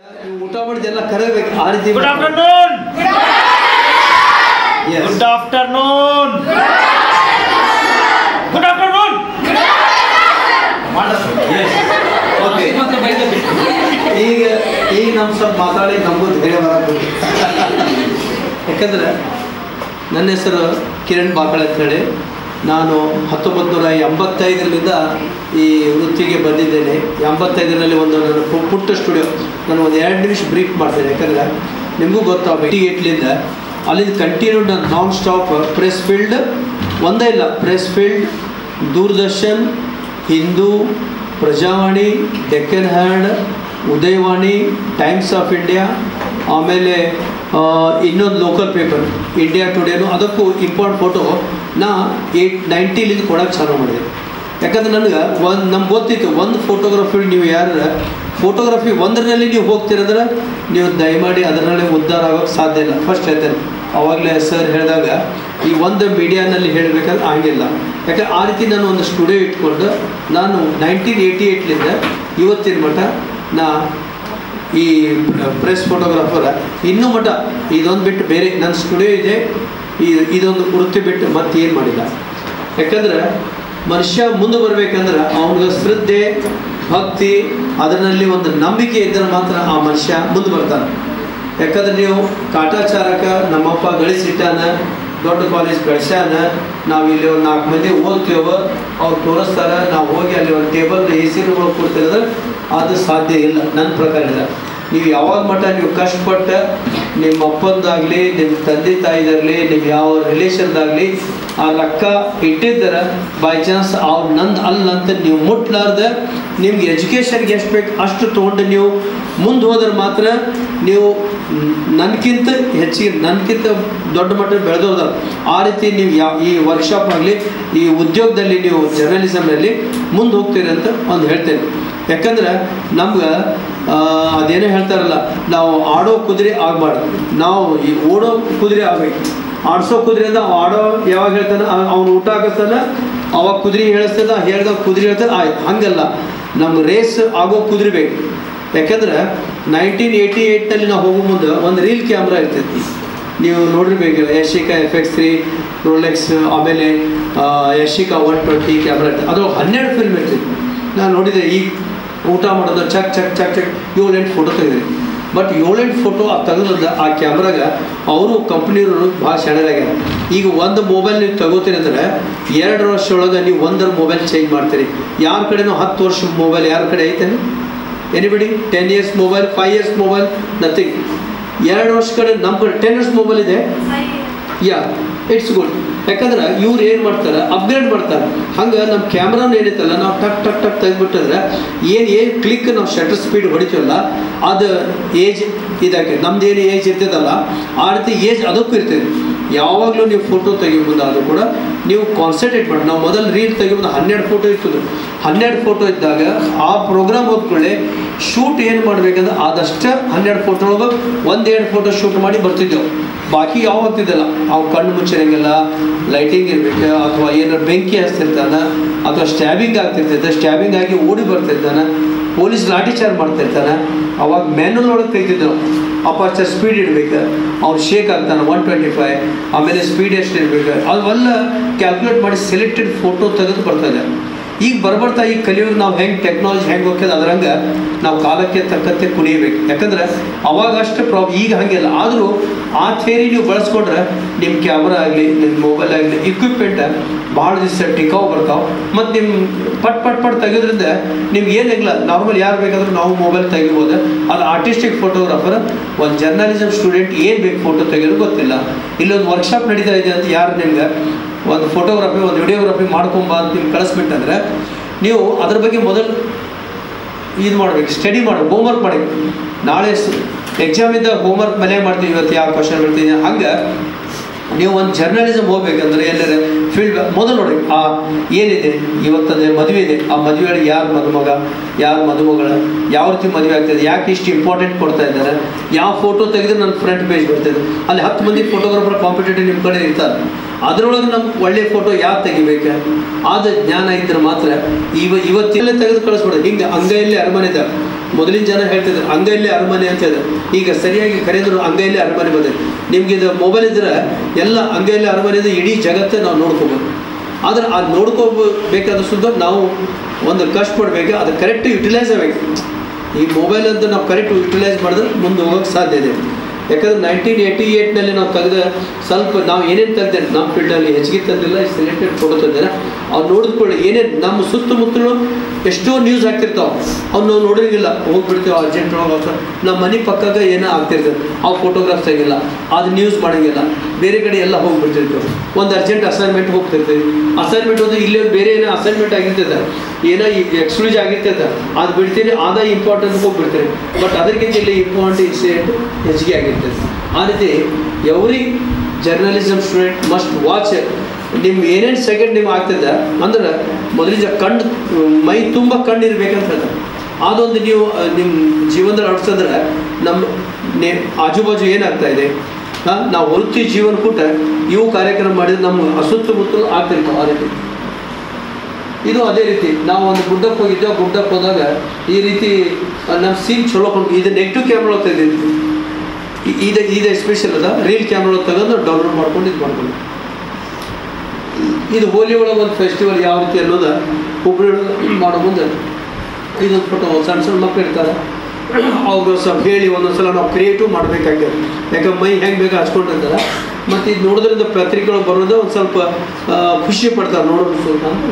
ನೀವು ಊಟ ಮಾಡಿದ್ದೆಲ್ಲ ಕರಬೇಕು ಆ ರೀತಿ good afternoon Yes. Good afternoon good afternoon Okay. ಈಗ ಈಗ ನಮ್ಮ ಸ್ವಲ್ಪ ಮಾತಾಡಿ ನಮಗೂ ಧೈರ್ಯ ಬರಬೇಕು ಯಾಕಂದ್ರೆ ನನ್ನ ಹೆಸರು ಕಿರಣ್ ಬಾಕಳ ಅಂತೇಳಿ ನಾನು ಹತ್ತೊಂಬತ್ತು ನೂರ ಎಂಬತ್ತೈದರಿಂದ ಈ ವೃತ್ತಿಗೆ ಬಂದಿದ್ದೇನೆ ಎಂಬತ್ತೈದರಲ್ಲಿ ಒಂದು ನನ್ನ ಪು- ಪುಟ್ಟ ಸ್ಟುಡಿಯೋ ನಾನು ಒಂದು ಎರಡು ನಿಮಿಷ ಬ್ರೀಫ್ ಮಾಡ್ತೇನೆ ಯಾಕಂದ್ರೆ ನಿಮಗೂ ಗೊತ್ತಾಗಬೇಕು ಏಟ್ಲಿಂದ ಅಲ್ಲಿಂದ ಕಂಟಿನ್ಯೂ ನಾನು ನಾನ್ ಸ್ಟಾಪ್ ಪ್ರೆಸ್ ಫೀಲ್ಡ್ ಒಂದೇ ಇಲ್ಲ ಪ್ರೆಸ್ ಫೀಲ್ಡ್ ದೂರದರ್ಶನ್ ಹಿಂದೂ ಪ್ರಜಾವಾಣಿ ಡೆಕ್ಕನ್ ಹ್ಯಾಂಡ್ ಉದಯವಾಣಿ ಟೈಮ್ಸ್ ಆಫ್ ಇಂಡಿಯಾ ಆಮೇಲೆ ಆ, ಇನ್ನೊಂದು ಲೋಕಲ್ ಪೇಪರ್ ಇಂಡಿಯಾ ಟುಡೇನು ಅದಕ್ಕೂ ಇಂಪಾರ್ಟ್ ಫೋಟೋ ನಾ ಏಯ್ಟ್ ನೈಂಟಿಲಿಂದ ಕೊಡೋಕೆ ಚಾಲೂ ಮಾಡಿದೆ ಯಾಕಂದ್ರೆ ನನಗೆ ಒಂದು ನಮ್ಗೆ ಗೊತ್ತಿತ್ತು ಒಂದು ಫೋಟೋಗ್ರಫಿ ನೀವು ಯಾರು ಫೋಟೋಗ್ರಫಿ ಒಂದರಲ್ಲಿ ನೀವು ಹೋಗ್ತೀರಂದ್ರೆ ನೀವು ದಯಮಾಡಿ ಅದರಲ್ಲಿ ಉದ್ಧಾರ ಆಗೋಕ್ಕೆ ಸಾಧ್ಯ ಇಲ್ಲ ಫಸ್ಟ್ ಹೇಳ್ತೇನೆ ಅವಾಗಲೇ ಸರ್ ಹೇಳಿದಾಗ ಈ ಒಂದು ಮೀಡಿಯಾನಲ್ಲಿ ಹೇಳಬೇಕಾದ್ರೆ ಆಗಿಲ್ಲ ಯಾಕೆ ಆ ರೀತಿ ನಾನು ಒಂದು ಸ್ಟುಡಿಯೋ ಇಟ್ಕೊಂಡು ನಾನು ನೈನ್ಟೀನ್ ಏಯ್ಟಿ ಏಯ್ಟ್ಲಿಂದ ಇವತ್ತಿನ ಮಟ್ಟ ನಾ ಈ ಪ್ರೆಸ್ ಫೋಟೋಗ್ರಾಫರ್ ಇನ್ನೂ ಮಟ್ಟ ಇದೊಂದು ಬಿಟ್ಟು ಬೇರೆ ನನ್ನ ಸ್ಟುಡಿಯೋ ಇದೆ ಈ ಇದೊಂದು ವೃತ್ತಿ ಬಿಟ್ಟು ಮತ್ತೇನು ಮಾಡಿಲ್ಲ ಯಾಕಂದ್ರೆ ಮನುಷ್ಯ ಮುಂದೆ ಬರ್ಬೇಕಂದ್ರೆ ಅವನಿಗೆ ಶ್ರದ್ಧೆ ಭಕ್ತಿ ಅದರಲ್ಲಿ ಒಂದು ನಂಬಿಕೆ ಇದ್ದರೆ ಮಾತ್ರ ಆ ಮನುಷ್ಯ ಮುಂದೆ ಬರ್ತಾನೆ ಯಾಕಂದ್ರೆ ನೀವು ಕಾಟಾಚಾರಕ ನಮ್ಮಪ್ಪ ಗಳಿಸಿಟ್ಟಾನ ದೊಡ್ಡ ಕಾಲೇಜ್ ಬೆಳೆಸ್ಯಾನ ನಾವು ಇಲ್ಲಿ ಒಂದು ನಾಲ್ಕು ಮಂದಿ ಓದ್ತೇವ ಅವ್ರು ತೋರಿಸ್ತಾರ ನಾವು ಹೋಗಿ ಅಲ್ಲಿ ಒಂದು ಟೇಬಲ್ ಎ ಸಿ ರೂಮ್ ಕೊಡ್ತಿರೋದ್ರೆ ಅದು ಸಾಧ್ಯ ಇಲ್ಲ ನನ್ನ ಪ್ರಕಾರ ಇದೆ ನೀವು ಯಾವಾಗ ಮಟ್ಟ ನೀವು ಕಷ್ಟಪಟ್ಟು ನಿಮ್ಮ ಅಪ್ಪಂದಾಗಲಿ ನಿಮ್ಮ ತಂದೆ ತಾಯಿದಾಗಲಿ ನಿಮ್ಮ ಯಾವ ರಿಲೇಷನ್ದಾಗಲಿ ಆ ಲೆಕ್ಕ ಇಟ್ಟಿದ್ದರ ಬೈ ಚಾನ್ಸ್ ಅವ್ರು ನಂದು ಅಲ್ಲ ಅಂತ ನೀವು ಮುಟ್ಲಾರ್ದ ನಿಮ್ಗೆ ಎಜುಕೇಷನ್ಗೆ ಎಷ್ಟು ಬೇಕು ಅಷ್ಟು ತೊಗೊಂಡು ನೀವು ಮುಂದೆ ಹೋದ್ರೆ ಮಾತ್ರ ನೀವು ನನಗಿಂತ ಹೆಚ್ಚಿಗೆ ನನಗಿಂತ ದೊಡ್ಡ ಮಟ್ಟ ಬೆಳೆದೋದ ಆ ರೀತಿ ನೀವು ಯಾವ ಈ ವರ್ಕ್ಶಾಪ್ ಆಗಲಿ ಈ ಉದ್ಯೋಗದಲ್ಲಿ ನೀವು ಜರ್ನಲಿಸಮ್ನಲ್ಲಿ ಮುಂದೆ ಹೋಗ್ತೀರಿ ಅಂತ ಒಂದು ಹೇಳ್ತೇನೆ ಯಾಕಂದ್ರೆ ನಮ್ಗೆ ಆ, ಅದೇನೋ ಹೇಳ್ತಾರಲ್ಲ ನಾವು ಆಡೋ ಕುದುರೆ ಆಗಬಾರ್ದು ನಾವು ಈ ಓಡೋ ಕುದುರೆ ಆಗ್ಬೇಕು ಆಡ್ಸೋ ಕುದುರೆ ಅಂದ್ರೆ ಅವ ಆಡೋ ಯಾವಾಗ ಹೇಳ್ತಾನೆ ಅವ್ನು ಊಟ ಆಗತ್ತಾನ ಅವಾಗ ಕುದುರೆ ಹೇಳಿಸ್ತದ ಹೇಳ್ದಾಗ ಕುದುರೆ ಹೇಳ್ತಾನೆ ಆಯ್ತು ಹಂಗಲ್ಲ ನಮ್ಗೆ ರೇಸ್ ಆಗೋ ಕುದುರೆ ಬೇಕು ಯಾಕಂದ್ರೆ ನೈನ್ಟೀನ್ ಏಯ್ಟಿ ಏಯ್ಟ್ನಲ್ಲಿ ನಾವು ಹೋಗೋ ಮುಂದೆ ಒಂದು ರೀಲ್ ಕ್ಯಾಮ್ರಾ ಇರ್ತೈತಿ ನೀವು ನೋಡಿರ್ಬೇಕು Yashica F X three Rolex ಆಮೇಲೆ ಆ, ಯಶಿಕಾ ಒನ್ ಟ್ವೆಂಟಿ ಕ್ಯಾಮ್ರಾ ಇರ್ತದೆ ಅದು ಹನ್ನೆರಡು ಫಿಲ್ಮ್ ಇರ್ತೈತಿ ನಾನು ನೋಡಿದೆ ಈಗ ಊಟ ಮಾಡೋದು ಚಕ್ ಚಕ್ ಚಕ್ ಚಕ್ ಏಳು ಎಂಟು ಫೋಟೋ ತೆಗೆದ್ರಿ ಬಟ್ ಏಳೆಂಟು ಫೋಟೋ ಆ ತೆಗೆದ ಆ ಕ್ಯಾಮ್ರಾಗ ಅವರು ಕಂಪ್ನಿಯವರು ಭಾಳ ಸೆಣರಾಗ್ಯಾರ ಈಗ ಒಂದು ಮೊಬೈಲ್ ನೀವು ತಗೋತೀರಿ ಅಂದ್ರೆ ಎರಡು ವರ್ಷ ಒಳಗೆ ನೀವು ಒಂದರ ಮೊಬೈಲ್ ಚೇಂಜ್ ಮಾಡ್ತೀರಿ ಯಾರ ಕಡೆನೂ ಹತ್ತು ವರ್ಷ ಮೊಬೈಲ್ ಯಾರ ಕಡೆ ಐತೇನೆ anybody ten years mobile five years mobile nothing ಎರಡು ವರ್ಷ ಕಡೆ ನಮ್ಮ ಕಡೆ ಟೆನ್ ಇಯರ್ಸ್ ಮೊಬೈಲ್ ಇದೆ ಯಾ ಇಟ್ಸ್ ಗುಡ್ ಯಾಕಂದ್ರೆ ಇವ್ರು ಏನು ಮಾಡ್ತಾರೆ ಅಪ್ಗ್ರೇಡ್ ಮಾಡ್ತಾರೆ ಹಂಗೆ ನಮ್ಮ ಕ್ಯಾಮ್ರಾನು ಏನೈತಲ್ಲ ನಾವು ಟಕ್ ಟಕ್ ಟಕ್ ತೆಗೆದ್ಬಿಟ್ಟಂದ್ರೆ ಏನು ಏನು ಕ್ಲಿಕ್ ನಾವು ಶಟರ್ ಸ್ಪೀಡ್ ಹೊಡಿತೀವಲ್ಲ ಅದು ಏಜ್ ಇದಾಕೆ ನಮ್ದು ಏನು ಏಜ್ ಇರ್ತದಲ್ಲ ಆ ರೀತಿ ಏಜ್ ಅದಕ್ಕೂ ಇರ್ತದೆ ಯಾವಾಗಲೂ ನೀವು ಫೋಟೋ ತೆಗಿಬೋದಾದ್ರೂ ಕೂಡ ನೀವು ಕಾನ್ಸಂಟ್ರೇಟ್ ಮಾಡಿ ನಾವು ಮೊದಲು ರೀಲ್ ತೆಗಿಬೋದು ಹನ್ನೆರಡು ಫೋಟೋ ಇರ್ತದೆ ಹನ್ನೆರಡು ಫೋಟೋ ಇದ್ದಾಗ ಆ ಪ್ರೋಗ್ರಾಮ್ ಹೋದ್ಕೊಳ್ಳಿ ಶೂಟ್ ಏನು ಮಾಡ್ಬೇಕಂದ್ರೆ ಆದಷ್ಟು ಹನ್ನೆರಡು ಫೋಟೋ ಒಳಗೆ ಒಂದೆರಡು ಫೋಟೋ ಶೂಟ್ ಮಾಡಿ ಬರ್ತಿದ್ದೆವು ಬಾಕಿ ಯಾವ ಆಗ್ತಿದ್ದಲ್ಲ ಅವು ಕಣ್ಣು ಮುಚ್ಚಿರಂಗಿಲ್ಲ ಲೈಟಿಂಗ್ ಇರ್ಬೇಕು ಅಥವಾ ಏನಾರು ಬೆಂಕಿ ಹಚ್ತಿರ್ತಾನ ಅಥವಾ ಸ್ಟ್ಯಾಬಿಂಗ್ ಆಗ್ತಿರ್ತೈತೆ ಸ್ಟ್ಯಾಬಿಂಗ್ ಆಗಿ ಓಡಿ ಬರ್ತಿರ್ತಾನ ಪೊಲೀಸ್ ಲಾಠಿ ಚಾರ್ಜ್ ಮಾಡ್ತಿರ್ತಾನೆ ಅವಾಗ ಮ್ಯಾನುವಲ್ ಒಳಗೆ ತೆಗಿತಿದ್ದೆವು ಅಪಾಚರ್ ಸ್ಪೀಡ್ ಇಡ್ಬೇಕು ಅವ್ನು ಶೇಕ್ ಆಗ್ತಾನೆ ಒನ್ ಟ್ವೆಂಟಿ ಫೈವ್ ಆಮೇಲೆ ಸ್ಪೀಡ್ ಎಷ್ಟು ಇರ್ಬೇಕು ಅವೆಲ್ಲ ಕ್ಯಾಲ್ಕುಲೇಟ್ ಮಾಡಿ ಸೆಲೆಕ್ಟೆಡ್ ಫೋಟೋ ತೆಗೆದು ಬರ್ತದೆ ಈಗ ಬರ್ಬರ್ತಾ ಈಗ ಕಲಿಯುಗ ನಾವು ಹೆಂಗೆ ಟೆಕ್ನಾಲಜಿ ಹೆಂಗೆ ಹೋಗ್ತದೆ ಅದ್ರಂಗೆ ನಾವು ಕಾಲಕ್ಕೆ ತಕ್ಕಂತೆ ಕುಣಿಬೇಕು ಯಾಕಂದ್ರೆ ಅವಾಗ ಅಷ್ಟು ಪ್ರಾಬ್ ಈಗ ಹಂಗಿಲ್ಲ ಆದರೂ ಆ ಥೇರಿ ನೀವು ಬಳಸ್ಕೊಂಡ್ರೆ ನಿಮ್ಮ ಕ್ಯಾಮ್ರಾ ಆಗಲಿ ನಿಮ್ಮ ಮೊಬೈಲ್ ಆಗಲಿ ಇಕ್ವಿಪ್ಮೆಂಟ್ ಭಾಳ ದಿವಸ ಟಿಕಾವು ಬರ್ತಾವೆ ಮತ್ತು ನಿಮ್ಮ ಪಟ್ ಪಟ್ ಪಟ್ ತೆಗೆದ್ರಿಂದ ನಿಮ್ಗೆ ಏನಿಲ್ಲ ನಾರ್ಮಲ್ ಯಾರು ಬೇಕಾದ್ರೂ ನಾವು ಮೊಬೈಲ್ ತೆಗಿಬೋದು ಅದು ಆರ್ಟಿಸ್ಟಿಕ್ ಫೋಟೋಗ್ರಾಫರ್ ಒಂದು ಜರ್ನಲಿಸಮ್ ಸ್ಟೂಡೆಂಟ್ ಏನು ಬೇಕು ಫೋಟೋ ತೆಗೆಯೋದು ಗೊತ್ತಿಲ್ಲ ಇಲ್ಲೊಂದು ವರ್ಕ್ಶಾಪ್ ನಡೀತಾ ಇದೆ ಅಂತ ಯಾರು ನಿಮ್ಗೆ ಒಂದು ಫೋಟೋಗ್ರಫಿ ಒಂದು ವಿಡಿಯೋಗ್ರಫಿ ಮಾಡ್ಕೊಂಬ ಅಂತ ನಿಮ್ಗೆ ಕಳಿಸ್ಬಿಟ್ಟಂದ್ರೆ ನೀವು ಅದ್ರ ಬಗ್ಗೆ ಮೊದಲು ಇದು ಮಾಡ್ಬೇಕು ಸ್ಟಡಿ ಮಾಡ್ಬೇಕು ಹೋಮ್ವರ್ಕ್ ಮಾಡಬೇಕು ನಾಳೆ ಎಕ್ಸಾಮ್ ಇದ್ದಾಗ ಹೋಮ್ವರ್ಕ್ ಮನೆ ಮಾಡ್ತೀವಿ ಇವತ್ತು ಯಾವ ಕ್ವಶನ್ ಬರ್ತೀನಿ ಹಂಗೆ ನೀವು ಒಂದು ಜರ್ನಲಿಸಮ್ ಹೋಗ್ಬೇಕಂದ್ರೆ ಎಲ್ಲರ ಫೀಲ್ಡ್ ಮೊದಲು ನೋಡಿ ಆ ಏನಿದೆ ಇವತ್ತಂದ್ರೆ ಮದುವೆ ಇದೆ ಆ ಮದುವೆಗಳಿಗೆ ಯಾರು ಮದುಮಗ ಯಾರು ಮದುಮಗಳ ಯಾವ ರೀತಿ ಮದುವೆ ಆಗ್ತದೆ ಯಾಕೆ ಇಷ್ಟು ಇಂಪಾರ್ಟೆಂಟ್ ಕೊಡ್ತಾ ಇದ್ದಾರೆ ಯಾವ ಫೋಟೋ ತೆಗೆದ್ರೆ ನನ್ನ ಫ್ರಂಟ್ ಪೇಜ್ ಬರ್ತದೆ ಅಲ್ಲಿ ಹತ್ತು ಮಂದಿ ಫೋಟೋಗ್ರಾಫರ್ ಕಾಂಪಿಟೇಟಿವ್ ನಿಮ್ಮ ಕಡೆ ಇರ್ತಾರೆ ಅದರೊಳಗೆ ನಮ್ಗೆ ಒಳ್ಳೆ ಫೋಟೋ ಯಾರು ತೆಗಿಬೇಕು ಆದ ಜ್ಞಾನ ಇದ್ರೆ ಮಾತ್ರ ಇವ ಇವತ್ತೆಲ್ಲ ತೆಗೆದು ಕಳಿಸ್ಬಿಡೋದು ಹಿಂಗೆ ಅಂಗೈಯಲ್ಲಿ ಅರಮನೆ ಇದೆ ಮೊದಲಿನ ಜನ ಹೇಳ್ತಿದ್ರು ಅಂಗೈಲಿ ಅರಮನೆ ಅಂತ ಹೇಳಿದ್ರು ಈಗ ಸರಿಯಾಗಿ ಕರೆದ್ರು ಅಂಗೈಲಿ ಅರಮನೆ ಬಂದಿದೆ ನಿಮ್ಗೆ ಇದು ಮೊಬೈಲ್ ಇದ್ರೆ ಎಲ್ಲ ಅಂಗೈಲಿ ಅರಮನೆ ಇದ್ರೆ ಇಡೀ ಜಗತ್ತೇ ನಾವು ನೋಡ್ಕೋಬೋದು ಆದ್ರೆ ಅದು ನೋಡ್ಕೋಬೇಕಾದ ಸುದ್ದ ನಾವು ಒಂದು ಕಷ್ಟಪಡ್ಬೇಕು ಅದು ಕರೆಕ್ಟ್ ಯುಟಿಲೈಸ್ ಆಗಬೇಕು ಈ ಮೊಬೈಲ್ ಅಂತ ನಾವು ಕರೆಕ್ಟ್ ಯುಟಿಲೈಸ್ ಮಾಡಿದ್ರೆ ಮುಂದೆ ಹೋಗೋಕ್ಕೆ ಸಾಧ್ಯ ಇದೆ ಯಾಕಂದ್ರೆ ನೈನ್ಟೀನ್ ಏಯ್ಟಿ ಏಯ್ಟ್ನಲ್ಲಿ ನಾವು ತೆಗೆದ ಸ್ವಲ್ಪ ನಾವು ಏನೇನು ತೆಗ್ದೇನೆ ನಮ್ಮ ಫೀಲ್ಡಲ್ಲಿ ಹೆಚ್ಚಿಗೆ ತಂದಿಲ್ಲ ಸೆಲೆಕ್ಟೆಡ್ ಫೋಟೋ ತಂದಿಲ್ಲ ಅವ್ರು ನೋಡಿದ್ಕೊಳ್ಳಿ ಏನೇನು ನಮ್ಮ ಸುತ್ತಮುತ್ತಲು ಎಷ್ಟೋ ನ್ಯೂಸ್ ಆಗ್ತಿರ್ತಾವೆ ಅವ್ನು ನಾವು ನೋಡಿರಂಗಿಲ್ಲ ಹೋಗ್ಬಿಡ್ತೀವಿ ಅರ್ಜೆಂಟ್ ಒಳಗೆ ನಮ್ಮ ಮನೆ ಪಕ್ಕದ ಏನೋ ಆಗ್ತಿರ್ತದೆ ಅವು ಫೋಟೋಗ್ರಾಫ್ಸ್ ಆಗಿಲ್ಲ ಅದು ನ್ಯೂಸ್ ಮಾಡೋಂಗಿಲ್ಲ ಬೇರೆ ಕಡೆ ಎಲ್ಲ ಹೋಗ್ಬಿಡ್ತಿರ್ತೇವೆ ಒಂದು ಅರ್ಜೆಂಟ್ ಅಸೈನ್ಮೆಂಟ್ ಹೋಗ್ತಿರ್ತೀವಿ ಅಸೈನ್ಮೆಂಟ್ ಹೋದ್ರೆ ಇಲ್ಲೇ ಬೇರೆ ಏನೋ ಅಸೈನ್ಮೆಂಟ್ ಆಗಿರ್ತದೆ ಏನೋ ಎಕ್ಸ್ಕ್ಲೂಸ್ ಆಗಿರ್ತದೆ ಅದು ಬಿಡ್ತೀರಿ ಅದ ಇಂಪಾರ್ಟೆಂಟ್ ಹೋಗ್ಬಿಡ್ತೀರಿ ಬಟ್ ಅದಕ್ಕಿಂತ ಇಲ್ಲಿ ಇಂಪಾರ್ಟೆಂಟ್ ಇನ್ಸಿಡೆಂಟ್ ಹೆಚ್ಚಿಗೆ ಆಗಿರ್ತದೆ ಆ ರೀತಿ every journalism student must watch ನಿಮ್ಗೆ ಏನೇನು ಸೆಕೆಂಡ್ ನಿಮ್ಗೆ ಆಗ್ತದೆ ಅಂದ್ರೆ ಮೊದಲಿಗೆ ಕಣ್ಣು ಮೈ ತುಂಬ ಕಣ್ಣು ಇರ್ಬೇಕಂತ ಹೇಳ್ತಾರೆ ಅದೊಂದು ನೀವು ಅಹ್, ನಿಮ್ಮ ಜೀವನದಲ್ಲಿ ಅಳಿಸಿದ್ರೆ ನಮ್ಮ ನೆ ಆಜು ಬಾಜು ಏನಾಗ್ತಾ ಇದೆ ಹಾಂ ನಾವು ವೃತ್ತಿ ಜೀವನ ಕೂಟ ಇವು ಕಾರ್ಯಕ್ರಮ ಮಾಡಿದ್ರೆ ನಮ್ಮ ಸುತ್ತಮುತ್ತಲು ಆಗ್ತಿರ್ತಾವೆ ಆ ರೀತಿ ಇದು ಅದೇ ರೀತಿ ನಾವು ಒಂದು ಗುಡ್ಡಕ್ಕೆ ಹೋಗಿದ್ದೇವೆ ಗುಡ್ಡಕ್ಕೆ ಹೋದಾಗ ಈ ರೀತಿ ಅಹ್, ನಮ್ಮ ಸೀನ್ ಚಲೋ ಕೊಂಡು ಇದು ನೆಗೆಟಿವ್ ಕ್ಯಾಮ್ರಾ ತೆಗೆದಿದ್ವಿ ಇ- ಇದು ಇದು ಎಸ್ಪೆಷಲ್ ಅದ ರೀಲ್ ಕ್ಯಾಮ್ರಾ ತೆಗೆದು ಡೌನ್ಲೋಡ್ ಮಾಡ್ಕೊಂಡು ಇದು ಮಾಡ್ಕೊಂಡು ಇದು ಹೋಲಿ ಒಳಗೆ ಒಂದು ಫೆಸ್ಟಿವಲ್ ಯಾವ ರೀತಿ ಅನ್ನೋದು ಹುಬ್ಬಳ್ಳಿ ಒಳಗೆ ಮಾಡೋ ಮುಂದೆ ಇದೊಂದು ಫೋಟೋ ಸಣ್ಣ ಸಣ್ಣ ಮಕ್ಕಳು ಇರ್ತಾರೆ ಅವ್ರು ಸ್ವಲ್ಪ ಹೇಳಿ ಒಂದೊಂದ್ಸಲ ನಾವು ಕ್ರಿಯೇಟಿವ್ ಮಾಡಬೇಕಾಗ್ತದೆ ಯಾಕಂದ್ರೆ ಮೈ ಹೆಂಗೆ ಬೇಕಾ ಹಚ್ಕೊಂಡಿರ್ತಾರೆ ಮತ್ತು ಇದು ನೋಡೋದ್ರಿಂದ ಪತ್ರಿಕೆಗಳು ಬರೋದು ಒಂದು ಸ್ವಲ್ಪ ಆ, ಖುಷಿ ಪಡ್ತಾರೆ ನೋಡೋದು ಸ್ವಲ್ಪ ಅಂತ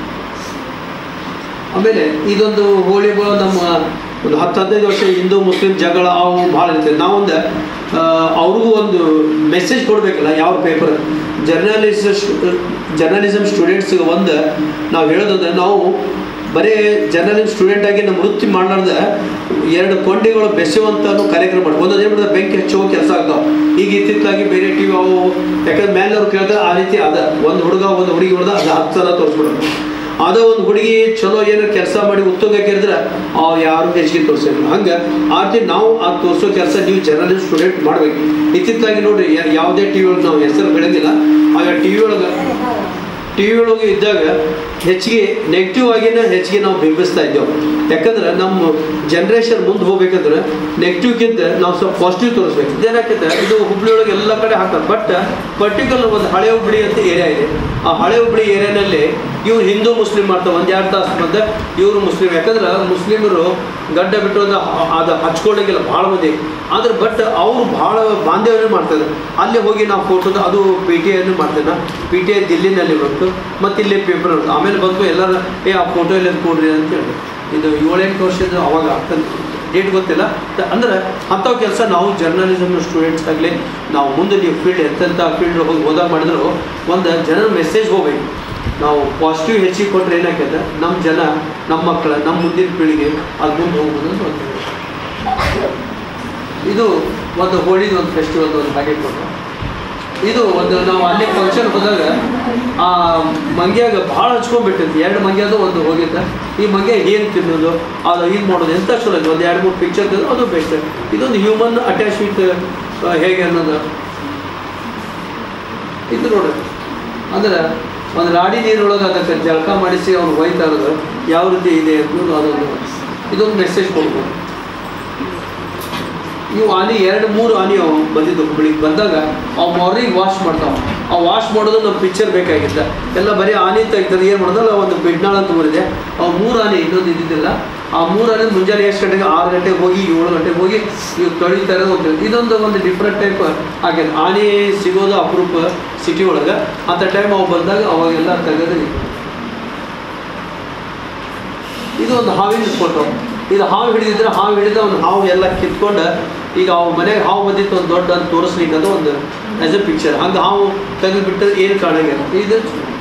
ಆಮೇಲೆ ಇದೊಂದು ಹೋಳಿಗಳು ನಮ್ಮ ಒಂದು ಹತ್ತು ಹದಿನೈದು ವರ್ಷ ಹಿಂದೂ ಮುಸ್ಲಿಂ ಜಗಳ ಅವು ಭಾಳ ಇರ್ತದೆ ನಾವೊಂದು ಆ, ಅವ್ರಿಗೂ ಒಂದು ಮೆಸೇಜ್ ಕೊಡಬೇಕಲ್ಲ ಯಾವ ಪೇಪರ್ ಜರ್ನಲಿಸ್ ಜರ್ನಲಿಸಮ್ ಸ್ಟೂಡೆಂಟ್ಸ್ಗೆ ಒಂದು ನಾವು ಹೇಳೋದಂದ್ರೆ ನಾವು ಬರೀ ಜರ್ನಲಿಸಮ್ ಸ್ಟೂಡೆಂಟ್ ಆಗಿ ನಮ್ಮ ವೃತ್ತಿ ಮಾಡಲಾರ್ದ ಎರಡು ಕೊಂಡಿಗಳು ಬೆಸೆಯುವಂಥ ಕಾರ್ಯಕ್ರಮ ಮಾಡಿ ಒಂದೊಂದು ಏನು ಮಾಡಿದ್ರೆ ಬೆಂಕಿ ಹಚ್ಚುವ ಕೆಲಸ ಆಗ್ತಾವೆ ಈಗ ಇತ್ತಿತ್ತಾಗಿ ಬೇರೆ ಟಿ ವಿ ಅವು ಯಾಕಂದ್ರೆ ಮೇಲೆ ಅವ್ರು ಕೇಳಿದ್ರೆ ಆ ರೀತಿ ಅದ ಒಂದು ಹುಡುಗ ಒಂದು ಹುಡುಗಿ ಹೊಡೆದ ಅದು ಹತ್ತು ಸಲ ತೋರಿಸ್ಬಿಡೋದು ಅದ ಒಂದು ಹುಡುಗಿ ಚಲೋ ಏನೋ ಕೆಲಸ ಮಾಡಿ ಉತ್ತೋಗಕ್ಕಿದ್ರೆ ಅವ್ ಯಾರು ಹೆಚ್ಚಿಗೆ ತೋರಿಸಿಲ್ಲ ಹಂಗೆ ಆ ರೀತಿ ನಾವು ಆ ತೋರಿಸೋ ಕೆಲಸ ನೀವು ಜರ್ನಲಿಸ್ಟ್ ಸ್ಟೂಡೆಂಟ್ ಮಾಡ್ಬೇಕು ಇತ್ತಿತ್ತಾಗಿ ನೋಡ್ರಿ ಯಾ- ಯಾವುದೇ ಟಿ ವಿ ಒಳಗೆ ನಾವು ಹೆಸರು ಬೆಳಗಿಲ್ಲ ಆಗ ಟಿ ವಿ ಒಳಗೆ ಟಿ ವಿ ಒಳಗೆ ಇದ್ದಾಗ ಹೆಚ್ಚಿಗೆ ನೆಗೆಟಿವ್ ಆಗಿನ ಹೆಚ್ಚಿಗೆ ನಾವು ಬಿಂಬಿಸ್ತಾ ಇದ್ದೇವೆ ಯಾಕಂದ್ರೆ ನಮ್ಮ ಜನ್ರೇಷನ್ ಮುಂದೆ ಹೋಗ್ಬೇಕಂದ್ರೆ ನೆಗೆಟಿವ್ಗಿಂತ ನಾವು ಸ್ವಲ್ಪ ಪಾಸಿಟಿವ್ ತೋರಿಸ್ಬೇಕು ಇದೇನಾಗ್ತದೆ ಇದು ಹುಬ್ಳಿ ಒಳಗೆ ಎಲ್ಲ ಕಡೆ ಹಾಕ್ತಾರೆ ಬಟ್ ಪರ್ಟಿಕ್ಯುಲರ್ ಒಂದು ಹಳೆ ಹುಬ್ಳಿ ಅಂತ ಏರಿಯಾ ಇದೆ ಆ ಹಳೆ ಹುಬ್ಳಿ ಏರಿಯಾನಲ್ಲಿ ಇವ್ರು ಹಿಂದೂ ಮುಸ್ಲಿಂ ಮಾಡ್ತಾರೆ ಒಂದು ಎರಡು ತಾಸು ಬಂದ ಇವರು ಮುಸ್ಲಿಂ ಯಾಕಂದ್ರೆ ಮುಸ್ಲಿಮರು ಗಡ್ಡ ಬಿಟ್ಟು ಒಂದು ಹ- ಅದು ಹಚ್ಕೊಳ್ಳೋಂಗಿಲ್ಲ ಭಾಳ ಮಂದಿ ಆದ್ರೆ ಬಟ್ ಅವರು ಭಾಳ ಬಾಂಧವ್ಯ ಮಾಡ್ತಾರೆ ಅಲ್ಲಿ ಹೋಗಿ ನಾವು ಫೋಟೋದ ಅದು ಪಿ ಟಿ ಐನು ಮಾಡ್ತೇನೆ ಪಿ ಟಿ ಐ ದಿಲ್ಲಿನಲ್ಲಿ ಬಂತು ಮತ್ತು ಇಲ್ಲಿ ಪೇಪರ್ ಆಮೇಲೆ ಬಂದು ಎಲ್ಲರೂ ಏ ಆ ಫೋಟೋ ಎಲ್ಲ ಕೊಡ್ರಿ ಅಂತ ಹೇಳಿ ಇದು ಏಳೆಂಟು ವರ್ಷದ ಅವಾಗ ಡೇಟ್ ಗೊತ್ತಿಲ್ಲ ತ- ಅಂದ್ರೆ ಅಂಥವು ಕೆಲಸ ನಾವು ಜರ್ನಲಿಸಮ್ ಸ್ಟೂಡೆಂಟ್ಸ್ ಆಗಲಿ ನಾವು ಮುಂದೆ ನೀವು ಫೀಲ್ಡ್ ಎಂತೆಂಥ ಫೀಲ್ಡ್ ಹೋಗಿ ಹೋದಾಗ ಮಾಡಿದ್ರು ಒಂದು ಜನರ ಮೆಸೇಜ್ ಹೋಗ್ಬೇಕು ನಾವು ಪಾಸಿಟಿವ್ ಹೆಚ್ಚಿಗೆ ಕೊಟ್ಟರೆ ಏನಾಗ್ತದೆ ನಮ್ಮ ಜನ ನಮ್ಮ ಮಕ್ಕಳ ನಮ್ಮ ಮುಂದಿನ ಪೀಳಿಗೆ ಅದು ಮುಂದೆ ಹೋಗ್ಬೋದು ಅಂತ ಒಂದು ಇದು ಒಂದು ಹೋಳಿದ ಒಂದು ಫೆಸ್ಟಿವಲ್ ಒಂದು ಹಾಗೆ ಕೊಟ್ಟು ಇದು ಒಂದು ನಾವು ಅಲ್ಲಿ ಫಂಕ್ಷನ್ ಹೋದಾಗ ಆ ಮಂಗ್ಯಾಗ ಭಾಳ ಹಚ್ಕೊಂಡ್ಬಿಟ್ಟಿರ್ತಿ ಎರಡು ಮಂಗ್ಯಾದ ಒಂದು ಹೋಗಿದ್ದ ಈ ಮಂಗ್ಯ ಏನು ತಿನ್ನೋದು ಅದು ಇದು ಮಾಡೋದು ಎಂಥ ಚಲೋ ಇದೆ ಒಂದು ಎರಡು ಮೂರು ಪಿಕ್ಚರ್ ತಿನ್ನೋದು ಅದು ಬೆಸ್ಟ್ ಇದೊಂದು ಹ್ಯೂಮನ್ ಅಟ್ಯಾಚ್ಮೆಂಟ್ ಹೇಗೆ ಅನ್ನೋದು ಇದು ನೋಡ್ರಿ ಅಂದ್ರೆ ಒಂದು ರಾಡಿ ನೀರೊಳಗೆ ಅದಕ್ಕೆ ಜಳಕ ಮಾಡಿಸಿ ಅವ್ರು ಒಯ್ತಾ ಇರೋದು ಯಾವ ರೀತಿ ಇದೆ ಅನ್ನೋದು ಅದೊಂದು ಇದೊಂದು ಮೆಸೇಜ್ ಕೊಡ್ಬೋದು ಇವು ಆನೆ ಎರಡು ಮೂರು ಆನೆ ಅವು ಬಂದಿದ್ದು ಹುಬ್ಳಿಗೆ ಬಂದಾಗ ಅವು ಮಾರ್ನಿಂಗ್ ವಾಶ್ ಮಾಡ್ತಾವ ಆ ವಾಶ್ ಮಾಡೋದು ನಮ್ಮ ಪಿಕ್ಚರ್ ಬೇಕಾಗಿತ್ತ ಎಲ್ಲ ಬರೀ ಆನೆ ತೆಗಿತಾರೆ ಏನು ಮಾಡೋದಲ್ಲ ಒಂದು ಬಿಡ್ನಾಳ ಅಂತ ಊರಿದೆ ಅವು ಮೂರು ಆನೆ ಇನ್ನೊಂದು ಇದ್ದಿದ್ದಿಲ್ಲ ಆ ಮೂರು ಆನೆ ಮುಂಜಾನೆ ಎಷ್ಟು ಗಂಟೆಗೆ ಆರು ಗಂಟೆಗೆ ಹೋಗಿ ಏಳು ಗಂಟೆಗೆ ಹೋಗಿ ಇವು ತೊಳಿತಾರೆ ಒಂದು ಇದೊಂದು ಒಂದು ಡಿಫ್ರೆಂಟ್ ಟೈಪ್ ಆಗಿದೆ ಆನೆ ಸಿಗೋದು ಅಪರೂಪ ಸಿಟಿ ಒಳಗೆ ಅಂಥ ಟೈಮ್ ಅವು ಬಂದಾಗ ಅವಾಗೆಲ್ಲ ತೆಗೆದು ಇದು ಒಂದು ಹಾವಿನ ಫೋಟೋ ಇದು ಹಾವು ಹಿಡಿದಿದ್ರೆ ಹಾವು ಹಿಡಿದ ಒಂದು ಹಾವು ಎಲ್ಲ ಕಿತ್ಕೊಂಡು ಈಗ ಅವು ಮನೆಗೆ ಹಾವು ಬಂದಿತ್ತು ಒಂದು ದೊಡ್ಡ ಅಂತ ತೋರಿಸ್ಲಿಕ್ಕೆ ಅದು ಒಂದು ಆಸ್ ಎ ಪಿಕ್ಚರ್ ಹಂಗೆ ಹಾವು ತೆಗೆದುಬಿಟ್ಟರೆ ಏನು ಕಾಣಂಗಿಲ್ಲ ಇದು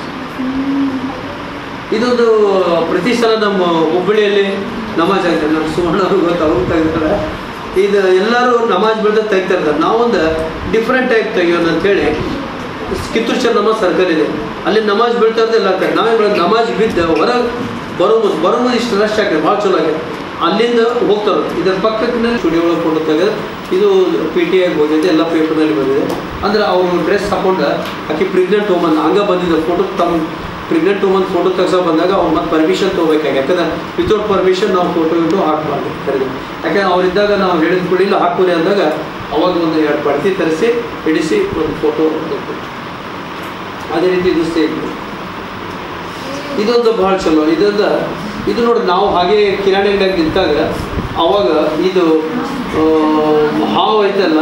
ಇದೊಂದು ಪ್ರತಿ ಸಲ ನಮ್ಮ ಹುಬ್ಬಳ್ಳಿಯಲ್ಲಿ ನಮಾಜ್ ಆಗಿದೆ ನಮ್ಮ ಸುವರ್ಣ ಅವ್ರಿಗೆ ಗೊತ್ತು ಅವ್ರು ತೆಗಿತಾರೆ ಇದು ಎಲ್ಲರೂ ನಮಾಜ್ ಬಿಡ್ದ ತೆಗಿತಾ ಇರ್ತಾರೆ ನಾವೊಂದು ಡಿಫ್ರೆಂಟ್ ಟೈಪ್ ತೆಗಿಯೋಣ ಅಂತೇಳಿ ಕಿತ್ತೂರು ಚೆನ್ನಮ್ಮ ಸರ್ಕಲ್ ಇದೆ ಅಲ್ಲಿ ನಮಾಜ್ ಬೀಳ್ತಾ ಇರ್ತದೆ ಎಲ್ಲ ಆಗ್ತದೆ ನಾವೇ ಮಾಡೋದು ನಮಾಜ್ ಬಿದ್ದು ಹೊರಗೆ ಬರೋ ಮುಂದೆ ಬರೋ ಮುಂದೆ ಇಷ್ಟು ರಶ್ ಆಗಿದೆ ಭಾಳ ಚಲೋ ಆಗಿದೆ ಅಲ್ಲಿಂದ ಹೋಗ್ತಾರೆ ಇದರ ಪಕ್ಕಕ್ಕೆ ಸ್ಟುಡಿಯೋ ಒಳಗೆ ಫೋಟೋ ತೆಗೆದು ಇದು ಪಿ ಟಿ ಐಗೆ ಹೋಗಿದೆ ಎಲ್ಲ ಪೇಪರ್ನಲ್ಲಿ ಬಂದಿದೆ ಅಂದ್ರೆ ಅವರು ಡ್ರೆಸ್ ಹಾಕೊಂಡು ಆಕೆ ಪ್ರೆಗ್ನೆಂಟ್ ವುಮನ್ ಹಂಗೆ ಬಂದಿದ್ದ ಫೋಟೋ ತಮ್ಮ ಪ್ರೆಗ್ನೆಂಟ್ ವುಮನ್ ಫೋಟೋ ತೆಗ್ಸೋ ಬಂದಾಗ ಅವ್ರು ಮತ್ತೆ ಪರ್ಮಿಷನ್ ತೊಗೋಬೇಕಾಗಿ ಯಾಕಂದ್ರೆ ವಿತೌಟ್ ಪರ್ಮಿಷನ್ ನಾವು ಫೋಟೋ ಇಟ್ಟು ಹಾಕ್ಬಾರ್ದು ಕರೆದು ಯಾಕಂದ್ರೆ ಅವ್ರಿದ್ದಾಗ ನಾವು ಹೇಳಿದ ಕೂಡಲೇ ಇಲ್ಲ ಹಾಕೂರಿ ಅಂದಾಗ ಅವಾಗ ಒಂದು ಎರಡು ಪಡ್ತಿ ತರಿಸಿ ಹಿಡಿಸಿ ಒಂದು ಫೋಟೋ ಅದೇ ರೀತಿ ಇದು ಸೇಮ್ ಇದೊಂದು ಭಾಳ ಚಲೋ ಇದೊಂದ ಇದು ನೋಡಿ ನಾವು ಹಾಗೆ ಕಿರಾಣಿ ಅಂಗಡಿಯಾಗ ನಿಂತಾಗ ಅವಾಗ ಇದು ಆ, ಹಾವು ಐತಲ್ಲ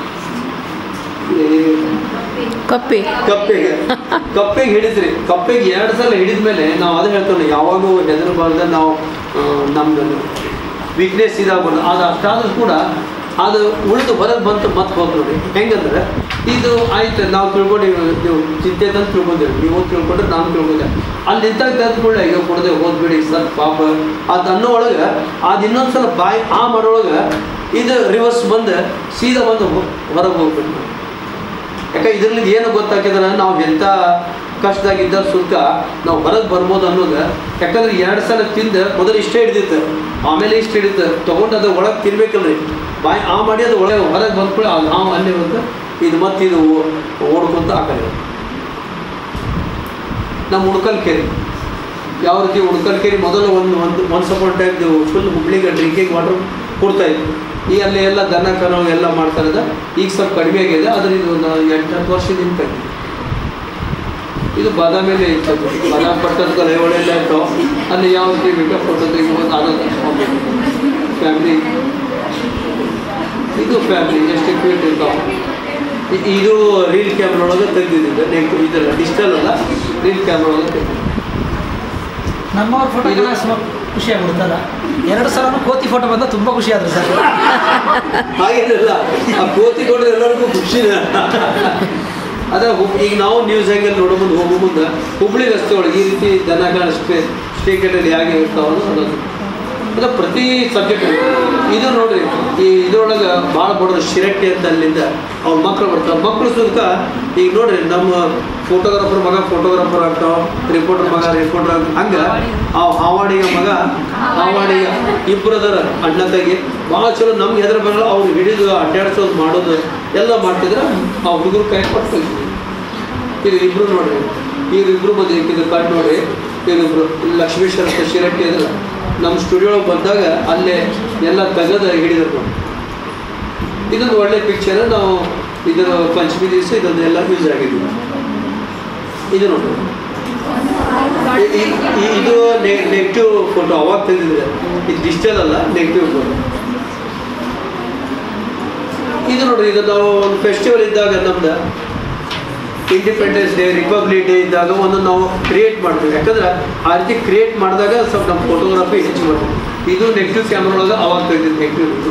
ಈ ಕಪ್ಪಿ ಕಪ್ಪೆಗೆ ಕಪ್ಪೆಗೆ ಹಿಡಿದ್ರಿ ಕಪ್ಪೆಗೆ ಎರಡು ಸಲ ಹಿಡಿದ ಮೇಲೆ ನಾವು ಅದೇ ಹೇಳ್ತೇವೆ ಯಾವಾಗೂ ಹೆದರಬಾರ್ದ ನಾವು ಆ, ನಮ್ದು ವೀಕ್ನೆಸ್ ಇದಾಗ್ಬಾರ್ದು ಅದು ಅಷ್ಟಾದ್ರೂ ಕೂಡ ಅದು ಉಳಿದು ಹೊರಗೆ ಬಂತು ಮತ್ತೆ ಹೋಗಿ ನೋಡಿ ಹೆಂಗಂದ್ರೆ ಇದು ಆಯ್ತು ನಾವು ತಿಳ್ಕೊಂಡು ನೀವು ನೀವು ಚಿಂತೆ ಅಂತ ತಿಳ್ಕೊಂಡ್ರಿ ನೀವು ತಿಳ್ಕೊಂಡ್ರೆ ನಾನು ತಿಳ್ಕೊಂಡೆ ಅಲ್ಲಿ ನಿಂತಾಗ ತಂದು ಕೂಡ ಈಗ ಕೊಡದೆ ಹೋದ್ಬಿಡಿ ಸರ್ ಪಾಪ ಅದು ಅನ್ನೋ ಒಳಗೆ ಅದು ಇನ್ನೊಂದು ಸಲ ಬಾಯಿ ಆ ಮಾಡೋಳಗೆ ಇದು ರಿವರ್ಸ್ ಬಂದು ಸೀದಾ ಬಂದು ಹೊರಗೆ ಹೋಗ್ಬಿಟ್ಟು ಯಾಕೆ ಇದರಲ್ಲಿ ಏನು ಗೊತ್ತಾಗ್ತದ್ರೆ ನಾವು ಎಂಥ ಕಷ್ಟದಾಗಿದ್ದ ಸುತ್ತ ನಾವು ಹೊರಗೆ ಬರ್ಬೋದು ಅನ್ನೋದು ಯಾಕಂದ್ರೆ ಎರಡು ಸಲ ತಿಂದು ಮೊದಲು ಇಷ್ಟೇ ಹಿಡಿದಿತ್ತು ಆಮೇಲೆ ಇಷ್ಟು ಹಿಡಿತು ತೊಗೊಂಡು ಅದು ಒಳಗೆ ತಿನ್ಬೇಕಲ್ರಿ ಬಾಯಿ ಆ ಮಾಡಿ ಅದು ಒಳಗೆ ಹೊರಗೆ ಬಂದ್ಕೊಳ್ಳಿ ಅದು ಹಾವು ಅಲ್ಲೇ ಬಂದು ಇದು ಮತ್ತೆ ಇದು ಓ- ಓಡ್ಕೊಂತ ಆ ಕಡೆ ನಮ್ಮ ಉಣ್ಕಲ್ ಕೆರೆ ಯಾವ ರೀತಿ ಉಣ್ಕಲ್ ಕೆರೆ ಮೊದಲು ಒಂದು ಒಂದು ಒನ್ಸ್ ಅಪಾನ್ ಟೈಮ್ ಫುಲ್ ಹುಬ್ಳಿಗೆ ಡ್ರಿಂಕಿಂಗ್ ವಾಟರ್ ಕೊಡ್ತಾ ಇತ್ತು ಈ ಅಲ್ಲಿ ಎಲ್ಲ ದನ ಕರು ಎಲ್ಲ ಮಾಡ್ತಾ ಇರೋದು ಈಗ ಸ್ವಲ್ಪ ಕಡಿಮೆ ಆಗಿದೆ ಆದರೆ ಇದು ಒಂದು ಎಂಟು ಹತ್ತು ವರ್ಷದಿಂದ ಕಡಿಮೆ ಇದು ಬಾದಾಮಿಯಲ್ಲಿ ಇತ್ತು ಬಾದಾಮಿ ಪಟ್ಟದ ರೇವಳಿ ಎಲ್ಲ ಇತ್ತು ಅಲ್ಲಿ ಯಾವ ರೀತಿ ಬೇಕಾ ಫೋಟೋ ತೆಗಿಬೋದು ಅದನ್ನು ಫ್ಯಾಮಿಲಿ ಇದು ಫ್ಯಾಮಿಲಿ ಎಷ್ಟು ಕ್ಯೂಟ್ ಇರ್ತಾವೆ ಇ- ಇದು ರೀಲ್ ಕ್ಯಾಮ್ರಾ ಒಳಗೆ ತೆಗೆದಿದ್ದು ನೆಕ್ಸ್ಟ್ ಇದಲ್ಲ ಡಿಜಿಟಲ್ ಅಲ್ಲ ರೀಲ್ ಕ್ಯಾಮ್ರಾ ಒಳಗೆ ತೆಗೆದಿದ್ದು ನಮ್ಮವ್ರ ಫೋಟೋ ಇದು- ಖುಷಿ ಆಗ್ಬಿಡುತ್ತಲ್ಲ ಎರಡು ಸಲನೂ ಕೋತಿ ಫೋಟೋ ಬಂದ ತುಂಬ ಖುಷಿ ಆದ್ರು ಸರ್ ಹಾಗೇನಿಲ್ಲ ಆ ಕೋತಿ ನೋಡಿದ್ರೆ ಎಲ್ಲರಿಗೂ ಖುಷಿನ ಅದೇ ಹುಬ್- ಈಗ ನಾವು ನ್ಯೂಸ್ ಹ್ಯಾಂಗಲ್ಲಿ ನೋಡೋ ಮುಂದೆ ಹೋಗೋ ಮುಂದೆ ಹುಬ್ಳಿ ರಸ್ತೆ ಒಳಗೆ ಈ ರೀತಿ ದನಗಳ ಸ್ಟೇ ಸ್ಟೇಕಲ್ಲಿ ಹೇಗೆ ಇರ್ತಾವ ಅನ್ನೋದು ಅದು ಪ್ರತಿ ಸಬ್ಜೆಕ್ಟ್ ಇದು ನೋಡ್ರಿ ಈ ಇದ್ರೊಳಗೆ ಭಾಳ ಬಡವರು ಶಿರಟ್ಟಿ ಅಂತ ಅಲ್ಲಿಂದ ಅವ್ರ ಮಕ್ಕಳು ಬರ್ತಾವೆ ಮಕ್ಕಳು ಸುದ್ಕ ಈಗ ನೋಡ್ರಿ ನಮ್ಮ ಫೋಟೋಗ್ರಾಫರ್ ಮಗ ಫೋಟೋಗ್ರಾಫರ್ ಆಗ್ತಾವ ರಿಪೋರ್ಟರ್ ಮಗ ರಿಪೋರ್ಟರ್ ಆಗ ಹಂಗೆ ಆ ಹಾವಾಡಿಗ ಮಗ ಹಾವಾಡಿಗ ಇಬ್ಬರು ಅದಾರ ಅಣ್ಣ ತಂಗಿ ಭಾಳ ಚಲೋ ನಮ್ಗೆ ಹೆದ್ರ ಬರಲ್ಲ ಅವ್ರು ಹಿಡಿದು ಅಡ್ಡಾಡ್ಸೋದು ಮಾಡೋದು ಎಲ್ಲ ಮಾಡ್ತಿದ್ರೆ ಆ ಹುಡುಗರು ಕೈ ಕೊಟ್ಟು ಇದು ಇಬ್ರು ನೋಡ್ರಿ ಇವ್ರಿಬ್ರು ಬಂದು ಇದು ಕಟ್ ನೋಡ್ರಿ ಇವ್ರಿಬ್ರು ಲಕ್ಷ್ಮೀಶ್ವರ ಅಂತ ಶಿರಟ್ಟಿ ಅದಲ್ಲ ನಮ್ಮ ಸ್ಟುಡಿಯೋ ಬಂದಾಗ ಅಲ್ಲೇ ಎಲ್ಲ ತೆಗೆದು ಹಿಡಿದ್ರು ನೋಡಿ ಇದೊಂದು ಒಳ್ಳೆ ಪಿಕ್ಚರ್ ನಾವು ಇದರ ಪಂಚಮಿ ದಿವಸ ಇದನ್ನೆಲ್ಲ ಯೂಸ್ ಆಗಿದ್ವಿ ಇದು ನೋಡಿ ಇ- ಇ- ಇ- ಇದು ನೆಗೆಟಿವ್ ಫೋಟೋ ಅವಾಗ ತೆಗೆದಿದ್ರೆ ಇದು ಡಿಜಿಟಲ್ ಅಲ್ಲ ನೆಗೆಟಿವ್ ಫೋಟೋ ಇದು ನೋಡ್ರಿ ಇದು ನಾವು ಒಂದು ಫೆಸ್ಟಿವಲ್ ಇದ್ದಾಗ ನಮ್ದು ಇಂಡಿಪೆಂಡೆನ್ಸ್ ಡೇ ರಿಪಬ್ಲಿಕ್ ಡೇ ಇದ್ದಾಗ ಒಂದು ನಾವು ಕ್ರಿಯೇಟ್ ಮಾಡ್ತೀವಿ ಯಾಕಂದ್ರೆ ಆ ರೀತಿ ಕ್ರಿಯೇಟ್ ಮಾಡಿದಾಗ ಸ್ವಲ್ಪ ನಮ್ಮ ಫೋಟೋಗ್ರಫಿ ಹೆಚ್ಚು ಮಾಡ್ತೀವಿ ಇದು ನೆಗೆಟಿವ್ ಕ್ಯಾಮ್ರಾ ಒಳಗೆ ಅವಾಗ ತೆಗೆದಿದ್ದು ನೆಗೆಟಿವ್ ಇದು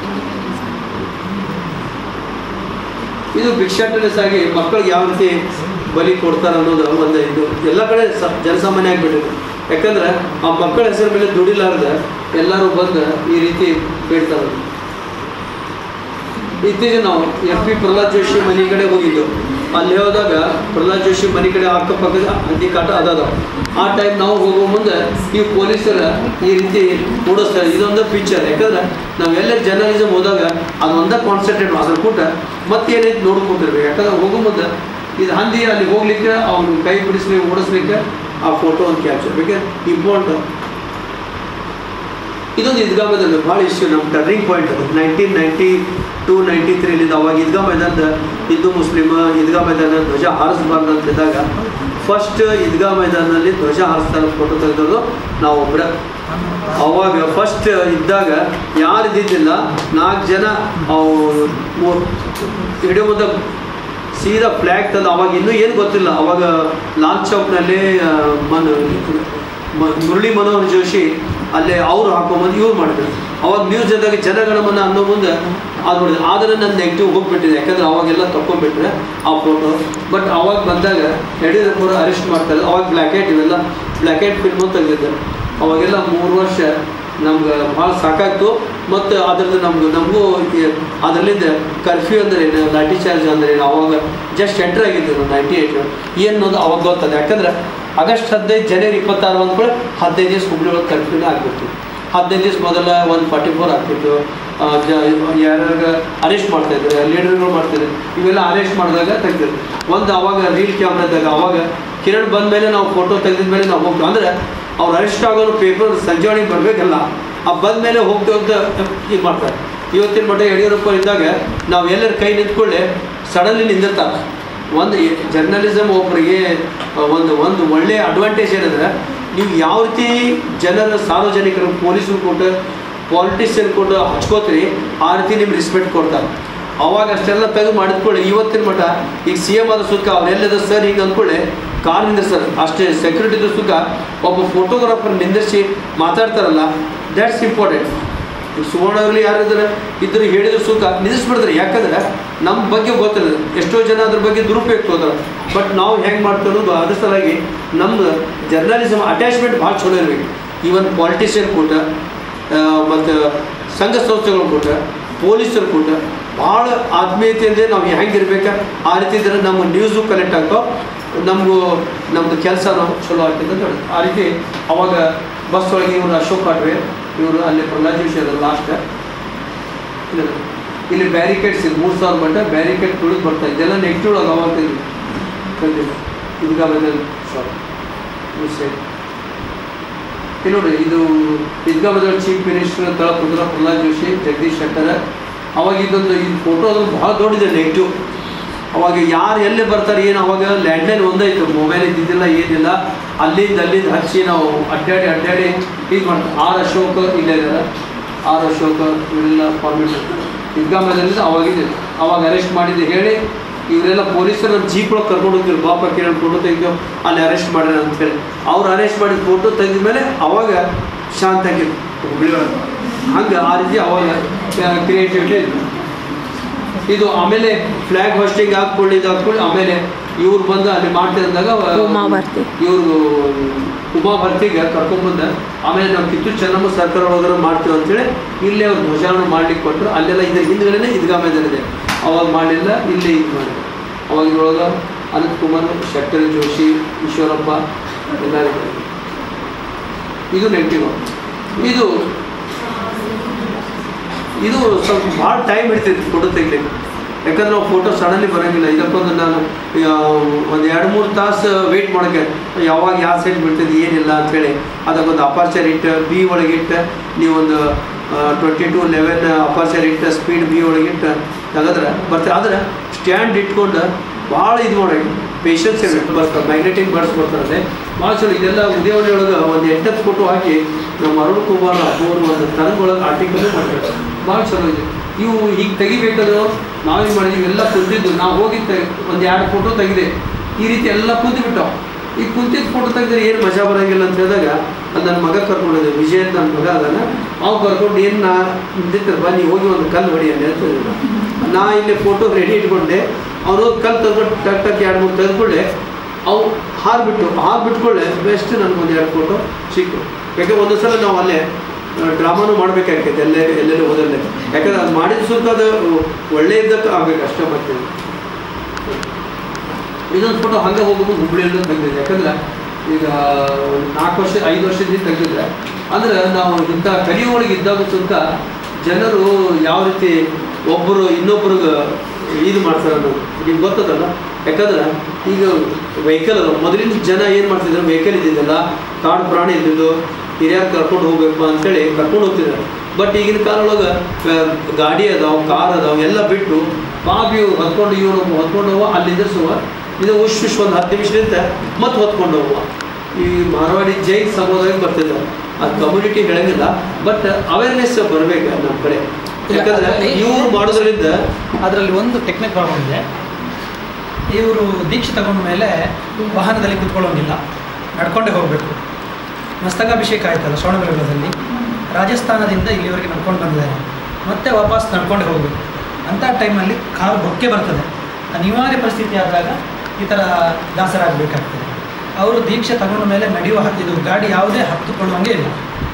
ಇದು ಭಿಕ್ಷಾಟನೆಸ್ ಆಗಿ ಮಕ್ಕಳಿಗೆ ಯಾವ ರೀತಿ ಬಲಿ ಕೊಡ್ತಾರೆ ಅನ್ನೋದು ಒಂದು ಇದು ಎಲ್ಲ ಕಡೆ ಸ ಜನಸಾಮಾನ್ಯ ಆಗಿಬಿಟ್ಟಿದೆ ಯಾಕಂದ್ರೆ ಆ ಮಕ್ಕಳ ಹೆಸರು ಮೇಲೆ ದುಡಿಲಾರ್ದ ಎಲ್ಲರೂ ಬಂದು ಈ ರೀತಿ ಬೇಡ್ತಾರೆ ಇತ್ತೀಚೆಗೆ ನಾವು ಎಂ ಪಿ ಪ್ರಹ್ಲಾದ್ ಜೋಶಿ ಮನೆ ಕಡೆ ಹೋಗಿದ್ದು ಅಲ್ಲಿ ಹೋದಾಗ ಪ್ರಹ್ಲಾದ್ ಜೋಶಿ ಮನೆ ಕಡೆ ಅಕ್ಕಪಕ್ಕದ ಹಂದಿ ಕಾಟ ಅದಾದ ಆ ಟೈಮ್ ನಾವು ಹೋಗೋ ಮುಂದೆ ಈ ಪೊಲೀಸರ ಈ ರೀತಿ ಓಡಿಸ್ತಾರೆ ಇದೊಂದು ಪಿಕ್ಚರ್ ಯಾಕಂದ್ರೆ ನಾವೆಲ್ಲ ಜರ್ನಲಿಸಮ್ ಹೋದಾಗ ಅದು ಒಂದೇ ಕಾನ್ಸಂಟ್ರೇಟ್ ಅದ್ರ ಕೂಟ ಮತ್ತೇನೈತೆ ನೋಡ್ಕೊಂಡಿರ್ಬೇಕು ಯಾಕಂದ್ರೆ ಹೋಗೋ ಮುಂದೆ ಇದು ಹಂದಿ ಅಲ್ಲಿ ಹೋಗ್ಲಿಕ್ಕೆ ಅವ್ನು ಕೈ ಬಿಡಿಸ್ಲಿಕ್ಕೆ ಓಡಿಸ್ಲಿಕ್ಕೆ ಆ ಫೋಟೋ ಒಂದು ಕ್ಯಾಪ್ಚರ್ ಬೇಕೆ ಇಂಪಾರ್ಟೆಂಟ್ ಇದೊಂದು ಈದ್ಗಾ ಮೈದಾನ ಭಾಳ ಇಶ್ಯೂ ನಮ್ಮ ಟರ್ನಿಂಗ್ ಪಾಯಿಂಟ್ ಅದು ನೈನ್ಟೀನ್ ನೈಂಟಿ ಟೂ ನೈಂಟಿ ತ್ರೀಲಿಂದ ಅವಾಗ ಈದ್ಗಾ ಮೈದಾನದ ಹಿಂದೂ ಮುಸ್ಲಿಮ್ ಈದ್ಗಾ ಮೈದಾನ ಧ್ವಜ ಹಾರಿಸಬಾರ್ದು ಅಂತ ಇದ್ದಾಗ ಫಸ್ಟ್ ಈದ್ಗಾ ಮೈದಾನದಲ್ಲಿ ಧ್ವಜ ಹಾರಿಸ್ತಾರೆ ಫೋಟೋ ತೆಗೆದೋದು ನಾವು ಒಬ್ಬರ ಅವಾಗ ಫಸ್ಟ್ ಇದ್ದಾಗ ಯಾರು ಇದ್ದಿದ್ದಿಲ್ಲ ನಾಲ್ಕು ಜನ ಅವು ಹಿಡಿಯೋ ಮುಂದೆ ಸೀದಾ ಫ್ಲ್ಯಾಗ್ ತಂದು ಅವಾಗ ಇನ್ನೂ ಏನು ಗೊತ್ತಿಲ್ಲ ಅವಾಗ ಲಾಲ್ ಚೌಕ್ನಲ್ಲಿ ಆ, ಮನ್ ಮ- ಮುರಳಿ ಮನೋಹರ್ ಜೋಶಿ ಅಲ್ಲೇ ಅವರು ಹಾಕೊಂಬಂದು ಇವ್ರು ಮಾಡಿದ್ರು ಅವಾಗ ನ್ಯೂಸ್ ಜೊತೆಗ ಜನಗಣಮನ ಅನ್ನೋ ಮುಂದೆ ಅದು ನೋಡಿದೆ ಆದರೆ ನನ್ನ ನೆಗೆಟಿವ್ ಹೋಗ್ಬಿಟ್ಟಿದೆ ಯಾಕಂದ್ರೆ ಅವಾಗೆಲ್ಲ ತಗೊಂಡ್ಬಿಟ್ರೆ ಆ ಫೋಟೋ ಬಟ್ ಅವಾಗ ಬಂದಾಗ ಯಡಿಯೂರಪ್ಪರು ಅರೆಸ್ಟ್ ಮಾಡ್ತಾರೆ ಅವಾಗ ಬ್ಲ್ಯಾಕ್ ಆ್ಯಂಡ್ ಇವೆಲ್ಲ ಬ್ಲ್ಯಾಕ್ ಆ್ಯಂಡ್ ಫಿಲ್ಮು ತೆಗೆದಿದ್ದೆ ಅವಾಗೆಲ್ಲ ಮೂರು ವರ್ಷ ನಮ್ಗೆ ಭಾಳ ಸಾಕಾಗ್ತು ಮತ್ತು ಅದ್ರದ್ದು ನಮ್ಗೆ ನಮಗೂ ಅದರಲ್ಲಿಂದ ಕರ್ಫ್ಯೂ ಅಂದ್ರೆ ಏನು ಲಾಠಿ ಚಾರ್ಜ್ ಅಂದ್ರೆ ಏನು ಅವಾಗ ಜಸ್ಟ್ ಎಂಟ್ರ್ ಆಗಿದ್ದು ನಾವು ನೈಂಟಿ ಏಯ್ಟ್ ಏನು ಅನ್ನೋದು ಅವಾಗ ಗೊತ್ತದೆ ಯಾಕಂದ್ರೆ ಆಗಸ್ಟ್ ಹದಿನೈದು ಜನವರಿ ಇಪ್ಪತ್ತಾರು ಅಂದ್ಕೊಳ್ಳಿ ಹದಿನೈದು ದಿವಸ ಹುಬ್ಳಿ ಒಳಗೆ ಕರ್ಫ್ಯೂನ ಆಗ್ಬಿಡ್ತು ಹದಿನೈದು ದಿವಸ ಮೊದಲ ಒಂದು ಫಾರ್ಟಿ ಫೋರ್ ಆಗ್ತಿತ್ತು ಆ, ಜ ಯಾರ್ಯಾರು ಅರೆಸ್ಟ್ ಮಾಡ್ತಾಯಿದ್ರು ಲೀಡರ್ಗಳು ಮಾಡ್ತಿದ್ರು ಇವೆಲ್ಲ ಅರೆಸ್ಟ್ ಮಾಡಿದಾಗ ತೆಗ್ದಿದ್ರು ಒಂದು ಅವಾಗ ರೀಲ್ ಕ್ಯಾಮ್ರಾದಾಗ ಅವಾಗ ಕಿರಣ್ ಬಂದ ಮೇಲೆ ನಾವು ಫೋಟೋ ತೆಗೆದ ಮೇಲೆ ನಾವು ಹೋಗ್ತೀವಿ ಅಂದರೆ ಅವ್ರು ಅರೆಸ್ಟ್ ಆಗೋರು ಪೇಪರ್ ಸಂಜೆವಣಿಗೆ ಬರಬೇಕಲ್ಲ ಆ ಬಂದ ಮೇಲೆ ಹೋಗ್ತೀವಿ ಅಂತ ಇದು ಮಾಡ್ತಾರೆ ಇವತ್ತಿನ ಮಟ್ಟ ಯಡಿಯೂರಪ್ಪ ಇದ್ದಾಗ ನಾವು ಎಲ್ಲರ ಕೈ ನಿಂತ್ಕೊಳ್ಳೆ ಸಡನ್ಲಿ ನಿಂದಿರ್ತಾರೆ ಒಂದು ಜರ್ನಲಿಸಮ್ ಒಬ್ಬರಿಗೆ ಒಂದು ಒಂದು ಒಳ್ಳೆಯ ಅಡ್ವಾಂಟೇಜ್ ಏನಂದ್ರೆ ನೀವು ಯಾವ ರೀತಿ ಜನರ ಸಾರ್ವಜನಿಕರು ಪೊಲೀಸರು ಕೊಟ್ಟು ಪಾಲಿಟಿಷಿಯನ್ ಕೊಟ್ಟು ಹಚ್ಕೋತೀರಿ ಆ ರೀತಿ ನಿಮ್ಗೆ ರೆಸ್ಪೆಕ್ಟ್ ಕೊಡ್ತಾರೆ ಅವಾಗ ಅಷ್ಟೆಲ್ಲ ತೆಗೆದು ಮಾಡಿದ್ಕೊಳ್ಳಿ ಇವತ್ತಿನ ಮಟ್ಟ ಈಗ ಸಿ ಎಮ್ ಆದ ಸುಖ ಅವರೆಲ್ಲದ ಸರ್ ಹಿಂಗೆ ಅಂದ್ಕೊಳ್ಳಿ ಕಾರ್ ನಿಂದಿರ್ಸರ್ ಅಷ್ಟೇ ಸೆಕ್ಯೂರಿಟಿದು ಸುಖ ಒಬ್ಬ ಫೋಟೋಗ್ರಾಫರ್ ನಿಂದಿರಿಸಿ ಮಾತಾಡ್ತಾರಲ್ಲ ದ್ಯಾಟ್ಸ್ ಇಂಪಾರ್ಟೆಂಟ್ ಈಗ ಸುವರ್ಣ ಆಗಲಿ ಯಾರಿದ್ರೆ ಇದ್ರು ಹೇಳಿದ್ರು ಸುಖ ನಿಲ್ಲಿಸ್ಬಿಡ್ತಾರೆ ಯಾಕಂದ್ರೆ ನಮ್ಮ ಬಗ್ಗೆ ಗೊತ್ತಿರೋದು ಎಷ್ಟೋ ಜನ ಅದ್ರ ಬಗ್ಗೆ ದುರುಪಯೋಗ ತೋತಾರೆ ಬಟ್ ನಾವು ಹೆಂಗೆ ಮಾಡ್ತೀವಿ ಅನ್ನೋದು ಅದ್ರ ಸಲುವಾಗಿ ನಮ್ದು ಜರ್ನಲಿಸಮ್ ಅಟ್ಯಾಚ್ಮೆಂಟ್ ಭಾಳ ಚಲೋ ಇರಬೇಕು ಈವನ್ ಪಾಲಿಟಿಷಿಯನ್ ಕೂಟ ಮತ್ತು ಸಂಘ ಸಂಸ್ಥೆಗಳು ಕೂಟ ಪೊಲೀಸರು ಕೂಟ ಭಾಳ ಆತ್ಮೀಯತೆಯಿಂದ ನಾವು ಹೆಂಗಿರ್ಬೇಕು ಆ ರೀತಿ ಇದ್ರೆ ನಮ್ಮ ನ್ಯೂಸು ಕನೆಕ್ಟ್ ಆಗ್ತಾವೆ ನಮಗೂ ನಮ್ಮದು ಕೆಲಸನೂ ಚಲೋ ಆಗ್ತದೆ ಅಂತ ಹೇಳಿ ಆ ರೀತಿ ಅವಾಗ ಬಸ್ ಒಳಗೆ ಇವರು ಅಶೋಕ್ ಕಾಟ್ವೆ ಇವರು ಅಲ್ಲಿ ಪ್ರಹ್ಲಾದ್ ಜೋಶಿ ಅದ್ರ ಲಾಸ್ಟ್ ಇಲ್ಲಿ ಬ್ಯಾರಿಕೇಡ್ಸ್ ಇದೆ ಮೂರು ಸಾವಿರ ಮಟ್ಟ ಬ್ಯಾರಿಕೇಡ್ ತುಳಿದು ಬರ್ತಾ ಇದೆಲ್ಲ ನೆಗೆಟಿವ್ ಒಳಗೆ ಅವಾಗ ತೆಗ್ದು ತೆಗ್ದಿಲ್ಲ ಇದೀಗ ಬಂದಲ್ಲಿ ಸಾರಿ ಮಿಸ್ಟೇಕ್ ಇಲ್ಲಿ ನೋಡಿ ಇದು ಇದ್ಗಾಬದ ಚೀಫ್ ಮಿನಿಸ್ಟರ್ ತಳ ಕುಂದ್ರ ಪ್ರಹ್ಲಾದ್ ಜೋಶಿ ಜಗದೀಶ್ ಶೆಟ್ಟರ್ ಅವಾಗ ಇದೊಂದು ಈ ಫೋಟೋ ಅದು ಭಾಳ ದೊಡ್ಡದಿದೆ ನೆಗೆಟಿವ್ ಅವಾಗ ಯಾರು ಎಲ್ಲಿ ಬರ್ತಾರೆ ಏನು ಅವಾಗ ಲ್ಯಾಂಡ್ಲೈನ್ ಒಂದೇ ಇತ್ತು ಮೊಬೈಲ್ ಇದ್ದಿದ್ದಿಲ್ಲ ಏನಿಲ್ಲ ಅಲ್ಲಿಂದ ಅಲ್ಲಿಂದ ಹಚ್ಚಿ ನಾವು ಅಡ್ಡಾಡಿ ಅಡ್ಡಾಡಿ ಇದು ಮಾಡ್ತೀವಿ ಆರ್ ಅಶೋಕ್ ಇಲ್ಲೇ ಇದ್ದಾರೆ ಆರ್ ಅಶೋಕ್ ಇವರೆಲ್ಲ ಫಾರ್ಮೇಟ್ ಇದ್ಗಾಮದಲ್ಲಿ ಅವಾಗಿದ್ದು ಅವಾಗ ಅರೆಸ್ಟ್ ಮಾಡಿದ್ದು ಹೇಳಿ ಇವರೆಲ್ಲ ಪೊಲೀಸರು ನಮ್ಮ ಜೀಪ್ ಒಳಗೆ ಕರ್ಕೊಂಡು ಹೋಗ್ತಿರು ಬಾಪ ಕೇಳಿ ಫೋಟೋ ತೆಗೆದು ಅಲ್ಲಿ ಅರೆಸ್ಟ್ ಮಾಡ್ಯಾರ ಅಂತ ಹೇಳಿ ಅವ್ರು ಅರೆಸ್ಟ್ ಮಾಡಿದ ಫೋಟೋ ತೆಗೆದ ಮೇಲೆ ಅವಾಗ ಶಾಂತ ಆಗಿತ್ತು ಹುಬ್ಳಿ ಒಳಗೆ ಹಂಗೆ ಆ ರೀತಿ ಅವಾಗ ಕ್ರಿಯೇಟಿವಿಟಿ ಇತ್ತು ಇದು ಆಮೇಲೆ ಫ್ಲಾಗ್ ಹೋಸ್ಟಿಂಗ್ ಹಾಕ್ಕೊಳ್ಳಿ ಇದು ಹಾಕ್ಕೊಳ್ಳಿ ಆಮೇಲೆ ಇವ್ರು ಬಂದು ಅಲ್ಲಿ ಮಾಡ್ತಿದ್ದಾಗ ಉಮಾಭರ್ತಿ. ಇವರು ಉಮಾ ಭರ್ತಿಗೆ ಕರ್ಕೊಂಡ್ಬಂದ ಆಮೇಲೆ ನಾವು ಕಿತ್ತೂರು ಚೆನ್ನಮ್ಮ ಸರ್ಕಾರ ಒಳಗಡೆ ಮಾಡ್ತೀವಿ ಅಂತೇಳಿ ಇಲ್ಲೇ ಅವ್ರು ಧ್ವಜಾರೋಹಣ ಮಾಡ್ಲಿಕ್ಕೆ ಕೊಟ್ಟರು ಅಲ್ಲೆಲ್ಲ ಇದ್ರ ಹಿಂದ್ಗಡೆನೇ ಇದ್ಗಾಮೇದಲ್ಲಿದೆ ಅವಾಗ ಮಾಡಲಿಲ್ಲ ಇಲ್ಲೇ ಇದು ಮಾಡಿದ್ರು ಅವಾಗ ಇದ್ರೊಳಗೆ ಅನಂತ್ ಕುಮಾರ್ ಶೆಟ್ಟರ್ ಜೋಶಿ ಈಶ್ವರಪ್ಪ ಎಲ್ಲ ಇದ್ದಾರೆ. ಇದು ನೆಗೆಟಿವ್ ಇದು ಇದು ಸ್ವಲ್ಪ ಭಾಳ ಟೈಮ್ ಹಿಡಿತೈತಿ ಫೋಟೋ ತೆಗಿಲಿಕ್ಕೆ ಯಾಕಂದ್ರೆ ನಾವು ಫೋಟೋ ಸಡನ್ಲಿ ಬರೋಂಗಿಲ್ಲ ಇದಕ್ಕೊಂದು ನಾನು ಒಂದು ಎರಡು ಮೂರು ತಾಸು ವೆಯ್ಟ್ ಮಾಡೋಕ್ಕೆ ಯಾವಾಗ ಯಾವ ಸೈಡ್ ಬೀಳ್ತದೆ ಏನಿಲ್ಲ ಅಂಥೇಳಿ ಅದಕ್ಕೊಂದು ಅಪಾರ್ಚರ್ ಇಟ್ಟು ಬಿ ಒಳಗಿಟ್ಟು ನೀವೊಂದು ಟ್ವೆಂಟಿ ಟು ಲೆವೆನ್ ಅಪಾರ್ಚರ್ ಇಟ್ಟು ಸ್ಪೀಡ್ ಬಿ ಒಳಗಿಟ್ಟು ತೆಗೆದ್ರೆ ಬರ್ತಾರೆ ಆದ್ರೆ ಸ್ಟ್ಯಾಂಡ್ ಇಟ್ಕೊಂಡು ಭಾಳ ಇದು ಮಾಡಿ ಪೇಷನ್ಸ್ ಇರಬೇಕು ಬರ್ತಾರೆ ಮ್ಯಾಗ್ನೆಟಿಕ್ ಬರ್ಡ್ಸ್ ಬರ್ತಾರೆ ಭಾಳ ಚಲೋ ಇದೆಲ್ಲ ಉದಯವಣಿ ಒಳಗೆ ಒಂದು ಎಂಟತ್ತು ಫೋಟೋ ಹಾಕಿ ನಮ್ಮ ಅರುಣ್ ಕುಮಾರ್ ಅವರು ಒಂದು ತನಗೊಳಗೆ ಆರ್ಟಿಕಲ್ ಮಾಡ್ತಾರೆ ಭಾಳ ಚಲೋ ಇದೆ ಇವು ಹೀಗೆ ತೆಗಿಬೇಕಾದ್ರು ನಾವೇನು ಮಾಡಿದ್ವಿ ಎಲ್ಲ ಕುಂತಿದ್ದು ನಾವು ಹೋಗಿ ತೆ ಒಂದು ಎರಡು ಫೋಟೋ ತೆಗೆದೆ ಈ ರೀತಿ ಎಲ್ಲ ಕುಂತು ಬಿಟ್ಟಾವ ಈ ಕುಂತಿದ್ದ ಫೋಟೋ ತೆಗೆದ್ರೆ ಏನು ಮಜಾ ಬರೋಂಗಿಲ್ಲ ಅಂತ ಹೇಳಿದಾಗ ಅದು ನನ್ನ ಮಗ ಕರ್ಕೊಂಡಿದ್ದೆ ವಿಜಯ್ ಅಂತ ನನ್ನ ಮಗ ಅದಾನ ಅವ್ನು ಕರ್ಕೊಂಡು ಏನು ನಾ ನಿಂತಿರ್ತಾರೆ ಬನ್ನಿ ಹೋಗಿ ಒಂದು ಕಲ್ಲು ಹೊಡಿ ಅಂತ ಹೇಳ್ತಿದ್ದ ನಾ ಇಲ್ಲಿ ಫೋಟೋ ರೆಡಿ ಇಟ್ಕೊಂಡೆ ಅವನು ಕಲ್ಲು ತೆಗೆದು ಟಕ್ ಟಕ್ ಎರಡು ಮೂರು ತೆಗೆದುಕೊಂಡೆ ಅವು ಹಾರ್ಬಿಟ್ಟು ಹಾರು ಬಿಟ್ಕೊಳ್ಳೆ ಬೆಸ್ಟ್ ನನಗೊಂದು ಎರಡು ಫೋಟೋ ಸಿಕ್ಕು ಯಾಕೆ ಒಂದು ಸಲ ನಾವು ಅಲ್ಲೇ ಡ್ರಾಮಾನು ಮಾಡ್ಬೇಕಾಗ್ತೈತೆ ಎಲ್ಲೇ ಎಲ್ಲೆಲ್ಲಿ ಹೋದಲ್ಲೇ ಯಾಕಂದ್ರೆ ಅದು ಮಾಡಿದ ಸುತ್ತ ಅದು ಒಳ್ಳೆ ಇದ್ದಕ್ಕೆ ಆಗ್ಬೇಕು ಅಷ್ಟೇ ಮಾಡ್ತೀನಿ ಇದೊಂದು ಫೋಟೋ ಹಂಗೆ ಹೋಗ್ಬೇಕು ಹುಬ್ಳಿಯಲ್ಲಿ ತೆಗೆದಿದೆ ಯಾಕಂದ್ರೆ ಈಗ ಒಂದು ನಾಲ್ಕು ವರ್ಷ ಐದು ವರ್ಷದಿಂದ ತೆಗೆದಿದ್ರೆ ಅಂದ್ರೆ ನಾವು ಇಂಥ ಕಲಿಯೊಳಗೆ ಇದ್ದಾಗ ಸುತ್ತ ಜನರು ಯಾವ ರೀತಿ ಒಬ್ಬರು ಇನ್ನೊಬ್ರಿಗೆ ಇದು ಮಾಡ್ತಾರೆ ಅನ್ನೋದು ನಿಮ್ಗೆ ಗೊತ್ತದಲ್ಲ ಯಾಕಂದ್ರೆ ಈಗ ವೆಹಿಕಲ್ ಅದ ಮೊದಲಿನ ಜನ ಏನು ಮಾಡ್ತಿದ್ರು ವೆಹಿಕಲ್ ಇದ್ದಿದ್ದಲ್ಲ ಕಾಡು ಪ್ರಾಣಿ ಇದ್ದಿದ್ದು ಹಿರಿಯರು ಕರ್ಕೊಂಡು ಹೋಗ್ಬೇಕು ಅಂತೇಳಿ ಕರ್ಕೊಂಡು ಹೋಗ್ತಿದ್ದಾರೆ ಬಟ್ ಈಗಿನ ಕಾಲ ಒಳಗೆ ಗಾಡಿ ಅದಾವ ಕಾರ್ ಅದಾವ ಎಲ್ಲ ಬಿಟ್ಟು ಬಾಬಿ ಹೊತ್ಕೊಂಡು ಇವನು ಹೊತ್ಕೊಂಡು ಹೋಗುವ ಅಲ್ಲಿ ನಿಂದಿರ್ಸುವ ಇದು ಉಶ್ ಉಶ್ ಒಂದು ಹತ್ತು ನಿಮಿಷದಿಂದ ಮತ್ತೆ ಹೊತ್ಕೊಂಡು ಹೋಗುವ ಈ ಮಾರವಾಡಿ ಜೈನ್ ಸಮುದಾಯಕ್ಕೆ ಬರ್ತಿದ್ದಾರೆ ಅದು ಕಮ್ಯುನಿಟಿ ಹೇಳಂಗಿಲ್ಲ ಬಟ್ ಅವೇರ್ನೆಸ್ ಬರಬೇಕು ನಮ್ಮ ಕಡೆ ಯಾಕಂದ್ರೆ ಇವ್ರು ಮಾಡೋದ್ರಿಂದ ಅದರಲ್ಲಿ ಒಂದು ಟೆಕ್ನಿಕ್ ಪ್ರಾಬ್ಲಮ್ ಇದೆ ಇವರು ದೀಕ್ಷೆ ತಗೊಂಡ ಮೇಲೆ ವಾಹನದಲ್ಲಿ ಕುತ್ಕೊಳ್ಳೋಂಗಿಲ್ಲ ನಡ್ಕೊಂಡೇ ಹೋಗಬೇಕು ಮಸ್ತಕಾಭಿಷೇಕ ಆಯ್ತಲ್ಲ ಶ್ರವಣಬೆಳಗೊಳದಲ್ಲಿ ರಾಜಸ್ಥಾನದಿಂದ ಇಲ್ಲಿವರೆಗೆ ನಡ್ಕೊಂಡು ಬಂದಿದ್ದಾರೆ ಮತ್ತೆ ವಾಪಸ್ ನಡ್ಕೊಂಡೇ ಹೋಗಬೇಕು ಅಂಥ ಟೈಮಲ್ಲಿ ಕಾರು ಬೊಕ್ಕೆ ಬರ್ತದೆ ಅನಿವಾರ್ಯ ಪರಿಸ್ಥಿತಿ ಆದಾಗ ಈ ಥರ ದಾಸರಾಗಬೇಕಾಗ್ತದೆ ಅವರು ದೀಕ್ಷೆ ತಗೊಂಡ ಮೇಲೆ ನಡೆಯುವ ಹತ್ತು ಇದು ಗಾಡಿ ಯಾವುದೇ ಹತ್ತುಕೊಳ್ಳುವಂಗೆ ಇಲ್ಲ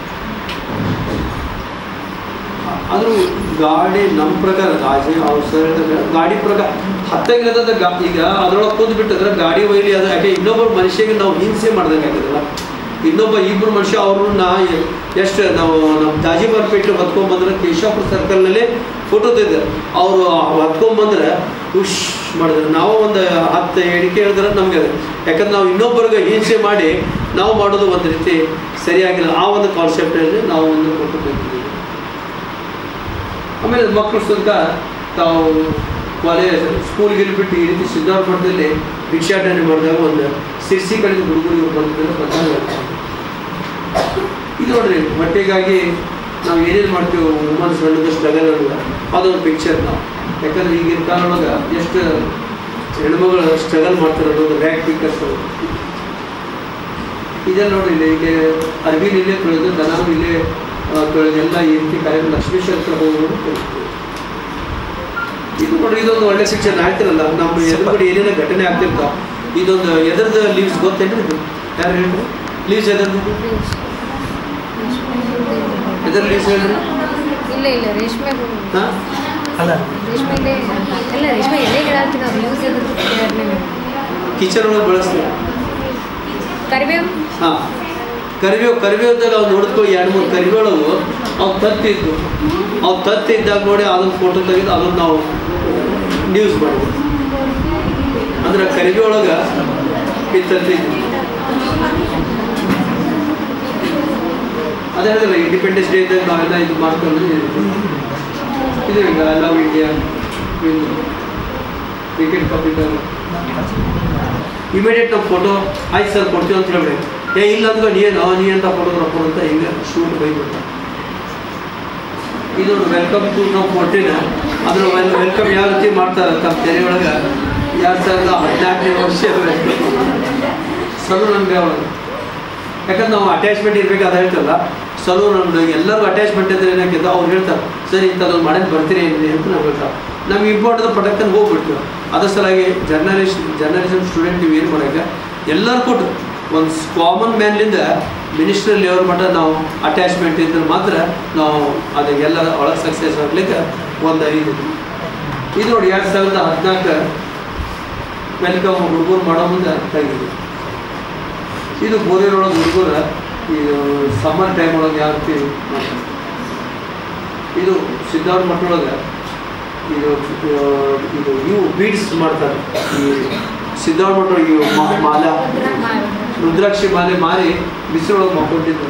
ಆದರೂ ಗಾಡಿ ನಮ್ಮ ಪ್ರಕಾರ ಗಾಜಿ ಅವಸರ ಗಾಡಿ ಪ್ರಕಾರ ಹತ್ತಾಗಿಲ್ಲದ ಗಾ ಈಗ ಅದ್ರೊಳಗೆ ಕೂತ್ ಬಿಟ್ಟಿದ್ರೆ ಗಾಡಿ ಒಯ್ಲಿ ಅದು ಯಾಕೆ ಇನ್ನೊಬ್ಬರು ಮನುಷ್ಯಗೆ ನಾವು ಹಿಂಸೆ ಮಾಡ್ದಂಗೆ ಆಗಿದಲ್ಲ ಇನ್ನೊಬ್ಬ ಇಬ್ಬರು ಮನುಷ್ಯ ಅವ್ರನ್ನ ಎಷ್ಟು ನಾವು ನಮ್ಮ ತಾಜಿಬಾರ್ಪೇಟೆ ಹೊತ್ಕೊಂಡ್ಬಂದ್ರೆ ಕೇಶವಪುರ ಸರ್ಕಲ್ನಲ್ಲಿ ಫೋಟೋ ತೆಗೆದ ಅವರು ಹೊತ್ಕೊಂಡ್ಬಂದ್ರೆ ಉಶ್ ಮಾಡಿದ್ರೆ ನಾವು ಒಂದು ಹತ್ತು ಎಣಿಕೆ ಹೇಳಿದ್ರೆ ನಮಗೆ ಯಾಕಂದ್ರೆ ನಾವು ಇನ್ನೊಬ್ಬರಿಗೆ ಹಿಂಸೆ ಮಾಡಿ ನಾವು ಮಾಡೋದು ಒಂದು ರೀತಿ ಸರಿಯಾಗಿಲ್ಲ ಆ ಒಂದು ಕಾನ್ಸೆಪ್ಟಲ್ಲಿ ನಾವು ಒಂದು ಫೋಟೋ ತೆಗೆದಿದ್ದೀವಿ ಆಮೇಲೆ ಮಕ್ಕಳು ಸುತ್ತ ತಾವು ಕಾಲೇಜ್ ಸ್ಕೂಲ್ಗೆ ಬಿಟ್ಟು ಈ ರೀತಿ ಸಿದ್ಧಾರ್ಥ ಮಠದಲ್ಲಿ ಭಿಕ್ಷಾಟನೆ ಮಾಡಿದಾಗ ಒಂದು ಸಿರ್ಸಿ ಕಡೆದು ಹುಡುಗರಿಗೆ ಬಂದಿದ್ದೆಲ್ಲ ಬಂದಾಗ ಇದು ನೋಡ್ರಿ ಹೊಟ್ಟೆಗಾಗಿ ನಾವು ಏನೇನು ಮಾಡ್ತೀವಿ ವುಮನ್ಸ್ ಹೇಳೋದು ಸ್ಟ್ರಗಲ್ ಅನ್ನೋದು ಅದೊಂದು ಪಿಕ್ಚರ್ ನಾವು ಯಾಕಂದ್ರೆ ಈಗಿನ ಕಾಲದೊಳಗೆ ಎಷ್ಟು ಹೆಣ್ಮಗಳು ಸ್ಟ್ರಗಲ್ ಮಾಡ್ತಾರೆ ಅನ್ನೋದು ರ್ಯಾಕ್ ಪಿಕ್ಕರ್ಸ್ ಇದೆಲ್ಲ ನೋಡ್ರಿ ಇಲ್ಲಿ ಇಲ್ಲಿ ಅರ್ಬಿನ ಇಲ್ಲೇ ತೊಳೆದು ದನವು ಇಲ್ಲೇ ಆ, ತೊಳೆದು ಎಲ್ಲ ಈ ರೀತಿ ಕಾರ್ಯಕ್ರಮ ಲಕ್ಷ್ಮೀಶ್ವರ ಹತ್ರ ಹೋಗೋದು ಇದು ನೋಡ್ರಿ ಇದೊಂದು ಒಳ್ಳೆ ಶಿಕ್ಷಣ ಆಯ್ತಿರಲ್ಲ ನಮ್ಮ ಎದುರುಗಡೆ ಏನೇನೋ ಘಟನೆ ಆಗ್ತಿರ್ತಾವ ಇದೊಂದು ಎದರ್ದ ಲೀವ್ಸ್ ಗೊತ್ತೇನ್ರಿ ಇದು ಯಾರು ಹೇಳ್ರಿ ಲೀವ್ಸ್ ಎದರ್ದು ಎದರ್ ಲೀವ್ಸ್ ಹೇಳ್ರಿ ಇಲ್ಲ ಇಲ್ಲ ರೇಷ್ಮೆ ಹೂವು. ಹಾಂ ಅಲ್ಲ ರೇಷ್ಮೆ ಎಲೆ ಇಲ್ಲ ರೇಷ್ಮೆ ಎಲೆ ಗಿಡ ಹಾಕ್ತೀವಿ ನಾವು ಯೂಸ್ ಇದ್ರೆ ಕಿಚನ್ ಒಳಗೆ ಬಳಸ್ತೀವಿ ಕರಿಬೇವು ಹಾಂ ಕರಿಬೇವು ಕರಿಬೇವ್ದಾಗ ಅವ್ನು ನೋಡಿದ್ಕೊ ಎರಡು ಮೂರು ಕರಿಬೇವು ಅವು ತತ್ತಿದ್ದು ಅವು ತತ್ತಿದ್ದಾಗ ನೋಡಿ ಅದನ್ನ ಫೋಟೋ ತೆಗೆದು ಅದನ್ನು ನಾವು ನ್ಯೂಸ್ ಮಾಡ್ಬೋದು ಅಂದ್ರೆ ಕರಿಬೇವು ಒಳಗೆ ಈ ತತ್ತಿದ್ದು ಅದೇ ಹೇಳಿದ್ರೆ ಇಂಡಿಪೆಂಡೆನ್ಸ್ ಡೇ ಇದ್ದಾಗ ನಾವೆಲ್ಲ ಇದು ಮಾಡ್ಕೊಂಡು ಇದು ಈಗ ಲವ್ ಇಂಡಿಯಾ ಕ್ರಿಕೆಟ್ ಕಪ್ ಇದ್ದಾಗ ಇಮಿಡಿಯೇಟ್ ನಾವು ಫೋಟೋ ಆಯ್ತು ಸರ್ ಕೊಡ್ತೀವಿ ಅಂತ ಹೇಳ್ಬಿಡಿ ಏ ಇಲ್ಲ ಅಂದ್ರೆ ನೀ ಏನು ನೀ ಅಂತ ಫೋಟೋಗ್ರಾಫರ್ ಅಂತ ಹಿಂಗೆ ಶೂಟ್ ಬೈಬಿಟ್ಟ ಇದು ವೆಲ್ಕಮ್ ಟು ನಾವು ಫೋರ್ಟೀನ್ ಅದ್ರ ವೆಲ್ ವೆಲ್ಕಮ್ ಯಾವ ರೀತಿ ಮಾಡ್ತಾರೆ ತಮ್ಮ ತೆರೆ ಒಳಗೆ ಎರಡು ಸಾವಿರದ ಹದಿನಾಲ್ಕನೇ ವರ್ಷ ಸಲು ನಮಗೆ ಒಳಗೆ ಯಾಕಂದ್ರೆ ನಾವು ಅಟ್ಯಾಚ್ಮೆಂಟ್ ಇರ್ಬೇಕು ಅದು ಹೇಳ್ತಲ್ಲ ಸಲು ನಮ್ದು ಎಲ್ಲರಿಗೂ ಅಟ್ಯಾಚ್ಮೆಂಟ್ ಇದ್ರೆ ಏನಾಗಿದ್ದು ಅವ್ರು ಹೇಳ್ತಾರೆ ಸರಿ ಇಂಥದ್ದೊಂದು ಮಾಡೋದು ಬರ್ತೀರಿ ಏನಿದೆ ಅಂತ ನಾವು ಹೇಳ್ತಾರೆ ನಮ್ಗೆ ಇಂಪಾರ್ಟೆಂಟ್ ಪಟಕ್ಕನ್ನು ಹೋಗ್ಬಿಡ್ತೀವಿ ಅದ್ರ ಸಲುವಾಗಿ ಜರ್ನಲಿಸ್ಟ್ ಜರ್ನಲಿಸಮ್ ಸ್ಟೂಡೆಂಟ್ ನೀವು ಏನು ಮಾಡೋಕೆ ಎಲ್ಲರೂ ಕೊಟ್ಟು ಒಂದು ಕಾಮನ್ ಮ್ಯಾನ್ಲಿಂದ ಮಿನಿಸ್ಟ್ರಿ ಲೆವೆಲ್ ಮಟ್ಟ ನಾವು ಅಟ್ಯಾಚ್ಮೆಂಟ್ ಇದ್ರೆ ಮಾತ್ರ ನಾವು ಅದಕ್ಕೆಲ್ಲ ಒಳಗೆ ಸಕ್ಸಸ್ ಆಗ್ಲಿಕ್ಕೆ ಒಂದು ಇದು ಇದು ನೋಡಿ ಎರಡು ಸಾವಿರದ ಹದಿನಾಲ್ಕು ವೆಲ್ಕಮ್ ಹುಡುಗರು ಮಾಡೋ ಮುಂದೆ ತೆಗೆದಿದೆ ಇದು ಬೋಧೆಯೊಳಗೆ ಹುಡುಗರ ಇದು ಸಮ್ಮರ್ ಟೈಮ್ ಒಳಗೆ ಯಾವ ರೀತಿ ಮಾಡ್ತಾರೆ ಇದು ಸಿದ್ಧಾರ್ಥ ಮಠದೊಳಗೆ ಇದು ಆ, ಇದು ಇವು ಬೀಡ್ಸ್ ಮಾಡ್ತಾರೆ ಈ ಸಿದ್ಧಾರ್ಥ ಮಠ ಇವು ಮಾ- ಮಾಲ ರುದ್ರಾಕ್ಷಿ ಮಾಲೆ ಮಾರಿ ಬಿಸಿಲೊಳಗೆ ಮಕ್ಕೊಂಡಿದ್ದು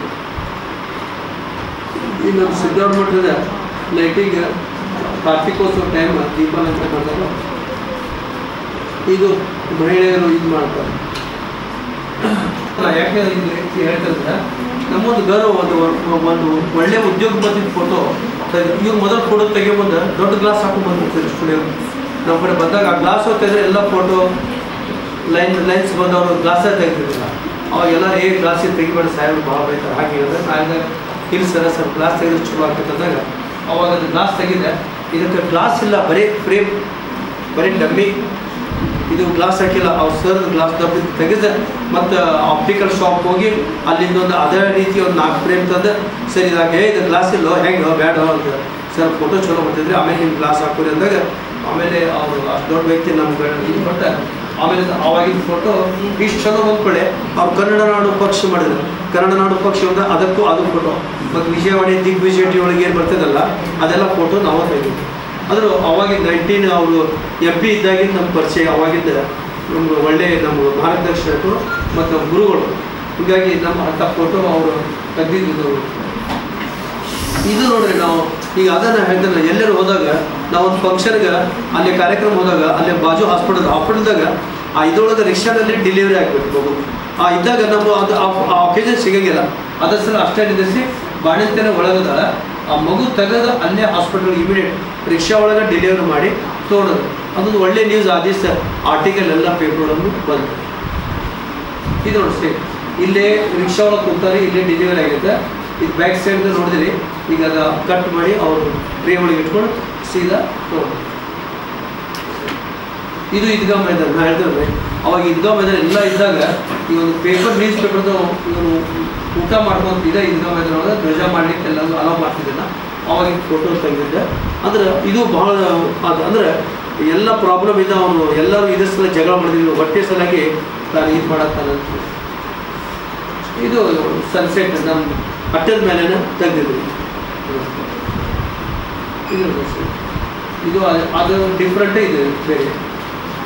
ಈ ನಮ್ಮ ಸಿದ್ಧಾರ್ಥ ಮಠದ ಲೈಟಿಂಗ್ ಕಾರ್ತಿಕೋತ್ಸವ ಟೈಮ್ ದೀಪಾಲಂಕಾರ ಮಾಡಿದಾಗ ಇದು ಮಹಿಳೆಯರು ಇದು ಮಾಡ್ತಾರೆ ಅಲ್ಲ, ಯಾಕೆ ಇದು ರೀತಿ ಹೇಳ್ತಾರೆ ನಮ್ಮೊಂದು ಗರ್ವ ಒಂದು ಒಂದು ಒಳ್ಳೆ ಉದ್ಯೋಗ ಬಂದಿದ್ದ ಫೋಟೋ ಇವ್ರು ಮೊದಲು ಫೋಟೋ ತೆಗಿಯೋಮುಂದೆ ದೊಡ್ಡ ಗ್ಲಾಸ್ ಹಾಕೊಂಡು ಬಂದಿರ್ತಾರೆ ಸ್ಟುಡಿಯೋ ನಮ್ಮ ಕಡೆ ಬಂದಾಗ ಆ ಗ್ಲಾಸ್ ತೆಗೆದ್ರೆ ಎಲ್ಲ ಫೋಟೋ ಲೈನ್ ಲೈನ್ಸ್ ಬಂದವರು ಗ್ಲಾಸ ತೆಗ್ದಿರಲಿಲ್ಲ ಅವಾಗೆಲ್ಲ ಏ ಗ್ಲಾಸಿಗೆ ತೆಗಿಬೇಡ ಸಾಹೇಬ್ರು ಭಾಳ ಬೈತಾರೆ ಹಾಗೆ ಹೇಳಿದ್ರೆ ನಾನು ಇಲ್ಲ ಸರ ಸರ್ ಗ್ಲಾಸ್ ತೆಗೆದ್ರೆ ಚಲೋ ಆಗ್ತದೆ ಅಂದಾಗ ಅವಾಗ ಅದು ಗ್ಲಾಸ್ ತೆಗಿದೆ ಇದಕ್ಕೆ ಗ್ಲಾಸ್ ಇಲ್ಲ ಬರೀ ಫ್ರೇಮ್ ಬರೀ ಡಮ್ಮಿ ಇದು ಗ್ಲಾಸ್ ಹಾಕಿಲ್ಲ ಅವ್ರು ಸರ್ ಗ್ಲಾಸ್ ಡಬ್ಬಿ ತೆಗೆದ ಮತ್ತು ಆಪ್ಟಿಕಲ್ ಶಾಪ್ ಹೋಗಿ ಅಲ್ಲಿಂದ ಒಂದು ಅದೇ ರೀತಿ ಒಂದು ನಾಲ್ಕು ಫ್ರೇಮ್ ತಂದು ಸರಿ ಇದಾಗ ಏ ಇದು ಗ್ಲಾಸ್ ಇಲ್ಲೋ ಹೆಂಗೆ ಬೇಡ ಅಂತ ಸರ್ ಫೋಟೋ ಚಲೋ ಬರ್ತಿದ್ರಿ ಆಮೇಲೆ ನಿಮ್ಮ ಗ್ಲಾಸ್ ಹಾಕೋರಿ ಅಂದಾಗ ಆಮೇಲೆ ಅವರು ಅಷ್ಟು ದೊಡ್ಡ ವ್ಯಕ್ತಿ ನಮ್ಗೆ ಇದು ಕೊಟ್ಟ ಆಮೇಲೆ ಅವಾಗಿನ ಫೋಟೋ ಇಷ್ಟು ಚಲೋ ಬಂದ್ಕೊಳ್ಳೆ ಅವ್ರು ಕನ್ನಡ ನಾಡು ಪಕ್ಷ ಮಾಡಿದ್ರು ಕನ್ನಡ ನಾಡು ಪಕ್ಷ ಅಂದ್ರೆ ಅದಕ್ಕೂ ಅದು ಫೋಟೋ ಮತ್ತು ವಿಜಯವಾಣಿ ದಿಗ್ವಿಜಯ ಟಿ ಒಳಗೆ ಏನು ಬರ್ತದಲ್ಲ ಅದೆಲ್ಲ ಫೋಟೋ ನಾವು ತೆಗಿದ್ವಿ ಆದರೂ ಅವಾಗಿನ ನೈನ್ಟೀನ್ ಅವರು ಎಂ ಪಿ ಇದ್ದಾಗಿನ ನಮ್ಮ ಪರಿಚಯ ಅವಾಗಿದ್ದ ನಮ್ಗೆ ಒಳ್ಳೆ ನಮ್ಮ ಮಾರ್ಗದರ್ಶಕರು ಮತ್ತು ನಮ್ಮ ಗುರುಗಳು ಹೀಗಾಗಿ ನಮ್ಮ ಅಂಥ ಫೋಟೋ ಅವರು ತೆಗೆದಿದ್ದು ಇದು ನೋಡ್ರಿ ನಾವು ಈಗ ಅದನ್ನ ಹೇಳ್ತಾರೆ ಎಲ್ಲರೂ ಹೋದಾಗ ನಾವು ಒಂದು ಫಂಕ್ಷನ್ಗೆ ಅಲ್ಲಿ ಕಾರ್ಯಕ್ರಮ ಹೋದಾಗ ಅಲ್ಲಿ ಬಾಜು ಹಾಸ್ಪಿಟಲ್ ಹಾಸ್ಪಿಟಲ್ದಾಗ ಆ ಇದರೊಳಗೆ ರಿಕ್ಷಾದಲ್ಲಿ ಡೆಲಿವರಿ ಆಗ್ಬೇಕು ಮಗು ಆ ಇದ್ದಾಗ ನಮ್ಮ ಅದು ಆ ಒಕೇಜನ್ ಸಿಗಂಗಿಲ್ಲ ಅದ್ರ ಸಲ ಅಷ್ಟೇ ನಿಲ್ಲಿಸಿ ಬಾಣಿಂತನೇ ಒಳಗದ ಆ ಮಗು ತೆಗೆದು ಅಲ್ಲೇ ಹಾಸ್ಪಿಟಲ್ ಇಮಿಡಿಯೇಟ್ ರಿಕ್ಷಾ ಒಳಗೆ ಡೆಲಿವರಿ ಮಾಡಿ ತೊಗೊಳೋದು ಅದೊಂದು ಒಳ್ಳೆ ನ್ಯೂಸ್ ಆ ದಿವಸ ಆರ್ಟಿಕಲ್ ಎಲ್ಲ ಪೇಪರ್ ಒಳಗೂ ಬಂತು ಇದು ನೋಡಿ ಸೇಮ್ ಇಲ್ಲೇ ರಿಕ್ಷಾ ಒಳಗೆ ಕೂತಾರೆ ಇಲ್ಲೇ ಡೆಲಿವರಿ ಆಗಿದೆ ಇದು ಬ್ಯಾಕ್ ಸೈಡ್ ನೋಡಿದ್ರಿ ಈಗ ಅದ ಕಟ್ ಮಾಡಿ ಅವರು ಟ್ರೇ ಒಳಗೆ ಇಟ್ಕೊಂಡು ಸೀದಾ ತಗೊಂಡು ಇದು ಈದ್ಗಾ ಮೈದಾನ ನಾ ಹೇಳ್ತೇನೆ ಅವಾಗ ಈದ್ಗಾ ಮೈದಾನ ಎಲ್ಲ ಇದ್ದಾಗ ಈ ಒಂದು ಪೇಪರ್ ನ್ಯೂಸ್ ಪೇಪರ್ದು ಇವನು ಊಟ ಮಾಡ್ಕೊಂಡು ಇದೇ ಈದ್ಗಾ ಮೈದಾನ ಒಳಗೆ ಧ್ವಜ ಮಾಡ್ಲಿಕ್ಕೆ ಎಲ್ಲ ಅಲೋ ಮಾಡ್ತಿದ್ದಿಲ್ಲ ಅವಾಗ ಫೋಟೋ ತೆಗೆದಿದ್ದೆ ಅಂದ್ರೆ ಇದು ಬಹಳ ಅದು ಅಂದ್ರೆ ಎಲ್ಲ ಪ್ರಾಬ್ಲಮ್ ಇದೆ ಅವನು ಎಲ್ಲರೂ ಇದ್ರ ಸಲ ಜಗಳ ಮಾಡಿದ್ರು ಹೊಟ್ಟೆ ಸಲಾಗಿ ನಾನು ಇದು ಮಾಡತ್ತಾನಂತ ಇದು ಸನ್ಸೆಟ್ ನಮ್ಮ ಹಟ್ಟದ ಮೇಲೆ ತೆಗೆದಿದ್ವಿ ಇದು ನೋಡಿ sir. ಇದು ಅದು- ಅದು ಡಿಫ್ರೆಂಟೇ ಇದೆ ಬೇರೆ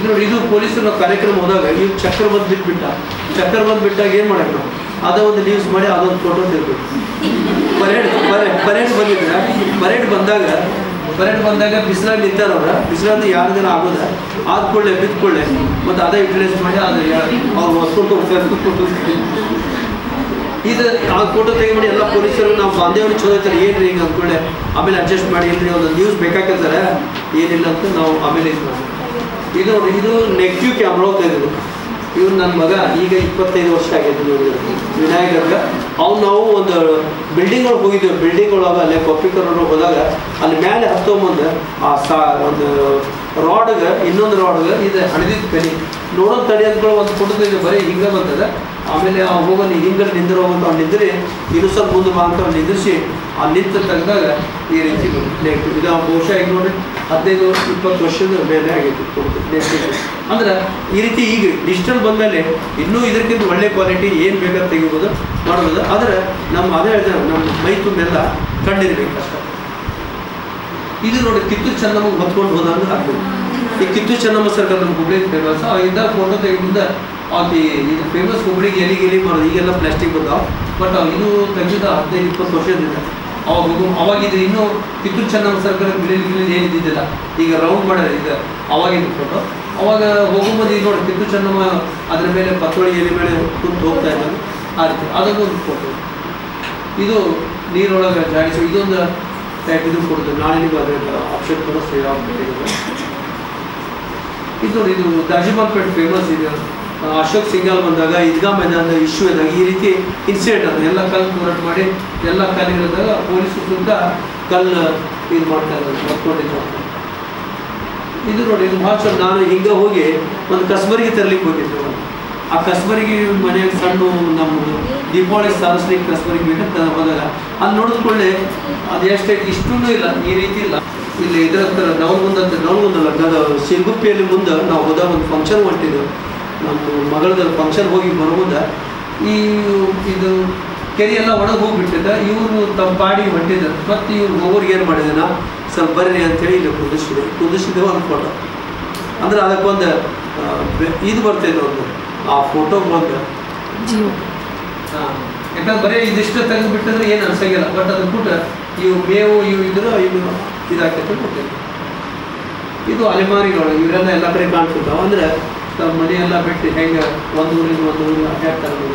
ಇದು ನೋಡಿ ಇದು ಪೊಲೀಸರು ನಾವು ಕಾರ್ಯಕ್ರಮ ಹೋದಾಗ ಇವ್ ಚಕ್ರ ಬಂದು ಬಿಟ್ಬಿಟ್ಟ ಚಕ್ರ ಬಂದು ಬಿಟ್ಟಾಗ ಏನು ಮಾಡಕ್ಕೆ ನಾವು ಅದ ಒಂದು ನ್ಯೂಸ್ ಮಾಡಿ ಅದೊಂದು ಫೋಟೋ ತೆಗ್ಬೇಕು ಪರೇಡ್ ಪರೇಡ್ ಬಂದಿದ್ರೆ ಪರೇಡ್ ಬಂದಾಗ ಪರೇಡ್ ಬಂದಾಗ ಬಿಸಿಲಾಗ ನಿಂತಾರವ್ರ ಬಿಸಿಲಾಗ ಯಾರು ಜನ ಆಗೋದ ಆದ ಕೂಡಲೇ ಬಿದ್ದ ಕೂಡಲೇ ಮತ್ತು ಅದೇ ಯುಟಿಲೈಸ್ ಮಾಡಿ ಅದು ಅವ್ರು ಹೊತ್ಕೊಂಡು ಹೋಗ್ತಾರೆ ಇದು ಆ ಫೋಟೋ ತೆಗಿಬಿಡಿ ಎಲ್ಲ ಪೊಲೀಸರು ನಾವು ಬಾಂಧವ್ರು ಚಲೋ ಐತಾರೆ ಏನ್ರಿ ಹಿಂಗೆ ಅಂದ್ಕೊಳ್ಳೆ ಆಮೇಲೆ ಅಡ್ಜಸ್ಟ್ ಮಾಡಿ ಇಲ್ರಿ ಒಂದು ನ್ಯೂಸ್ ಬೇಕಾಕಂತಾರೆ ಏನಿಲ್ಲ ಅಂತ ನಾವು ಆಮೇಲೆ ಇದು ಮಾಡ್ತೀವಿ ಇದು ನೋಡಿ ಇದು ನೆಗೆಟಿವ್ ಕ್ಯಾಮ್ರಾ ತೆಗೆದು ಇವ್ನು ನನ್ನ ಮಗ ಈಗ ಇಪ್ಪತ್ತೈದು ವರ್ಷ ಆಗೈತೆ ನೋಡಿ ವಿನಾಯಕರ್ಗ ಅವ್ನು ನಾವು ಒಂದು ಬಿಲ್ಡಿಂಗ್ ಒಳಗೆ ಹೋಗಿದ್ದೇವೆ ಬಿಲ್ಡಿಂಗ್ ಒಳಗೆ ಅಲ್ಲೇ ಕೊಪ್ಪಿಕರ್ ಒಳಗೆ ಹೋದಾಗ ಅಲ್ಲಿ ಮೇಲೆ ಹತ್ತೊಂಬಂದು ಆ ಸಾ ಒಂದು ರಾಡ್ಗೆ ಇನ್ನೊಂದು ರಾಡ್ಗೆ ಇದು ಹಣಿದಿದ್ದು ಕಲಿ ನೋಡೋದು ತಡಿ ಅಂದ್ಕೊಳ್ಳೋ ಒಂದು ಫೋಟೋ ತೆಗೆದು ಬರೀ ಹಿಂಗೆ ಬಂತದ ಆಮೇಲೆ ಅವ್ನು ಹೋಗೋನು ಹಿಂಗೆ ನಿಂದಿರೋ ಅಂತ ಅವ್ನು ನಿಂದ್ರಿ ಇನ್ನೂ ಸ್ವಲ್ಪ ಮುಂದೆ ಬಾ ಅಂತ ಅವ್ನು ನಿಂದಿರಿಸಿ ಆ ನಿಂತು ತೆಗೆದಾಗ ಈ ರೀತಿ ನೆಗೆಟಿವ್ ಇದು ಅವ್ನು ಬಹುಶಃ ಈಗ ನೋಡಿ ಹದಿನೈದು ಇಪ್ಪತ್ತು ವರ್ಷದ ಮೇಲೆ ಆಗೈತಿ ನೆಗೆಟಿವ್ ಅಂದ್ರೆ ಈ ರೀತಿ ಈಗ ಡಿಜಿಟಲ್ ಬಂದಮೇಲೆ ಇನ್ನೂ ಇದಕ್ಕಿಂತ ಒಳ್ಳೆ ಕ್ವಾಲಿಟಿ ಏನು ಬೇಕಾದ್ರೆ ತೆಗಿಬೋದು ಮಾಡ್ಬೋದು ಆದರೆ ನಮ್ಮ ಅದೇ ಹೇಳಿದೆ ನಮ್ಮ ಮೈ ತುಂಬೆಲ್ಲ ಕಂಡಿರ್ಬೇಕು ಅಷ್ಟೇ ಇದು ನೋಡಿ ಕಿತ್ತೂರು ಚೆನ್ನಮ್ಮಗೆ ಹೊತ್ಕೊಂಡು ಹೋದಂಗೆ ಆಗ್ತದೆ ಈ ಕಿತ್ತೂರು ಚೆನ್ನಮ್ಮ ಸರ್ಕಾರ ನಮ್ಮ ಹುಬ್ಳಿ ಫೇಮಸ್ ಇದ್ದಾಗ ಫೋಟೋ ತೆಗೆದಿಂದ ಆಕೆ ಇದು ಫೇಮಸ್ ಹುಬ್ಳಿಗೆ ಎಲಿ ಗಿಲಿ ಮಾಡೋದು ಈಗೆಲ್ಲ ಪ್ಲಾಸ್ಟಿಕ್ ಬಂದಾವ ಬಟ್ ಇದು ತೆಗೆದ ಹದಿನೈದು ಇಪ್ಪತ್ತು ವರ್ಷದಿಂದ ಅವಾಗ ಹೋಗು ಅವಾಗ ಇದು ಇನ್ನೂ ಕಿತ್ತೂರು ಚೆನ್ನಮ್ಮ ಸರ್ಕಾರ ಗಿಳಿ ಗಿಳಿ ಏನಿದ್ದಿದ್ದಿಲ್ಲ ಈಗ ರೌಂಡ್ ಮಾಡ್ಯಾರ ಈಗ ಅವಾಗಿನ ಫೋಟೋ ಅವಾಗ ಹೋಗುம்போದು ಈಗ ನೋಡಿ ಕಿತ್ತೂರು ಚೆನ್ನಮ್ಮ ಅದ್ರ ಮೇಲೆ ಪತ್ತೋಳಿ ಎಲೆ ಮೇಲೆ ಕುಂತು ಹೋಗ್ತಾ ಇದ್ದಾರೆ ಆ ರೀತಿ ಅದೊಂದು ಒಂದು ಫೋಟೋ ಇದು ನೀರೊಳಗೆ ಜಾಡಿಸಿ ಇದೊಂದು ಟೈಪ್ ಇದು ಕೊಡೋದು ನಾಳೆ ನೀವು ಅದರ ಆಪ್ಷನ್ ಕೂಡ ಸೇವ್ ಆಗ್ಬಿಟ್ಟಿದೆ ಇದು ನೋಡಿ ಇದು ದಾಜಿಮಾಲ್ಪೇಟ್ ಫೇಮಸ್ ಇದೆ ಆ, ಅಶೋಕ್ ಸಿಂಗಾಲ್ ಬಂದಾಗ ಈದ್ಗಾ ಮೈದಾನದ ಇಶ್ಯೂ ಇದ್ದಾಗ ಈ ರೀತಿ ಇನ್ಸಿಡೆಂಟ್ ಅದು ಎಲ್ಲ ಕಲ್ಲು ಹೋರಾಟ ಮಾಡಿ ಎಲ್ಲ ಕಲ್ಲಿಗಳಿದ್ದಾಗ ಪೊಲೀಸರು ಸುತ್ತ ಕಲ್ಲು ಇದು ಮಾಡ್ತಾ ಇದ್ದಾರೆ ಹೊತ್ಕೊಂಡಿದ್ದು ಇದು ನೋಡಿ ಇದು ಭಾಳ ಚಲೋ ನಾನು ಹಿಂಗೆ ಹೋಗಿ ಒಂದು ಕಸ್ಬರಿಗೆ ತರ್ಲಿಕ್ಕೆ ಹೋಗಿದ್ದೆ ನಾನು. ಆ ಕಸ್ಬರಿಗೆ ಮನೆಯಾಗ ಸಣ್ಣ ನಮ್ಮದು ದೀಪಾವಳಿ ಸಾರಿಸ್ಲಿಕ್ಕೆ ಕಸ್ಬರಿಗೆ ಬೇಕಂತ ಹೋದಾಗ ಅಲ್ಲಿ ನೋಡಿದ್ಕೊಳ್ಳೆ ಅದು ಎಷ್ಟೈತಿ ಇಷ್ಟೂ ಇಲ್ಲ ಈ ರೀತಿ ಇಲ್ಲ ಇಲ್ಲಿ ಇದರ ಹತ್ರ ನವಲ್ಗುಂದ ಅಂತ ನವಲ್ಗುಂದಲ್ಲ ಗದ ಸಿರ್ಗುಪ್ಪಿಯಲ್ಲಿ ಮುಂದೆ ನಾವು ಹೋದಾಗ ಒಂದು ಫಂಕ್ಷನ್ ಹೊಂಟಿದ್ದೆವು ನಮ್ಮ ಮಗಳದ ಫಂಕ್ಷನ್ ಹೋಗಿ ಬರೋ ಮುಂದೆ ಈ ಇದು ಕೆರೆ ಎಲ್ಲ ಒಳಗೆ ಹೋಗ್ಬಿಟ್ಟಿದ್ದ ಇವರು ತಮ್ಮ ಪಾಡಿ ಹೊಂಟಿದ್ದಾರೆ ಮತ್ತು ಇವ್ರು ಹೋಗೋರಿಗೆ ಏನು ಮಾಡಿದೆ ನಾ ಸ್ವಲ್ಪ ಬರ್ರಿ ಅಂತೇಳಿ ಇಲ್ಲಿ ಕುದಿಸಿದೆ ಕುದಿಸಿದೆ ಒಂದು ಫೋಟೋ ಅಂದ್ರೆ ಅದಕ್ಕೊಂದು ಆ, ಬೆ- ಇದು ಬರ್ತೈತೆ ಒಂದು ಆ ಫೋಟೋ ಒಂದು ಹಾಂ ಯಾಕಂದ್ರೆ ಬರೀ ಇದಿಷ್ಟು ತೆಗೆದು ಬಿಟ್ಟಿದ್ರೆ ಏನು ಅನ್ಸಂಗಿಲ್ಲ ಬಟ್ ಅದನ್ನ ಬಿಟ್ಟು ಇವು ಮೇವು ಇವು ಇದ್ರೆ ಇವು ಇದಾಕೈತೆ ಕೊಡ್ತೈತೆ ಇದು ಅಲೆಮಾರಿಗಳು ಇವರೆಲ್ಲ ಎಲ್ಲ ಕಡೆ ಕಾಣ್ತಿರ್ತಾವ ಅಂದ್ರೆ ತಮ್ಮ ಮನೆಯೆಲ್ಲ ಬಿಟ್ಟು ಹೆಂಗೆ ಒಂದು ಊರಿಂದ ಒಂದು ಊರಿಗೆ ಅಡ್ಡಾಡ್ತಾರೆ ನೋಡಿ.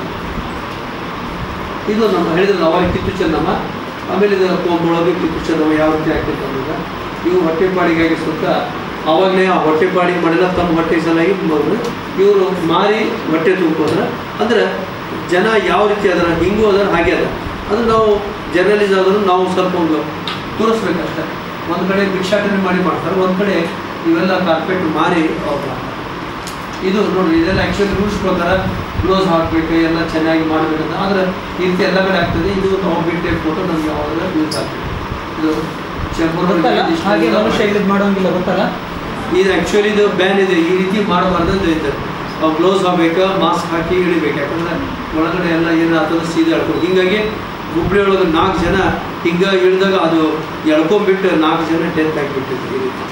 ಇದು ನಮ್ಮ ಹೇಳಿದ್ರೆ ಅವಾಗ ಕಿತ್ತು ಚೆನ್ನಮ್ಮ ಆಮೇಲೆ ಇದು ಕೊಂಬೊಳಗೆ ಕಿತ್ತು ಚೆನ್ನಮ್ಮ ಯಾವ ರೀತಿ ಆಗ್ತೈತೆ ಅನ್ನೋದು ಇವು ಹೊಟ್ಟೆಪಾಡಿಗಾಗಿ ಸುತ್ತ ಅವಾಗಲೇ ಆ ಹೊಟ್ಟೆಪಾಡಿ ಮಾಡಿಲ್ಲ ತಮ್ಮ ಹೊಟ್ಟೆ ಸಲಾಗಿ ಇವರು ಮಾರಿ ಹೊಟ್ಟೆ ತುಂಬ್ಕೋದ್ರ ಅಂದ್ರೆ ಜನ ಯಾವ ರೀತಿ ಅದರ ಹಿಂಗೂ ಅದರ ಹಾಗೆ ಅದ ಅದು ನಾವು ಜರ್ನಲಿಸ್ ಆದರೂ ನಾವು ಸ್ವಲ್ಪ ಒಂದು ತೋರಿಸ್ಬೇಕಷ್ಟೆ ಒಂದು ಕಡೆ ಭಿಕ್ಷಾಟನೆ ಮಾಡಿ ಮಾಡ್ತಾರೆ ಒಂದು ಕಡೆ ಇವೆಲ್ಲ ಕಾರ್ಪೆಟ್ ಮಾರಿ ಅವ್ರು ಮಾಡ್ತಾರೆ. ಇದು ನೋಡಿ ಇದೆಲ್ಲ ಆ್ಯಕ್ಚುಲಿ ರೂಲ್ಸ್ ಪ್ರಕಾರ ಗ್ಲೋಸ್ ಹಾಕಬೇಕು ಎಲ್ಲ ಚೆನ್ನಾಗಿ ಮಾಡಬೇಕಂತ ಆದರೆ ಈ ರೀತಿ ಎಲ್ಲ ಕಡೆ ಆಗ್ತದೆ ಇದು ನಾವು ಬಿಟ್ಟೆ ಫೋಟೋ ನಮ್ಗೆ ಯಾವಾಗಲೂ ಯೂಸ್ ಆಗ್ತದೆ ಇದು ಗೊತ್ತಲ್ಲ ಹಾಗೆ ಮನುಷ್ಯ ಚೆಂಬರ್ ಇದು ಮಾಡೋಂಗಿಲ್ಲ ಗೊತ್ತಲ್ಲ ಇದು ಆ್ಯಕ್ಚುಲಿ ಇದು ಬ್ಯಾನ್ ಇದೆ ಈ ರೀತಿ ಮಾಡಬಾರ್ದು ಅಂತ ಐತೆ ಗ್ಲೌಸ್ ಹಾಕ್ಬೇಕಾ ಮಾಸ್ಕ್ ಹಾಕಿ ಇಳಿಬೇಕು ಯಾಕಂದ್ರೆ ಒಳಗಡೆ ಎಲ್ಲ ಏನು ಆಗ್ತದೆ ಸೀದಾ ಎಳ್ಕೊಂಡು ಹಿಂಗಾಗಿ ಹುಬ್ಳಿ ಒಳಗೆ ನಾಲ್ಕು ಜನ ಹಿಂಗೆ ಇಳಿದಾಗ ಅದು ಎಳ್ಕೊಂಡ್ಬಿಟ್ಟು ನಾಲ್ಕು ಜನ ಡೆತ್ ಆಗಿಬಿಟ್ಟಿದ್ರು ಈ ರೀತಿ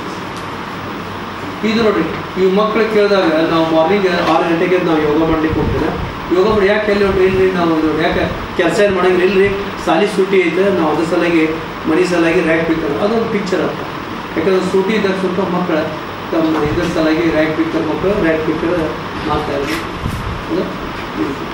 ಇದು ನೋಡಿ ಈ ಮಕ್ಳು ಕೇಳಿದಾಗ ನಾವು ಮಾರ್ನಿಂಗ್ ಆರು ಗಂಟೆಗೆ ನಾವು ಯೋಗ ಮಾಡ್ಲಿಕ್ಕೆ ಹೋಗ್ತೇವೆ ಯೋಗ ಮಾಡಿ ಯಾಕೆ ಎಲ್ಲಿ ಹೊಂಟ್ರಿ ಇಲ್ರಿ ನಾವು ಇದು ಯಾಕೆ ಕೆಲಸ ಏನು ಮಾಡಂಗಿಲ್ಲ ಇಲ್ರಿ ಸಾಲಿ ಸೂಟಿ ಐತೆ ನಾವು ಅದ್ರ ಸಲುವಾಗಿ ಮನೆ ಸಲುವಾಗಿ ರ್ಯಾಕ್ ಪಿಕ್ಕರ್ ಅದೊಂದು ಪಿಕ್ಚರ್ ಅಂತ ಯಾಕಂದ್ರೆ ಸೂಟಿ ಇದ್ದಾಗ ಸ್ವಲ್ಪ ಮಕ್ಕಳು ತಮ್ಮ ಇದ್ರ ಸಲುವಾಗಿ ರ್ಯಾಕ್ ಪಿಕ್ಕರ್ ಮಕ್ಕಳು ರ್ಯಾಕ್ ಪಿಕ್ಕರ್ ಮಾಡ್ತಾ ಇದ್ರು ಹೌದಾ? ಈ ರೀತಿ.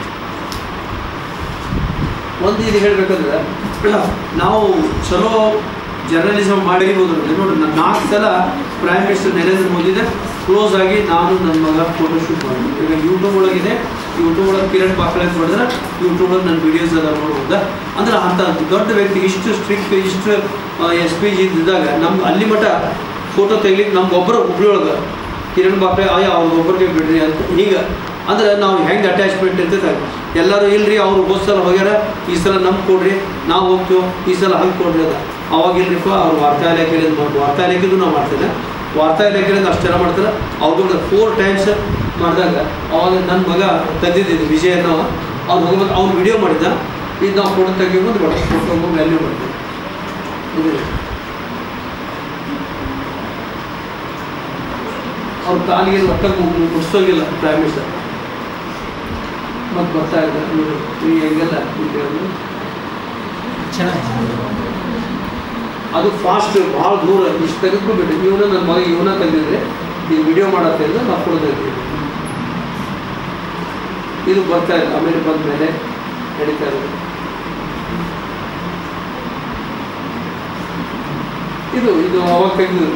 ಒಂದು ಇದು ಹೇಳ್ಬೇಕಂದ್ರೆ ನಾವು ಚಲೋ ಜರ್ನಲಿಸಮ್ ಮಾಡಿರ್ಬೋದು ನೋಡಿ ನೋಡಿ ನಾನು ನಾಲ್ಕು ಸಲ ಪ್ರೈಮ್ ಮಿನಿಸ್ಟರ್ ನರೇಂದ್ರ ಮೋದಿದೆ ಕ್ಲೋಸ್ ಆಗಿ ನಾನು ನನ್ನ ಮಗ ಫೋಟೋ ಶೂಟ್ ಮಾಡಿದ್ದೆ ಈಗ ಯೂಟ್ಯೂಬ್ ಒಳಗಿದೆ ಯೂಟ್ಯೂಬ್ ಒಳಗೆ ಕಿರಣ್ ಬಾಕಳೆ ಅಂತ ನೋಡಿದ್ರೆ ಯೂಟ್ಯೂಬ್ ಒಳಗೆ ನನ್ನ ವಿಡಿಯೋಸ್ ಅದ ನೋಡ್ಬೋದ ಅಂದ್ರೆ ಅಂಥ ದೊಡ್ಡ ವ್ಯಕ್ತಿ ಇಷ್ಟು ಸ್ಟ್ರಿಕ್ಟ್ ಇಷ್ಟು ಎಸ್ ಪಿ ಜಿ ಇದ್ದಾಗ ನಮ್ಗೆ ಅಲ್ಲಿ ಮಟ್ಟ ಫೋಟೋ ತೆಗಿಲಿಕ್ಕೆ ನಮ್ಗೆ ಒಬ್ಬರು ಹುಬ್ಳಿ ಒಳಗೆ ಕಿರಣ್ ಬಾಕ್ರೆ ಅಯ್ಯ ಅವ್ರಿಗೊಬ್ಬರಿಗೆ ಬಿಡ್ರಿ ಅಂತ ಹೀಗೆ ಅಂದ್ರೆ ನಾವು ಹೆಂಗೆ ಅಟ್ಯಾಚ್ಮೆಂಟ್ ಇರ್ತೈತೆ ಎಲ್ಲರೂ ಇಲ್ರಿ ಅವ್ರು ಹೋದ ಸಲ ಹೋಗ್ಯಾರ ಈ ಸಲ ನಮ್ಗೆ ಕೊಡ್ರಿ ನಾವು ಹೋಗ್ತೀವಿ ಈ ಸಲ ಹಂಗೆ ಕೊಡ್ರಿ ಅದ ಅವಾಗ ಇಲ್ರಿಪ್ಪ ಅವ್ರು ವಾರ್ತಾ ಇಲಾಖೆಯಿಂದ ಮಾಡಿ ವಾರ್ತಾ ಇಲಾಖೆದು ನಾವು ಮಾಡ್ತೇನೆ ವಾರ್ತಾ ಇಲಾಖೆಯಿಂದ ಅಷ್ಟೆಲ್ಲ ಮಾಡ್ತಾರೆ ಅವ್ರಿಗೆ ಫೋರ್ ಟೈಮ್ಸ್ ಮಾಡಿದಾಗ ಅವಾಗ ನನ್ನ ಮಗ ತೆಗೆದಿದ್ದು ವಿಜಯ ನಾವು ಅವ್ನು ಹೋಗ್ಬೇಕು ಅವ್ನು ವಿಡಿಯೋ ಮಾಡಿದ್ದ ಇದು ನಾವು ಫೋಟೋ ತೆಗಿಬೋದು ಬೇಡ ಫೋಟೋ ವ್ಯಾಲ್ಯೂ ಮಾಡ್ತೀವಿ ಇದು ಅವ್ರ ಕಾಲಿಗೆ ಒಟ್ಟ ಮುಗಿಸೋಗಿಲ್ಲ ಪ್ರೈಮ್ ಮಿನಿಸ್ಟರ್ ಮತ್ತು ಬರ್ತಾ ಇದ್ದಾರೆ ಇವರು ಈ ಹೆಂಗೆಲ್ಲ ವಿಡಿಯೋಗಳು ಚೆನ್ನಾಗಿದೆ ಅದು ಫಾಸ್ಟ್ ಭಾಳ ದೂರ ಇಷ್ಟು ತೆಗೆದ್ಬಿಟ್ಟು ಇವನ ನನ್ನ ಮಗ ಇವನ ತೆಗೆದಿದ್ರೆ ನೀವು ವಿಡಿಯೋ ಮಾಡತ್ತೆ ಅಂದ್ರೆ ನಾವು ಕೊಡೋದಿರ್ತೀವಿ ಇದು ಬರ್ತಾ ಇದೆ ಆಮೇಲೆ ಬಂದ ಮೇಲೆ ನಡೀತಾ ಇರೋದು ಇದು ಇದು ಅವಾಗ ತೆಗೆದು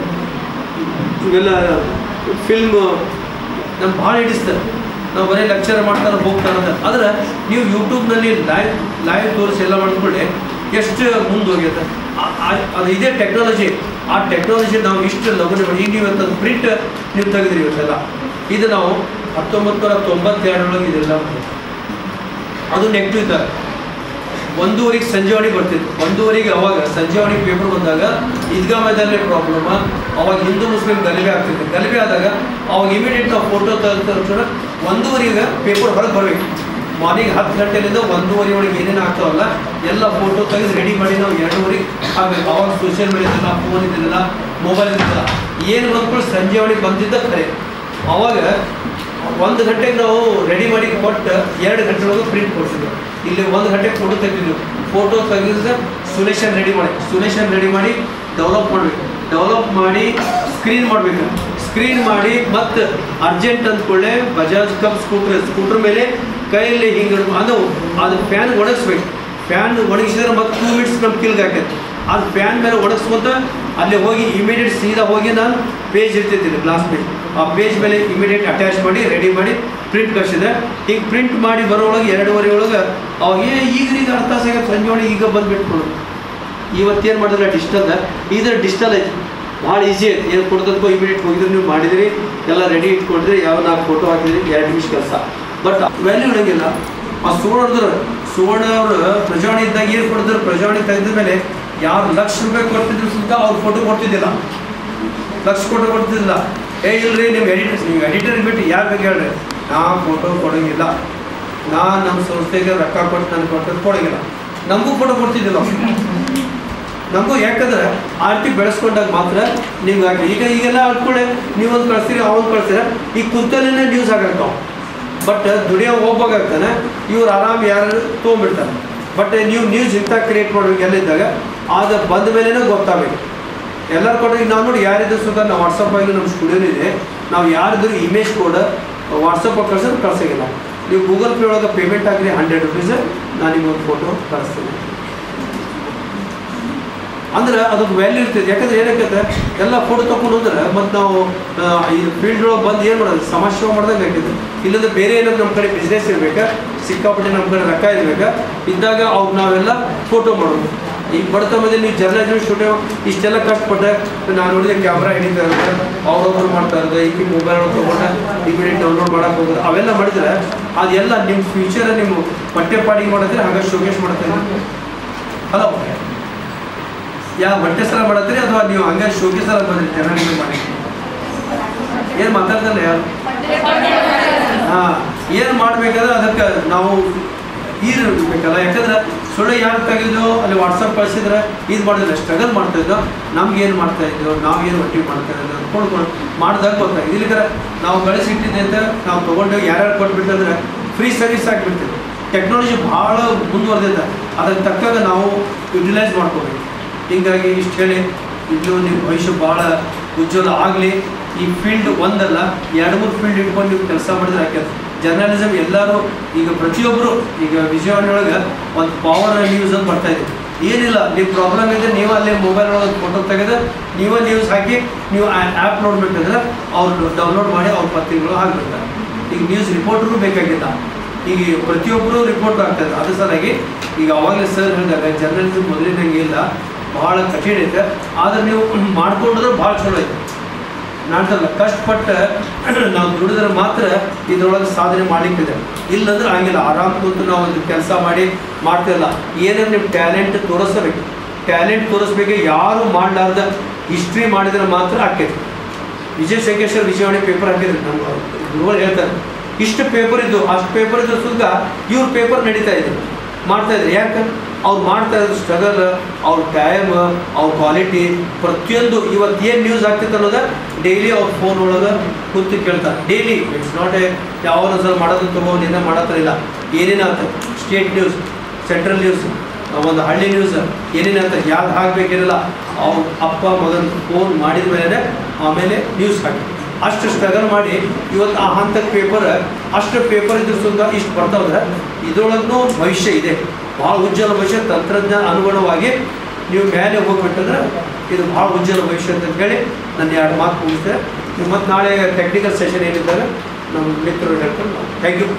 ಇವೆಲ್ಲ ಫಿಲ್ಮ್ ನಮ್ಗೆ ಭಾಳ ಹಿಡಿಸ್ತದೆ ನಾವು ಬರೀ ಲೆಕ್ಚರ್ ಮಾಡ್ತಾರೆ ಹೋಗ್ತಾರೆ ಅಂತ ಆದ್ರೆ ನೀವು ಯೂಟ್ಯೂಬ್ನಲ್ಲಿ ಲೈವ್ ಲೈವ್ ತೋರಿಸಿ ಎಲ್ಲ ಮಾಡ್ಕೊಳ್ಳಿ ಎಷ್ಟು ಮುಂದೋಗ್ಯದ ಅದು ಇದೇ ಟೆಕ್ನಾಲಜಿ ಆ ಟೆಕ್ನಾಲಜಿ ನಾವು ಇಷ್ಟು ಲಘುನ ಮಾಡಿ ಈಗ ನೀವು ಇವತ್ತು ಪ್ರಿಂಟ್ ನೀವು ತೆಗೆದ್ರಿ ಇವತ್ತೆಲ್ಲ ಇದು ನಾವು ಹತ್ತೊಂಬತ್ತು ನೂರ ತೊಂಬತ್ತೆರಡರೊಳಗೆ ಇದೆಲ್ಲ ಬಂದಿದೆ. ಅದು ನೆಗೆಟಿವ್ ಇದ್ದಾರೆ ಒಂದೂವರೆಗೆ ಸಂಜೆವಾಣಿ ಬರ್ತಿತ್ತು ಒಂದೂವರೆಗೆ ಅವಾಗ ಸಂಜೆವಾಣಿ ಪೇಪರ್ ಬಂದಾಗ ಈದ್ಗಾಮದಲ್ಲಿ ಪ್ರಾಬ್ಲಮ್ ಅವಾಗ ಹಿಂದೂ ಮುಸ್ಲಿಂ ಗಲಭೆ ಆಗ್ತಿತ್ತು ಗಲಭೆ ಆದಾಗ ಅವಾಗ ಇಮಿಡಿಯೇಟ್ ನಾವು ಫೋಟೋ ತೆಗೆದ ತಕ್ಷಣ ಒಂದೂವರೆಗೆ ಪೇಪರ್ ಹೊರಗೆ ಬರಬೇಕು ಮಾರ್ನಿಂಗ್ ಹತ್ತು ಗಂಟೆಲಿಂದ ಒಂದೂವರೆ ಒಳಗೆ ಏನೇನು ಆಗ್ತಾವಲ್ಲ ಎಲ್ಲ ಫೋಟೋ ತೆಗೆದು ರೆಡಿ ಮಾಡಿ ನಾವು ಎರಡೂವರೆಗೆ ಆಗಬೇಕು ಅವಾಗ ಸೋಷಿಯಲ್ ಮೀಡಿಯಾ ಇದ್ದಿಲ್ಲ ಫೋನ್ ಇದ್ದಿಲ್ಲ ಮೊಬೈಲ್ ಇದ್ದಿಲ್ಲ ಏನು ಬಂದ್ಕೊಂಡು ಸಂಜೆ ಒಳಗೆ ಬಂದಿದ್ದ ಖರೆ ಅವಾಗ ಒಂದು ಗಂಟೆಗೆ ನಾವು ರೆಡಿ ಮಾಡಿ ಕೊಟ್ಟು ಎರಡು ಗಂಟೆ ಒಳಗೆ ಪ್ರಿಂಟ್ ಕೊಡ್ತಿದ್ವಿ ಇಲ್ಲಿ ಒಂದು ಗಂಟೆಗೆ ಫೋಟೋ ತೆಗೆದಿದ್ವಿ ಫೋಟೋ ತೆಗೆದ್ರೆ ಸುಲೇಷನ್ ರೆಡಿ ಮಾಡಿ ಸುಲೇಷನ್ ರೆಡಿ ಮಾಡಿ ಡೆವಲಪ್ ಮಾಡಬೇಕು ಡೆವಲಪ್ ಮಾಡಿ ಸ್ಕ್ರೀನ್ ಮಾಡಬೇಕು ಸ್ಕ್ರೀನ್ ಮಾಡಿ ಮತ್ತು ಅರ್ಜೆಂಟ್ ಅಂದ್ಕೊಳ್ಳೆ ಬಜಾಜ್ ಕಪ್ ಸ್ಕೂಟ್ರ್ ಸ್ಕೂಟ್ರ್ ಮೇಲೆ ಕೈಯಲ್ಲಿ ಹಿಂಗೆ ಅದು ಅದು ಫ್ಯಾನ್ ಒಣಗಿಸ್ಬೇಕು ಫ್ಯಾನ್ ಒಣಗಿಸಿದ್ರೆ ಮತ್ತೆ ಟೂ ಮಿನಿಟ್ಸ್ ನಮ್ಮ ಕಿಲ್ಗೆ ಹಾಕೈತೆ ಅದು ಫ್ಯಾನ್ ಮೇಲೆ ಒಣಗಿಸ್ಕೊಂತ ಅಲ್ಲಿ ಹೋಗಿ ಇಮಿಡಿಯೇಟ್ ಸೀದಾ ಹೋಗಿ ನಾನು ಪೇಜ್ ಇರ್ತಿದ್ದೀನಿ ಗ್ಲಾಸ್ ಪೇಜ್ ಆ ಪೇಜ್ ಮೇಲೆ ಇಮಿಡಿಯೇಟ್ ಅಟ್ಯಾಚ್ ಮಾಡಿ ರೆಡಿ ಮಾಡಿ ಪ್ರಿಂಟ್ ಕಳಿಸಿದೆ ಈಗ ಪ್ರಿಂಟ್ ಮಾಡಿ ಬರೋಳಗೆ ಎರಡೂವರೆ ಒಳಗೆ ಅವಾಗ ಏ ಈಗ ಈಗ ಅರ್ಥ ಸಿಗ ಸಂಜೆ ಒಳಗೆ ಈಗ ಬಂದುಬಿಟ್ಕೊಡು ಇವತ್ತೇನು ಮಾಡಿದ್ರೆ ಡಿಜಿಟಲ್ ಇದು ಡಿಜಿಟಲ್ ಐತಿ ಭಾಳ ಈಸಿ ಐತಿ ಏನು ಕೊಡ್ತದಕ್ಕೋ ಇಮಿಡಿಯೇಟ್ ಹೋಗಿದ್ರೆ ನೀವು ಮಾಡಿದಿರಿ ಎಲ್ಲ ರೆಡಿ ಇಟ್ಕೊಂಡ್ರಿ ಯಾವ ನಾಲ್ಕು ಫೋಟೋ ಹಾಕಿದ್ರಿ ಎರಡು ನಿಮಿಷ ಕೆಲಸ ಬಟ್ ವ್ಯಾಲ್ಯೂ ಇಡಂಗಿಲ್ಲ ಆ ಸುವರ್ಣದ್ರು ಸುವರ್ಣ ಅವರು ಪ್ರಜಾವಾಣಿ ಇದ್ದಾಗ ಏನು ಕೊಡಿದ್ರು ಪ್ರಜಾವಾಣಿ ತೆಗೆದ ಮೇಲೆ ಯಾರು ಲಕ್ಷ ರೂಪಾಯಿ ಕೊಡ್ತಿದ್ರು ಸುತ್ತ ಅವ್ರು ಫೋಟೋ ಕೊಡ್ತಿದ್ದಿಲ್ಲ ಲಕ್ಷ ಫೋಟೋ ಕೊಡ್ತಿದ್ದಿಲ್ಲ ಏ ಇಲ್ರಿ ನೀವು ಎಡಿಟರ್ಸ್ ನೀವು ಎಡಿಟರ್ ಬಿಟ್ಟು ಯಾರು ಬೇಕು ಹೇಳ್ರಿ ನಾ ಫೋಟೋ ಕೊಡೋಂಗಿಲ್ಲ ನಾ ನಮ್ಮ ಸಂಸ್ಥೆಗೆ ರೊಕ್ಕ ಕೊಟ್ಟು ನನಗೆ ಕೊಟ್ಟದ್ದು ಕೊಡೋಂಗಿಲ್ಲ ನಮಗೂ ಫೋಟೋ ಕೊಡ್ತಿದ್ದಿಲ್ಲ ಅವ್ರು. ನಮಗೂ ಯಾಕಂದ್ರೆ ಆರ್ಟಿ ಬೆಳೆಸ್ಕೊಂಡಾಗ ಮಾತ್ರ ನಿಮ್ಗೆ ಆಗಿ ಈಗ ಈಗೆಲ್ಲ ಅನ್ಕೊಳ್ಳಿ ನೀವೊಂದು ಕಳಿಸ್ತೀರಿ ಅವನು ಕಳಿಸ್ತೀರ ಈಗ ಕುಂತಲ್ಲೇ ನ್ಯೂಸ್ ಆಗಾಗ್ತಾವ ಬಟ್ ದುಡಿಯೋ ಹೋಗ್ಬೇಕಾಗ್ತಾನೆ ಇವ್ರು ಆರಾಮ್ ಯಾರು ತೊಗೊಂಡ್ಬಿಡ್ತಾರೆ ಬಟ್ ನೀವು ನ್ಯೂಸ್ ಇಂಥ ಕ್ರಿಯೇಟ್ ಮಾಡ್ಬೇಕು ಎಲ್ಲ ಇದ್ದಾಗ ಅದು ಬಂದ ಮೇಲೇ ಗೊತ್ತಾಗಬೇಕು ಎಲ್ಲರೂ ಕೊಟ್ಟು ಈಗ ನಾವು ನೋಡಿ ಯಾರಿದ್ರು ಸುತ್ತ ನಾವು ವಾಟ್ಸಪ್ ಆಗಿ ನಮ್ಮ ಸ್ಟುಡಿಯೋ ಇದೆ ನಾವು ಯಾರಿದ್ರು ಇಮೇಜ್ ಕೋಡ್ ವಾಟ್ಸಪ್ ಕಳ್ಸೋದು ಕಳ್ಸೋಂಗಿಲ್ಲ ನೀವು ಗೂಗಲ್ ಪೇ ಒಳಗೆ ಪೇಮೆಂಟ್ ಆಗಿರಿ ಹಂಡ್ರೆಡ್ ರುಪೀಸ್ ನಾನು ನಿಮ್ಗೊಂದು ಫೋಟೋ ಕಳಿಸ್ತೀನಿ ಅಂದ್ರೆ ಅದಕ್ಕೆ ವ್ಯಾಲ್ಯೂ ಇರ್ತೈತೆ ಯಾಕಂದ್ರೆ ಏನಾಗತ್ತೆ ಎಲ್ಲ ಫೋಟೋ ತಗೊಂಡು ಹೋದ್ರೆ ಮತ್ತು ನಾವು ಆ, ಈ ಫೀಲ್ಡ್ ಒಳಗೆ ಬಂದು ಏನು ಮಾಡೋದು ಸಮಸ್ಯೆ ಮಾಡ್ದಂಗೆ ಆಗಿದೆ ಇಲ್ಲಂದ್ರೆ ಬೇರೆ ಏನಾದ್ರು ನಮ್ಮ ಕಡೆ ಬಿಸ್ನೆಸ್ ಇರ್ಬೇಕಾ ಸಿಕ್ಕಾಪಟ್ಟೆ ನಮ್ಮ ಕಡೆ ರೊಕ್ಕ ಇರ್ಬೇಕಾ ಇದ್ದಾಗ ಅವ್ರು ನಾವೆಲ್ಲ ಫೋಟೋ ಮಾಡೋದು ಈಗ ಬಡತ ಮಧ್ಯೆ ನೀವು ಜರ್ನಲಿಸಮ್ ಸ್ಟುಡಿಯೋ ಇಷ್ಟೆಲ್ಲ ಕಷ್ಟಪಟ್ಟೆ ನಾನು ನೋಡಿದೆ ಕ್ಯಾಮ್ರಾ ಹಿಡಿತಾ ಇರೋದು ಅವ್ರೊಬ್ರು ಮಾಡ್ತಾ ಇರೋದು ಈಗ ಮೊಬೈಲ್ ಒಳಗೆ ತೊಗೊಂಡು ಇಮಿಡಿಯೇಟ್ ಡೌನ್ಲೋಡ್ ಮಾಡಕ್ಕೆ ಹೋಗೋದು ಅವೆಲ್ಲ ಮಾಡಿದ್ರೆ ಅದೆಲ್ಲ ನಿಮ್ಮ ಫ್ಯೂಚರ್ ನಿಮ್ಮ ಬಟ್ಟೆ ಪಾಡಿಗೆ ಮಾಡಿದ್ರೆ ಹಾಗೆ ಶೋಕೇಶ್ ಮಾಡ್ತಾರೆ ಹಲೋ ಯಾವ ಬಟ್ಟೆ ಸಲ ಮಾಡತ್ತೀರಿ ಅಥವಾ ನೀವು ಹಂಗೆ ಶೋಕಿ ಸಲ ಬಂದ್ರಿ ಜನರಿಗೆ ಮಾಡಿ ಏನು ಮಾತಾಡ್ತಲ್ಲ ಯಾರು ಹಾಂ ಏನು ಮಾಡ್ಬೇಕಾದ್ರೆ ಅದಕ್ಕೆ ನಾವು ಇರ್ಬೇಕಲ್ಲ ಯಾಕಂದ್ರೆ ಸುಳ್ಳು ಯಾರು ತೆಗೆದು ಅಲ್ಲಿ ವಾಟ್ಸಪ್ ಕಳಿಸಿದ್ರೆ ಇದು ಮಾಡಿದ್ರೆ ಸ್ಟ್ರಗಲ್ ಮಾಡ್ತಾ ಇದ್ದೋ ನಮ್ಗೆ ಏನು ಮಾಡ್ತಾ ಇದ್ದೋ ನಾವು ಏನು ಒಟ್ಟಿಗೆ ಮಾಡ್ತಾ ಇದ್ದೋ ಅಂದ್ಕೊಂಡು ಮಾಡಿದಾಗ ಗೊತ್ತಾಗಿದೆ ಇಲ್ಲಿಗೆ ನಾವು ಗಳಿಸಿಟ್ಟಿದ್ದೆ ಅಂತ ನಾವು ತೊಗೊಂಡು ಯಾರ್ಯಾರು ಕೊಟ್ಬಿಟ್ಟಂದ್ರೆ ಫ್ರೀ ಸರ್ವಿಸ್ ಆಗಿಬಿಡ್ತೀವಿ ಟೆಕ್ನಾಲಜಿ ಭಾಳ ಮುಂದುವರೆದಿದೆ ಅದಕ್ಕೆ ತಕ್ಕಾಗ ನಾವು ಯುಟಿಲೈಸ್ ಮಾಡ್ಕೋಬೇಕು ಹೀಗಾಗಿ ಇಷ್ಟು ಹೇಳಿ ಇದು ನಿಮ್ಮ ಭವಿಷ್ಯ ಭಾಳ ಉಜ್ವಲ ಆಗಲಿ ಈ ಫೀಲ್ಡ್ ಒಂದಲ್ಲ ಎರಡು ಮೂರು ಫೀಲ್ಡ್ ಇಟ್ಕೊಂಡು ನೀವು ಕೆಲಸ ಮಾಡಿದ್ರೆ ಯಾಕೆ ಜರ್ನಲಿಸಮ್ ಎಲ್ಲರೂ ಈಗ ಪ್ರತಿಯೊಬ್ಬರು ಈಗ ವಿಜಯವಾಣಿ ಒಳಗೆ ಒಂದು ಪವರ್ ನ್ಯೂಸ್ ಅಂತ ಬರ್ತಾ ಇದೆ ಏನಿಲ್ಲ ನೀವು ಪ್ರಾಬ್ಲಮ್ ಇದೆ ನೀವು ಅಲ್ಲಿ ಮೊಬೈಲ್ ಒಳಗೆ ಫೋಟೋ ತೆಗೆದು ನೀವೇ ನ್ಯೂಸ್ ಹಾಕಿ ನೀವು ಆ್ಯಪ್ ನೋಡ್ಬೇಕಂದ್ರೆ ಅವ್ರು ಡೌನ್ಲೋಡ್ ಮಾಡಿ ಅವ್ರ ಪತ್ರಿಕೆಗಳು ಹಾಕ್ಬಿಡ್ತಾರೆ ಈಗ ನ್ಯೂಸ್ ರಿಪೋರ್ಟ್ರು ಬೇಕಾಗಿಲ್ಲ ಈಗ ಪ್ರತಿಯೊಬ್ಬರು ರಿಪೋರ್ಟ್ ಆಗ್ತದೆ ಅದ್ರ ಸಲುವಾಗಿ ಈಗ ಅವಾಗಲೇ ಸರ್ ಹೇಳಿದಾಗ ಜರ್ನಲಿಸಮ್ ಮೊದಲಿನಂಗೆ ಇಲ್ಲ ಭಾಳ ಕಠಿಣ ಐತೆ ಆದ್ರೆ ನೀವು ಮಾಡ್ಕೊಂಡ್ರೆ ಭಾಳ ಚಲೋ ಐತೆ ನಾಡ್ತಲ್ಲ ಕಷ್ಟಪಟ್ಟು ನಾವು ದುಡಿದ್ರೆ ಮಾತ್ರ ಇದ್ರೊಳಗೆ ಸಾಧನೆ ಮಾಡಲಿಕ್ಕಿದೆ ಇಲ್ಲಂದ್ರೆ ಹಂಗಿಲ್ಲ ಆರಾಮ್ ಕೂತು ನಾವು ಒಂದು ಕೆಲಸ ಮಾಡಿ ಮಾಡ್ತಿಲ್ಲ ಏನೇನು ನಿಮ್ಮ ಟ್ಯಾಲೆಂಟ್ ತೋರಿಸ್ಬೇಕು ಟ್ಯಾಲೆಂಟ್ ತೋರಿಸ್ಬೇಕು ಯಾರು ಮಾಡಲಾರ್ದ ಹಿಸ್ಟ್ರಿ ಮಾಡಿದ್ರೆ ಮಾತ್ರ ಆಕೈತಿ ವಿಜಯ ಶಂಕೇಶ್ವರ ವಿಜಯವಾಣಿ ಪೇಪರ್ ಹಾಕಿದ್ರು ನಮ್ಮ ಗುರುಗಳು ಹೇಳ್ತಾರೆ ಇಷ್ಟು ಪೇಪರ್ ಇದ್ದು ಅಷ್ಟು ಪೇಪರ್ ಇದ್ದು ಸುತ್ತ ಇವ್ರ ಪೇಪರ್ ನಡೀತಾ ಇದ್ರು ಮಾಡ್ತಾ ಇದ್ರು ಯಾಕೆ ಅವ್ರು ಮಾಡ್ತಾ ಇರೋ ಸ್ಟ್ರಗಲ್ ಅವ್ರ ಟೈಮ್ ಅವ್ರ ಕ್ವಾಲಿಟಿ ಪ್ರತಿಯೊಂದು ಇವತ್ತು ಏನು ನ್ಯೂಸ್ ಆಗ್ತಿತ್ತು ಅನ್ನೋದು ಡೈಲಿ ಅವ್ರ ಫೋನ್ ಒಳಗೆ ಕೂತು ಕೇಳ್ತಾರೆ ಡೈಲಿ ಇಟ್ಸ್ ನಾಟ್ ಎ ಯಾವ ಸಲ ಮಾಡೋದು ತಗೋ ನಿನ್ನೆ ಮಾಡತ್ತಿಲ್ಲ ಏನೇನಾಯ್ತು ಸ್ಟೇಟ್ ನ್ಯೂಸ್ ಸೆಂಟ್ರಲ್ ನ್ಯೂಸ್ ಒಂದು ಹಳ್ಳಿ ನ್ಯೂಸ್ ಏನೇನಾಯ್ತು ಯಾವ್ದು ಹಾಕ್ಬೇಕೇನಿಲ್ಲ ಅವ್ರ ಅಪ್ಪ ಮಗನ ಫೋನ್ ಮಾಡಿದ ಮೇಲೆ ಆಮೇಲೆ ನ್ಯೂಸ್ ಹಾಕಿ ಅಷ್ಟು ಸ್ಟ್ರಗಲ್ ಮಾಡಿ ಇವತ್ತು ಆ ಹಂತದ ಪೇಪರ್ ಅಷ್ಟು ಪೇಪರ್ ಇದ್ರ ಸುತ್ತ ಇಷ್ಟು ಬರ್ತಾವ್ರೆ ಇದ್ರೊಳಗೂ ಭವಿಷ್ಯ ಇದೆ ಭಾಳ ಉಜ್ವಲ ಭವಿಷ್ಯ ತಂತ್ರಜ್ಞಾನ ಅನುಗುಣವಾಗಿ ನೀವು ಮೇಲೆ ಹೋಗ್ಬಿಟ್ಟಂದ್ರೆ ಇದು ಭಾಳ ಉಜ್ವಲ ಭವಿಷ್ಯ ಅಂತ ಹೇಳಿ ನನ್ನ ಎರಡು ಮಾತು ಮುಗಿಸ್ತೇನೆ ನೀವು ಮತ್ತು ನಾಳೆ ಟೆಕ್ನಿಕಲ್ ಸೆಷನ್ ಏನಿದ್ದಾಗ ನಮ್ಮ ಮಿತ್ರರು ಹೇಳ್ತಾರೆ ಥ್ಯಾಂಕ್ ಯು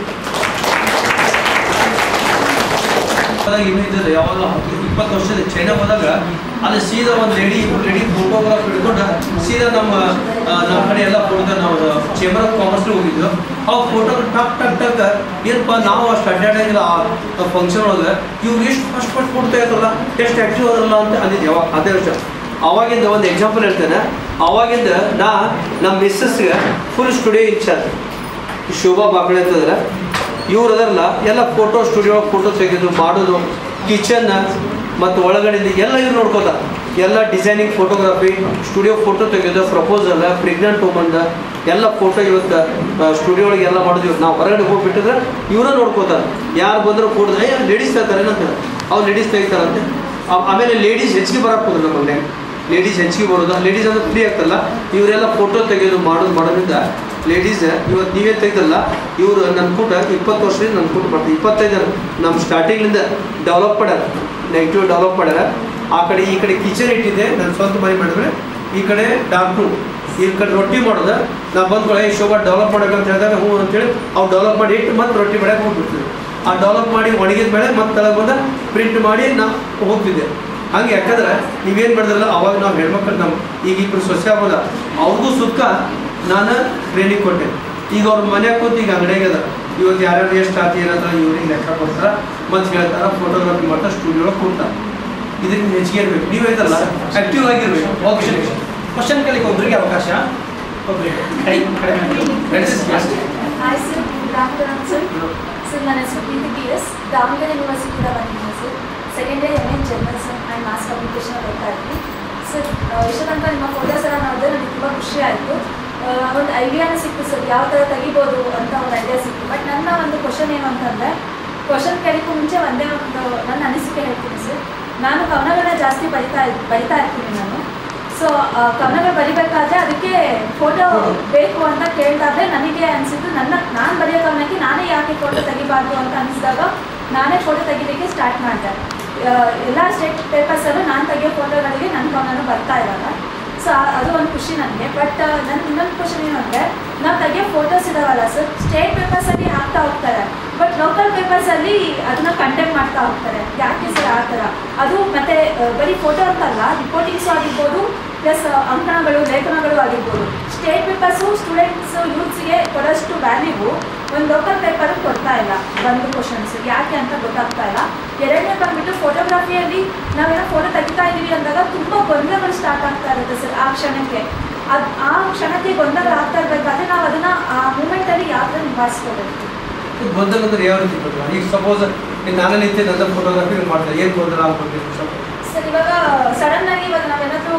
ಇನ್ನೂ ಇದ್ದಿದ್ದು ಯಾವಾಗ ಹತ್ತು ಇಪ್ಪತ್ತು ವರ್ಷದ ಚೈನಾ ಹೋದಾಗ ಅಲ್ಲಿ ಸೀದಾ ಒಂದು ಲೇಡಿ ಇಬ್ಬರು ಲೇಡಿ ಫೋಟೋಗ್ರಾಫ್ ಹಿಡ್ಕೊಂಡು ಸೀದಾ ನಮ್ಮ ಆ, ನಮ್ಮ ಕಡೆ ಎಲ್ಲ ಫೋಟೋ ನಾವು ಚೇಂಬರ್ ಆಫ್ ಕಾಮರ್ಸ್ ಹೋಗಿದ್ವು ಆ ಫೋಟೋ ಟಕ್ ಟಕ್ ಟಕ್ ಏನಪ್ಪ ನಾವು ಅಷ್ಟು ಅಡ್ಡಾಡಂಗಿಲ್ಲ ಆ ಫಂಕ್ಷನ್ ಒಳಗೆ ಇವ್ರು ಎಷ್ಟು ಫಸ್ಟ್ ಫಸ್ಟ್ ಫೋಟೋ ತೆಗೆದ್ರಲ್ಲ ಎಷ್ಟು ಆ್ಯಕ್ಟಿವ್ ಅದರಲ್ಲ ಅಂತ ಅಂದಿದ್ದು ಯಾವಾಗ ಅದೇ ವಿಷಯ ಅವಾಗಿಂದ ಒಂದು ಎಕ್ಸಾಂಪಲ್ ಹೇಳ್ತೇನೆ ಅವಾಗಿಂದ ನಾ ನಮ್ಮ ಮಿಸ್ಸಸ್ಗೆ full studio in charge Shobha Bakale ಅಂತಂದ್ರೆ ಇವ್ರು ಅದರಲ್ಲ ಎಲ್ಲ ಫೋಟೋ ಸ್ಟುಡಿಯೋ ಫೋಟೋ ತೆಗೆದು ಮಾಡೋದು ಕಿಚನ್ ಮತ್ತು ಒಳಗಡೆಯಿಂದ ಎಲ್ಲ ಇವ್ರು ನೋಡ್ಕೋತಾರೆ ಎಲ್ಲ ಡಿಸೈನಿಂಗ್ ಫೋಟೋಗ್ರಫಿ ಸ್ಟುಡಿಯೋ ಫೋಟೋ ತೆಗೆದು ಪ್ರಪೋಸಲ್ ಪ್ರೆಗ್ನೆಂಟ್ ವುಮನ್ದ ಎಲ್ಲ ಫೋಟೋ ಇವತ್ತು ಸ್ಟುಡಿಯೋ ಒಳಗೆ ಎಲ್ಲ ಮಾಡೋದು ಇವ್ರು ನಾವು ಹೊರಗಡೆ ಹೋಗ್ಬಿಟ್ಟಿದ್ರೆ ಇವರೇ ನೋಡ್ಕೋತಾರೆ ಯಾರು ಬಂದರೂ ಫೋಟೋ ಏ ಲೇಡೀಸ್ ತೆಗಿತಾರೆ ಏನಂತಾರೆ ಅವ್ರು ಲೇಡೀಸ್ ತೆಗಿತಾರಂತೆ ಆ- ಆಮೇಲೆ ಲೇಡೀಸ್ ಹೆಚ್ಚಿಗೆ ಬರಕ್ಕೆ ಹೋದ್ರು ನಮ್ಮ ಮನೆಗೆ ಲೇಡೀಸ್ ಹೆಚ್ಚಿಗೆ ಬರೋದು ಲೇಡೀಸ್ ಅಂದ್ರೆ ಫ್ರೀ ಆಗ್ತಲ್ಲ ಇವರೆಲ್ಲ ಫೋಟೋ ತೆಗೆಯೋದು ಮಾಡೋದು ಮಾಡೋದ್ರಿಂದ ಲೇಡೀಸ್ ಇವತ್ತು ನೀವೇ ತೆಗೆದಲ್ಲ ಇವರು ನನ್ನ ಕೂಟ ಇಪ್ಪತ್ತು ವರ್ಷದಿಂದ ನನ್ನ ಕೂಟ ಬರ್ತಾರೆ ಇಪ್ಪತ್ತೈದು ನಮ್ಮ ಸ್ಟಾರ್ಟಿಂಗ್ಲಿಂದ ಡೆವಲಪ್ ಮಾಡ್ಯಾರ ನೆಗೆಟಿವ್ ಡೆವಲಪ್ ಮಾಡ್ಯಾರ ಆ ಕಡೆ ಈ ಕಡೆ ಕಿಚನ್ ಇಟ್ಟಿದ್ದೆ ನನ್ನ ಸ್ವಂತ ಮನೆ ಮಾಡಿದ್ರೆ ಈ ಕಡೆ ಡಾಕ್ಟ್ರು ಈ ಕಡೆ ರೊಟ್ಟಿ ಮಾಡೋದು ನಾ ಬಂದ್ಕೊಳ್ಳೆ ಈ ಶೋಭಾ ಡೆವಲಪ್ ಮಾಡ್ಬೇಕಂತ ಹೇಳಿದಾಗ ಹ್ಞೂ ಅಂತೇಳಿ ಅವ್ರು ಡೆವಲಪ್ ಮಾಡಿ ಇಟ್ಟು ಮತ್ತೆ ರೊಟ್ಟಿ ಮಾಡಕ್ಕೆ ಹೋಗ್ಬಿಡ್ತಿದ್ದೆ ಆ ಡೆವಲಪ್ ಮಾಡಿ ಒಣಗಿದ ಮೇಲೆ ಮತ್ತೆ ಕೆಳಗೆ ಬಂದ ಪ್ರಿಂಟ್ ಮಾಡಿ ನಾ ಹೋಗ್ತಿದ್ದೆ ಹಂಗೆ ಯಾಕಂದ್ರೆ ನೀವೇನು ಮಾಡಿದ್ರಲ್ಲ ಅವಾಗ ನಾವು ಹೆಣ್ಮಕ್ಳು ನಮ್ಮ ಈಗ ಇಬ್ಬರು ಸೊಸೆ ಆಗೋದ ಅವ್ರಿಗೂ ಸುಖ ನಾನು ಟ್ರೈನಿಂಗ್ ಕೊಟ್ಟೆ ಈಗ ಅವ್ರ ಮನ್ಯಾಗ ಕೂತು ಈಗ ಅಂಗಡಿಯಾಗ ಅದ ಇವತ್ತು ಯಾರ್ಯಾರು ಎಷ್ಟು ಆತಿ ಏನಂತ ಇವ್ರಿಗೆ ಲೆಕ್ಕ ಕೊಡ್ತಾರ ಮತ್ತೆ ಹೇಳ್ತಾರ ಫೋಟೋಗ್ರಫಿ ಮಾಡ್ತಾ ಸ್ಟುಡಿಯೋ ಕೂಡ್ತಾರ ಇದಕ್ಕೆ ಹೆಚ್ಚಿಗೆ ಇರ್ಬೇಕು ನೀವು ಐತಲ್ಲ ಆಕ್ಟಿವ್ ಆಗಿರ್ಬೇಕು ಕ್ವಶನ್ ಕ್ವಶನ್ ಕೇಳಿಕ್ಕೆ ಒಬ್ರಿಗೆ ಅವಕಾಶ ಒಬ್ರಿಗೆ ಕೈ ಕಡೆ hi sir good afternoon sir sir ನನ್ನ ಹೆಸರು ಪ್ರೀತಿ ಪಿ ಎಸ್ ದಾವಣಗೆರೆ ಯೂನಿವರ್ಸಿಟಿಯಿಂದ ಬಂದಿದ್ದೀನಿ sir second year M N journalism and mass communication ಓದ್ತಾ ಇದ್ದೀನಿ ಸರ್ ಇಷ್ಟ ತನಕ ನಿಮ್ಮ ಫೋಟೋಸ್ ಎಲ್ಲ ನೋಡಿದ್ರೆ ನನಗೆ ತುಂಬ ಖುಷಿ ಆಯಿತು ಒಂದು ಐಡಿಯಾನ ಸಿಕ್ತು ಸರ್ ಯಾವ ಥರ ತೆಗಿಬೋದು ಅಂತ ಒಂದು ಐಡಿಯಾ ಸಿಕ್ತು ಬಟ್ ನನ್ನ ಒಂದು ಕ್ವಶನ್ ಏನು ಅಂತಂದರೆ ಕ್ವಶನ್ ಕೇಳೋಕ್ಕೂ ಮುಂಚೆ ಒಂದೇ ಒಂದು ನನ್ನ ಅನಿಸಿಕೆ ಹೇಳ್ತೀನಿ ಸರ್ ನಾನು ಕವನಗಳನ್ನ ಜಾಸ್ತಿ ಬರಿತಾ ಇದ್- ಬರಿತಾ ಇರ್ತೀನಿ ನಾನು ಸೊ ಕವನಗಳು ಬರಿಬೇಕಾದ್ರೆ ಅದಕ್ಕೆ ಫೋಟೋ ಬೇಕು ಅಂತ ಕೇಳಿದಾದ್ರೆ ನನಗೆ ಅನಿಸಿದ್ದು ನನ್ನ ನಾನು ಬರೆಯೋ ಕವನಕ್ಕೆ ನಾನೇ ಯಾಕೆ ಫೋಟೋ ತೆಗಿಬಾರ್ದು ಅಂತ ಅನಿಸಿದಾಗ ನಾನೇ ಫೋಟೋ ತೆಗಿಲಿಕ್ಕೆ ಸ್ಟಾರ್ಟ್ ಮಾಡಿದೆ ಎಲ್ಲ ಸ್ಟೇಟ್ ಪೇಪರ್ಸಲ್ಲೂ ನಾನು ತೆಗಿಯೋ ಫೋಟೋಗಳಿಗೆ ನನ್ನ ಕವನನೂ ಬರ್ತಾ ಇರಲ್ಲ ಸೊ ಅದು ಒಂದು ಖುಷಿ ನನಗೆ ಬಟ್ ನನ್ನ ಇನ್ನೊಂದು ಕ್ವಶನ್ ಏನು ಅಂದರೆ ನಾವು ತೆಗಿಯೋ ಫೋಟೋಸ್ ಇದಾವಲ್ಲ ಸರ್ ಸ್ಟೇಟ್ ಪೇಪರ್ಸಲ್ಲಿ ಹಾಕ್ತಾ ಹೋಗ್ತಾರೆ ಬಟ್ ಲೋಕಲ್ ಪೇಪರ್ಸಲ್ಲಿ ಅದನ್ನ ಕಂಟೆಂಟ್ ಮಾಡ್ತಾ ಹೋಗ್ತಾರೆ ಯಾಕೆ ಸರ್ ಆ ಥರ ಅದು ಮತ್ತೆ ಆ, ಬರೀ ಫೋಟೋ ಅಂತಲ್ಲ ರಿಪೋರ್ಟಿಂಗ್ಸು ಆಗಿರ್ಬೋದು ಪ್ಲಸ್ ಅಂಕಣಗಳು ಲೇಖನಗಳು ಆಗಿರ್ಬೋದು ಸ್ಟೇಟ್ ಪೇಪರ್ಸು ಸ್ಟೂಡೆಂಟ್ಸು ಯೂತ್ಸ್ಗೆ ಕೊಡೋಷ್ಟು ವ್ಯಾಲ್ಯೂ ಒಂದು ಲೋಕಲ್ ಪೇಪರ್ ಕೊಡ್ತಾ ಇಲ್ಲ ಒಂದು ಕ್ವಶನ್ಸ್ ಯಾಕೆ ಅಂತ ಗೊತ್ತಾಗ್ತಾ ಇಲ್ಲ ಎರಡನೇ ಬಂದ್ಬಿಟ್ಟು ಫೋಟೋಗ್ರಫಿಯಲ್ಲಿ ನಾವೇನೋ ಫೋಟೋ ತೆಗಿತಾ ಇದೀವಿ ಅಂದಾಗ ತುಂಬ ಗೊಂದಲಗಳು ಸ್ಟಾರ್ಟ್ ಆಗ್ತಾ ಇರುತ್ತೆ ಸರ್ ಆ ಕ್ಷಣಕ್ಕೆ ಅದು ಆ ಕ್ಷಣಕ್ಕೆ ಗೊಂದಲ ಆಗ್ತಾ ಇರಬೇಕಾದ್ರೆ ನಾವು ಅದನ್ನ ಆ ಮೂಮೆಂಟಲ್ಲಿ ಯಾವ ಥರ ನಿಭಾಯಿಸ್ಕೋಬೇಕು ಗೊಂದಲ ಅಂದ್ರೆ ಯಾವ ರೀತಿ ಗೊಂದಲ ಈಗ ಸಪೋಸ್ ನಾನೇ ನಿಂತೆ ನನ್ನ ಫೋಟೋಗ್ರಫಿ ಮಾಡ್ತಾರೆ ಏನು ಗೊಂದಲ ಆಗ್ಬೇಕು ಸರ್ ಇವಾಗ ಸಡನ್ ಆಗಿ ಇವಾಗ ನಾವೇನಾದ್ರೂ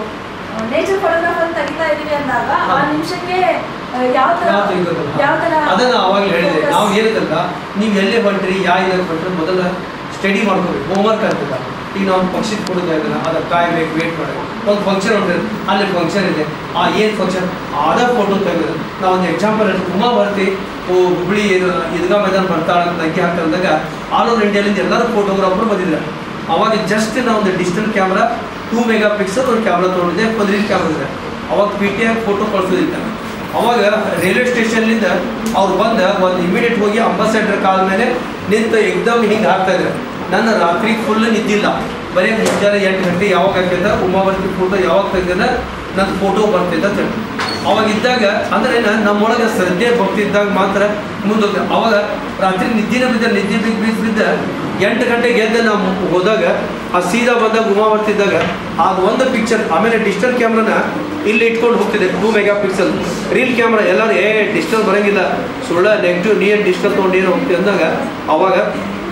ನೇಚರ್ ಫೋಟೋಗ್ರಾಫರ್ ತೆಗಿತಾ ಇದೀವಿ ಅಂದಾಗ ಆ ನಿಮಿಷಕ್ಕೆ ಆ, ಯಾವ ತರ ಯಾವ ತೆಗಿಯೋದಲ್ಲ? ಯಾವ ತರ ಅದನ್ನ ಅವಾಗಲೇ ಹೇಳಿದೆ focus- ನಾವು ಏನಂತಂದ ನೀವು ಎಲ್ಲೇ ಹೊಂಟ್ರಿ ಯಾ ಇದಕ್ಕೆ ಹೊಂಟ್ರಿ ಮೊದಲ ಸ್ಟಡಿ ಮಾಡ್ಕೋಬೇಕು ಹೋಮ್ವರ್ಕ್ ಆಗ್ತದ ಈಗ ನಾವು ಪಕ್ಷಿ ಕೊಡೋದಾಗಲ್ಲ ಅದ ಕಾಯ್ಬೇಕು ವೇಟ್ ಮಾಡಬೇಕು ಒಂದು ಫಂಕ್ಷನ್ ಹೊಂಟ್ರಿ ಅಲ್ಲಿ ಫಂಕ್ಷನ್ ಇದೆ ಆ ಏನು ಫಂಕ್ಷನ್ ಆದ ಫೋಟೋ ತೆಗೆದು ನಾವು ಒಂದು ಎಕ್ಸಾಂಪಲ್ ಹೇಳ್ತೀವಿ ಉಮಾ ಬರ್ತಿ ಓ ಹುಬ್ಳಿ ಇದು ಈದ್ಗಾ ಮೈದಾನ ಬರ್ತಾಳ ಅಂತ ಅಂಕಿ ಹಾಕ್ತಂದಾಗ ಆಲ್ ಓವರ್ ಇಂಡಿಯಾಲಿಂದ ಎಲ್ಲರೂ ಫೋಟೋಗ್ರಾಫರ್ ಬಂದಿದ್ದಾರೆ ಅವಾಗ ಜಸ್ಟ್ ನಾವು ಒಂದು digital camera two megapixel ಒಂದು ಕ್ಯಾಮ್ರಾ ತೊಗೊಂಡಿದ್ದೆ ಒಂದು ರೀಲ್ ಕ್ಯಾಮ್ರಾ ಇದೆ ಅವಾಗ ಪಿ ಟಿ ಆಗಿ ಫೋಟೋ ಕಳ್ಸೋದಿತ್ತು ಅವಾಗ ರೈಲ್ವೆ ಸ್ಟೇಷನ್ನಿಂದ ಅವ್ರು ಬಂದ ಒಂದು ಇಮಿಡಿಯೇಟ್ ಹೋಗಿ ಅಂಬಾಸೆಡರ್ ಕಾಲ ಮೇಲೆ ನಿಂತು ಎಕ್ದಮ್ ಹಿಂಗೆ ಹಾಕ್ತಾ ಇದ್ರು ನನ್ನ ರಾತ್ರಿ ಫುಲ್ ನಿದ್ದಿಲ್ಲ ಬರೀ ಮುಂಜಾನೆ ಎಂಟು ಗಂಟೆ ಯಾವಾಗ ಹಾಕಿದ ಉಮಾವತಿ ಫೋಟೋ ಯಾವಾಗ ತೆಗ್ದ ನನ್ನ ಫೋಟೋ ಬರ್ತಿದ್ದ ಅಂತ ಹೇಳಿ ಅವಾಗ ಇದ್ದಾಗ ಅಂದ್ರೆ ಏನ ನಮ್ಮೊಳಗೆ ಶ್ರದ್ಧೆ ಭಕ್ತಿ ಇದ್ದಾಗ ಮಾತ್ರ ಮುಂದೋಗ್ತದೆ ಅವಾಗ ರಾತ್ರಿ ನಿದ್ದಿನ ಬಿದ್ದ ನಿದ್ದೆ ಬಿದ್ದು ಬಿದ್ದು ಬಿದ್ದ ಎಂಟು ಗಂಟೆಗೆ ಎದ್ದು ನಾವು ಹೋದಾಗ ಆ ಸೀದಾ ಬಂದಾಗ ಉಮಾ ಬರ್ತಿದ್ದಾಗ ಅದು ಒಂದು ಪಿಕ್ಚರ್ ಆಮೇಲೆ ಡಿಜಿಟಲ್ ಕ್ಯಾಮ್ರಾನ ಇಲ್ಲಿ ಇಟ್ಕೊಂಡು ಹೋಗ್ತಿದೆ two megapixel reel camera ಎಲ್ಲರೂ ಏ ಡಿಜಿಟಲ್ ಬರಂಗಿಲ್ಲ ಸುಳ್ಳ ನೆಗೆಟಿವ್ ನೀ ಏನು ಡಿಜಿಟಲ್ ತೊಗೊಂಡು ಏನು ಹೋಗ್ತೀವಿ ಅಂದಾಗ ಅವಾಗ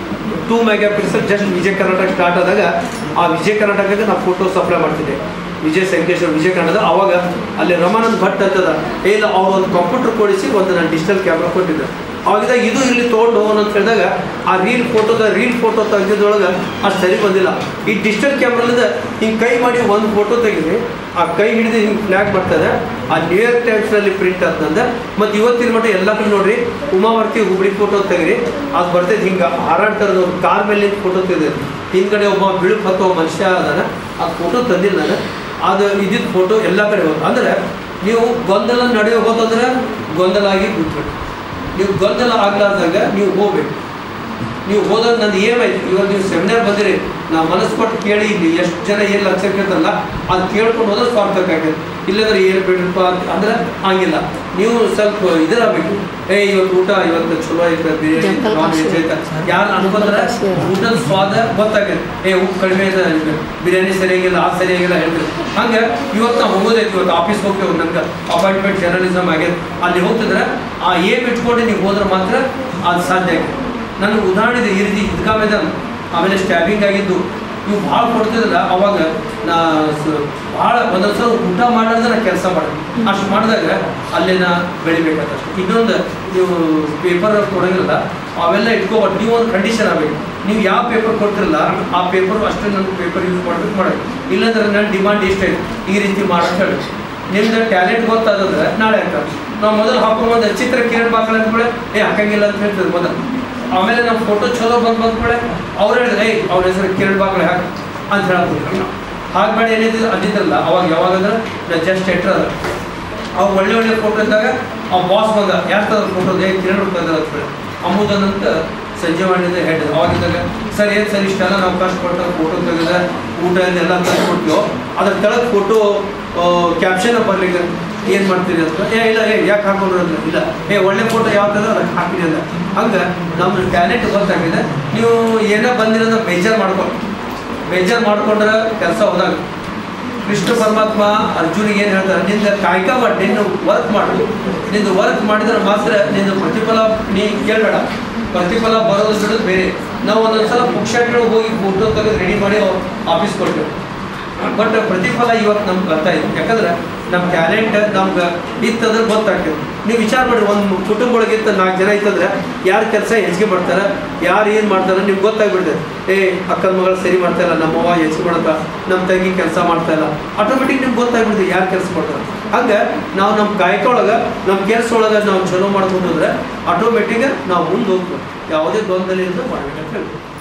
two megapixel just Vijaya Karnataka start ಆದಾಗ ಆ ವಿಜಯ ಕರ್ನಾಟಕಕ್ಕೆ ನಾವು ಫೋಟೋ ಸಪ್ಲೈ ಮಾಡ್ತಿದ್ದೆ ವಿಜಯ ಸಂಕೇಶ್ವರ ವಿಜಯ ಕನ್ನಡದ ಅವಾಗ ಅಲ್ಲಿ ರಮಾನಂದ್ ಭಟ್ ಅಂತದ ಏ ಇಲ್ಲ ಅವ್ರು ಒಂದು ಕಂಪ್ಯೂಟರ್ ಕೊಡಿಸಿ ಒಂದು ನಾನು ಡಿಜಿಟಲ್ ಕ್ಯಾಮ್ರಾ ಕೊಟ್ಟಿದ್ದೆ ಅವಾಗಿದ್ದಾಗ ಇದು ಇಲ್ಲಿ ತೊಗೊಂಡು ಹೋಗೋಣ ಅಂತ ಹೇಳಿದಾಗ ಆ ರೀಲ್ ಫೋಟೋದ ರೀಲ್ ಫೋಟೋ ತೆಗೆದಿದ್ದೊಳಗೆ ಅಷ್ಟು ಸರಿ ಬಂದಿಲ್ಲ ಈ ಡಿಜಿಟಲ್ ಕ್ಯಾಮ್ರಾಲಿಂದ ಹಿಂಗೆ ಕೈ ಮಾಡಿ ಒಂದು ಫೋಟೋ ತೆಗೆದ್ರಿ ಆ ಕೈ ಹಿಡಿದು ಹಿಂಗೆ ಫ್ಲ್ಯಾಗ್ ಬರ್ತದೆ ಆ ನ್ಯೂಯಾರ್ಕ್ ಟೈಮ್ಸ್ನಲ್ಲಿ ಪ್ರಿಂಟ್ ಆಗ್ತಂದ ಮತ್ತು ಇವತ್ತಿನ ಮಟ್ಟ ಎಲ್ಲ ಕಡೆ ನೋಡ್ರಿ ಉಮಾವರ್ತಿ ಹುಬ್ಳಿ ಫೋಟೋ ತೆಗ್ರಿ ಅದು ಬರ್ತೈತೆ ಹಿಂಗೆ ಹಾರಾಡ್ತಾರದ ಒಂದು ಕಾರ್ ಮೇಲೆ ಫೋಟೋ ತೆಗೆದು ಹಿಂದ್ಗಡೆ ಒಬ್ಬ ಬಿಳುಪು ಹತ್ತೋ ಮನುಷ್ಯ ಅದಾನ ಆ ಫೋಟೋ ತಂದಿಲ್ಲ ನಾನು ಅದು ಇದ್ದಿದ್ದ ಫೋಟೋ ಎಲ್ಲ ಕಡೆ ಹೋದ ಅಂದ್ರೆ ನೀವು ಗೊಂದಲ ನಡೆಯೋ ಹೋತಂದ್ರೆ ಗೊಂದಲ ಆಗಿ ಬಿಟ್ಬಿಟ್ಟು ನೀವು ಗೊಂದಲ ಆಗ್ಲಾರ್ದಾಗ ನೀವು ಹೋಗ್ಬೇಕು ನೀವು ಹೋದಾಗ ನಂದು ಏನಾಯ್ತು ಇವಾಗ ನೀವು ಸೆಮಿನಾರ್ ಬಂದಿರಿ ನಾ ಮನಸ್ಸು ಕೊಟ್ಟು ಕೇಳಿ ಇಲ್ಲಿ ಎಷ್ಟು ಜನ ಏನು ಲಕ್ಷ ಕೇಳ್ತಾರಲ್ಲ ಅದು ಕೇಳ್ಕೊಂಡು ಹೋದ್ರೆ ಸ್ವಾರ್ಥಕ್ಕಾಗತ್ತೆ ಇಲ್ಲಂದ್ರೆ ಏನು ಬಿಡ್ರಪ್ಪ ಅಂತ ಅಂದ್ರೆ ಹಂಗಿಲ್ಲ ನೀವು ಸ್ವಲ್ಪ ಇದಿರಬೇಕು ಏ ಇವತ್ತು ಊಟ ಇವತ್ತು ಚಲೋ ಐತೆ ಬಿರಿಯಾನಿ Temple ನಾನ್ ವೆಜ್ ಐತೆ ಯಾರು ಅನ್ಕೊಂಡ್ರೆ ಊಟದ ಸ್ವಾದ ಗೊತ್ತಾಗತ್ತೆ ಏ ಉಪ್ಪು ಕಡಿಮೆ ಇದೆ ಬಿರಿಯಾನಿ ಸರಿಯಾಗಿಲ್ಲ ಆ ಸರಿಯಾಗಿಲ್ಲ ಹೇಳ್ತಾರೆ ಹಂಗೆ ಇವತ್ತು ನಾವು ಹೋಗೋದೈತಿ ಇವತ್ತು ಆಫೀಸ್ ಹೋಗ್ತೇವೆ ನಂಗೆ ಅಪಾಯಿಂಟ್ಮೆಂಟ್ ಜರ್ನಲಿಸಮ್ ಆಗ್ಯದ ಅಲ್ಲಿ ಹೋಗ್ತಿದ್ರೆ ಆ ಏಮ್ ಇಟ್ಕೊಂಡು ನೀವು ಹೋದ್ರೆ ಮಾತ್ರ ಅದು ಸಾಧ್ಯ ಆಗಿದೆ ನನಗೆ ಉದಾಹರಣೆ ಇದೆ ಈ ರೀತಿ ಇದ್ಕಾಮೇದನ್ ಆಮೇಲೆ ಸ್ಟ್ಯಾಬಿಂಗ್ ಆಗಿದ್ದು ಇವು ಭಾಳ ಕೊಡ್ತಿದ್ರಲ್ಲ ಅವಾಗ ನಾ ಸ- ಭಾಳ ಒಂದೊಂದು ಸಲ ಊಟ ಮಾಡಿದ್ರೆ ನಾ ಕೆಲಸ ಮಾಡಿದೆ ಅಷ್ಟು ಮಾಡಿದಾಗ ಅಲ್ಲೇ ನಾ ಬೆಳಿಬೇಕಾದಷ್ಟು ಇನ್ನೊಂದು ನೀವು ಪೇಪರ್ ಕೊಡೋಂಗಿಲ್ಲ ಅವೆಲ್ಲ ಇಟ್ಕೋಬಾರ್ದು ನೀವು ಒಂದು ಕಂಡೀಷನ್ ಆಗಬೇಕು ನೀವು ಯಾವ ಪೇಪರ್ ಕೊಡ್ತಿರಲ್ಲ ಆ ಪೇಪರ್ ಅಷ್ಟೇ ನನ್ನ ಪೇಪರ್ ಯೂಸ್ ಮಾಡ್ಬೇಕು ಮಾಡಿ ಇಲ್ಲಾಂದ್ರೆ ನನ್ನ ಡಿಮಾಂಡ್ ಎಷ್ಟೈತೆ ಈ ರೀತಿ ಮಾಡಕ್ಕೆ ಹೇಳಿ ನಿಮ್ದು ಟ್ಯಾಲೆಂಟ್ ಗೊತ್ತಾದ್ರೆ ನಾಳೆ ಹಾಕ ನಾವು ಮೊದಲು ಹಾಕೊಂಬಂದು ಚಿತ್ರ ಕಿರಣ್ ಬಾಕಲ್ ಅಂದ್ಕೊಳ್ಳೆ ಏ ಹಾಕಂಗಿಲ್ಲ ಅಂತ ಹೇಳ್ತಿದ್ರು ಮೊದಲು ಆಮೇಲೆ ನಮ್ಮ ಫೋಟೋ ಚಲೋ ಬಂದು ಬಂದ್ಕೊಳ್ಳೆ ಅವ್ರು ಹೇಳಿದ್ರೆ ಏಯ್ ಅವ್ರ ಹೆಸರು ಕಿರಣ್ ಬಾಕಳೆ ಹಾಕಿ ಅಂತ ಹೇಳ್ತಿದ್ರು ಹಾಕ್ಬೇಡಿ ಏನಿದ್ರು ಅಂದಿದ್ರಲ್ಲ ಅವಾಗ ಯಾವಾಗಂದ್ರೆ ನಾ ಜಸ್ಟ್ ಎಟ್ರ ಅದ ಅವು ಒಳ್ಳೆ ಒಳ್ಳೆ ಫೋಟೋ ಇದ್ದಾಗ ಆ ಬಾಸ್ ಬಂದ ಯಾರು ತದ ಫೋಟೋ ಏ ಕಿರಣ್ ತಂದ್ರೆ ಅಂತ ಹೇಳಿ ಅಂಬುದನ್ನಂತ ಸಂಜೀವನಿಂದ ಹೆಡ್ ಅವಾಗಿದ್ದಾಗ ಸರ್ ಏನು ಸರ್ ಇಷ್ಟೆಲ್ಲ ನಾವು ಕಷ್ಟಪಟ್ಟು ಫೋಟೋ ತೆಗೆದ ಊಟ ಎಲ್ಲ ತಂದು ಕೊಡ್ತೀವೋ ಅದ್ರ ಕೆಳಗೆ ಫೋಟೋ ಕ್ಯಾಪ್ಷನ್ ಬರ್ಲಿಕ್ಕೆ ಏನು ಮಾಡ್ತೀರಿ ಅಂತ ಏ ಇಲ್ಲ ಏ ಯಾಕೆ ಹಾಕೊಂಡ್ರು ಅಂತ ಇಲ್ಲ ಏ ಒಳ್ಳೆ ಫೋಟೋ ಯಾವ್ದು ಅದಕ್ಕೆ ಹಾಕಿರಿ ಅಂತ ಹಂಗೆ ನಮ್ಮ ಟ್ಯಾಲೆಂಟ್ ಗೊತ್ತಾಗಿದೆ ನೀವು ಏನೋ ಬಂದಿರೋದ ಬೇಜಾರು ಮಾಡ್ಕೊಂಡು ಬೇಜಾರು ಮಾಡ್ಕೊಂಡ್ರೆ ಕೆಲಸ ಹೋದಾಗ ಕೃಷ್ಣ ಪರಮಾತ್ಮ ಅರ್ಜುನಿಗೆ ಏನು ಹೇಳ್ತಾರೆ ನಿಂದ ಕಾಯ್ಕ ಮಾಡಿ ನಿನ್ನ ವರ್ಕ್ ಮಾಡು ನಿಂದು ವರ್ಕ್ ಮಾಡಿದ್ರೆ ಮಾತ್ರ ನಿಂದು ಪ್ರತಿಫಲ ನೀ ಕೇಳಬೇಡ ಪ್ರತಿಫಲ ಬರೋದು ಬಿಡೋದು ಬೇರೆ ನಾವು ಒಂದೊಂದ್ಸಲ ಪುಕ್ಷಾಟಿಗಳು ಹೋಗಿ ಫೋಟೋ ತೆಗೆದು ರೆಡಿ ಮಾಡಿ ಆಫೀಸ್ ಕೊಟ್ಟೆವು ಬಟ್ ಪ್ರತಿಫಲ ಇವತ್ತು ನಮ್ಗೆ ಬರ್ತಾ ಇದೆ ಯಾಕಂದ್ರೆ ನಮ್ಮ ಟ್ಯಾಲೆಂಟ್ ನಮ್ಗೆ ಇತ್ತಂದ್ರೆ ಗೊತ್ತಾಗ್ತದೆ ನೀವು ವಿಚಾರ ಮಾಡಿ ಒಂದು ಕುಟುಂಬ ಒಳಗಿತ್ತ ನಾಲ್ಕು ಜನ ಇತ್ತಂದ್ರೆ ಯಾರು ಕೆಲಸ ಹೆಚ್ಚಿಗೆ ಮಾಡ್ತಾರೆ ಯಾರು ಏನು ಮಾಡ್ತಾರೆ ನಿಮ್ಗೆ ಗೊತ್ತಾಗ್ಬಿಡ್ತದೆ ಏ ಅಕ್ಕನ ಮಗಳು ಸರಿ ಮಾಡ್ತಾ ಇಲ್ಲ ನಮ್ಮವ್ವ ಹೆಚ್ಚಿಗೆ ಮಾಡ್ತಾ ನಮ್ಮ ತಂಗಿ ಕೆಲಸ ಮಾಡ್ತಾ ಇಲ್ಲ ಆಟೋಮೆಟಿಕ್ ನಿಮ್ಗೆ ಗೊತ್ತಾಗ್ಬಿಡ್ತದೆ ಯಾರು ಕೆಲಸ ಮಾಡ್ತಾರೆ ಹಂಗೆ ನಾವು ನಮ್ಮ ಕಾಯಕ ಒಳಗೆ ನಮ್ಮ ಕೆಲಸ ಒಳಗೆ ನಾವು ಚಲೋ ಮಾಡ್ಕೊಂಡು ಹೋದ್ರೆ ಆಟೋಮೆಟಿಕ್ ನಾವು ಮುಂದೆ ಹೋಗ್ಬೋದು ಯಾವುದೇ ಗೊಂದಲ ಇಲ್ಲದೆ ಮಾಡ್ಬೇಕಂತ ಹೇಳ್ತೀವಿ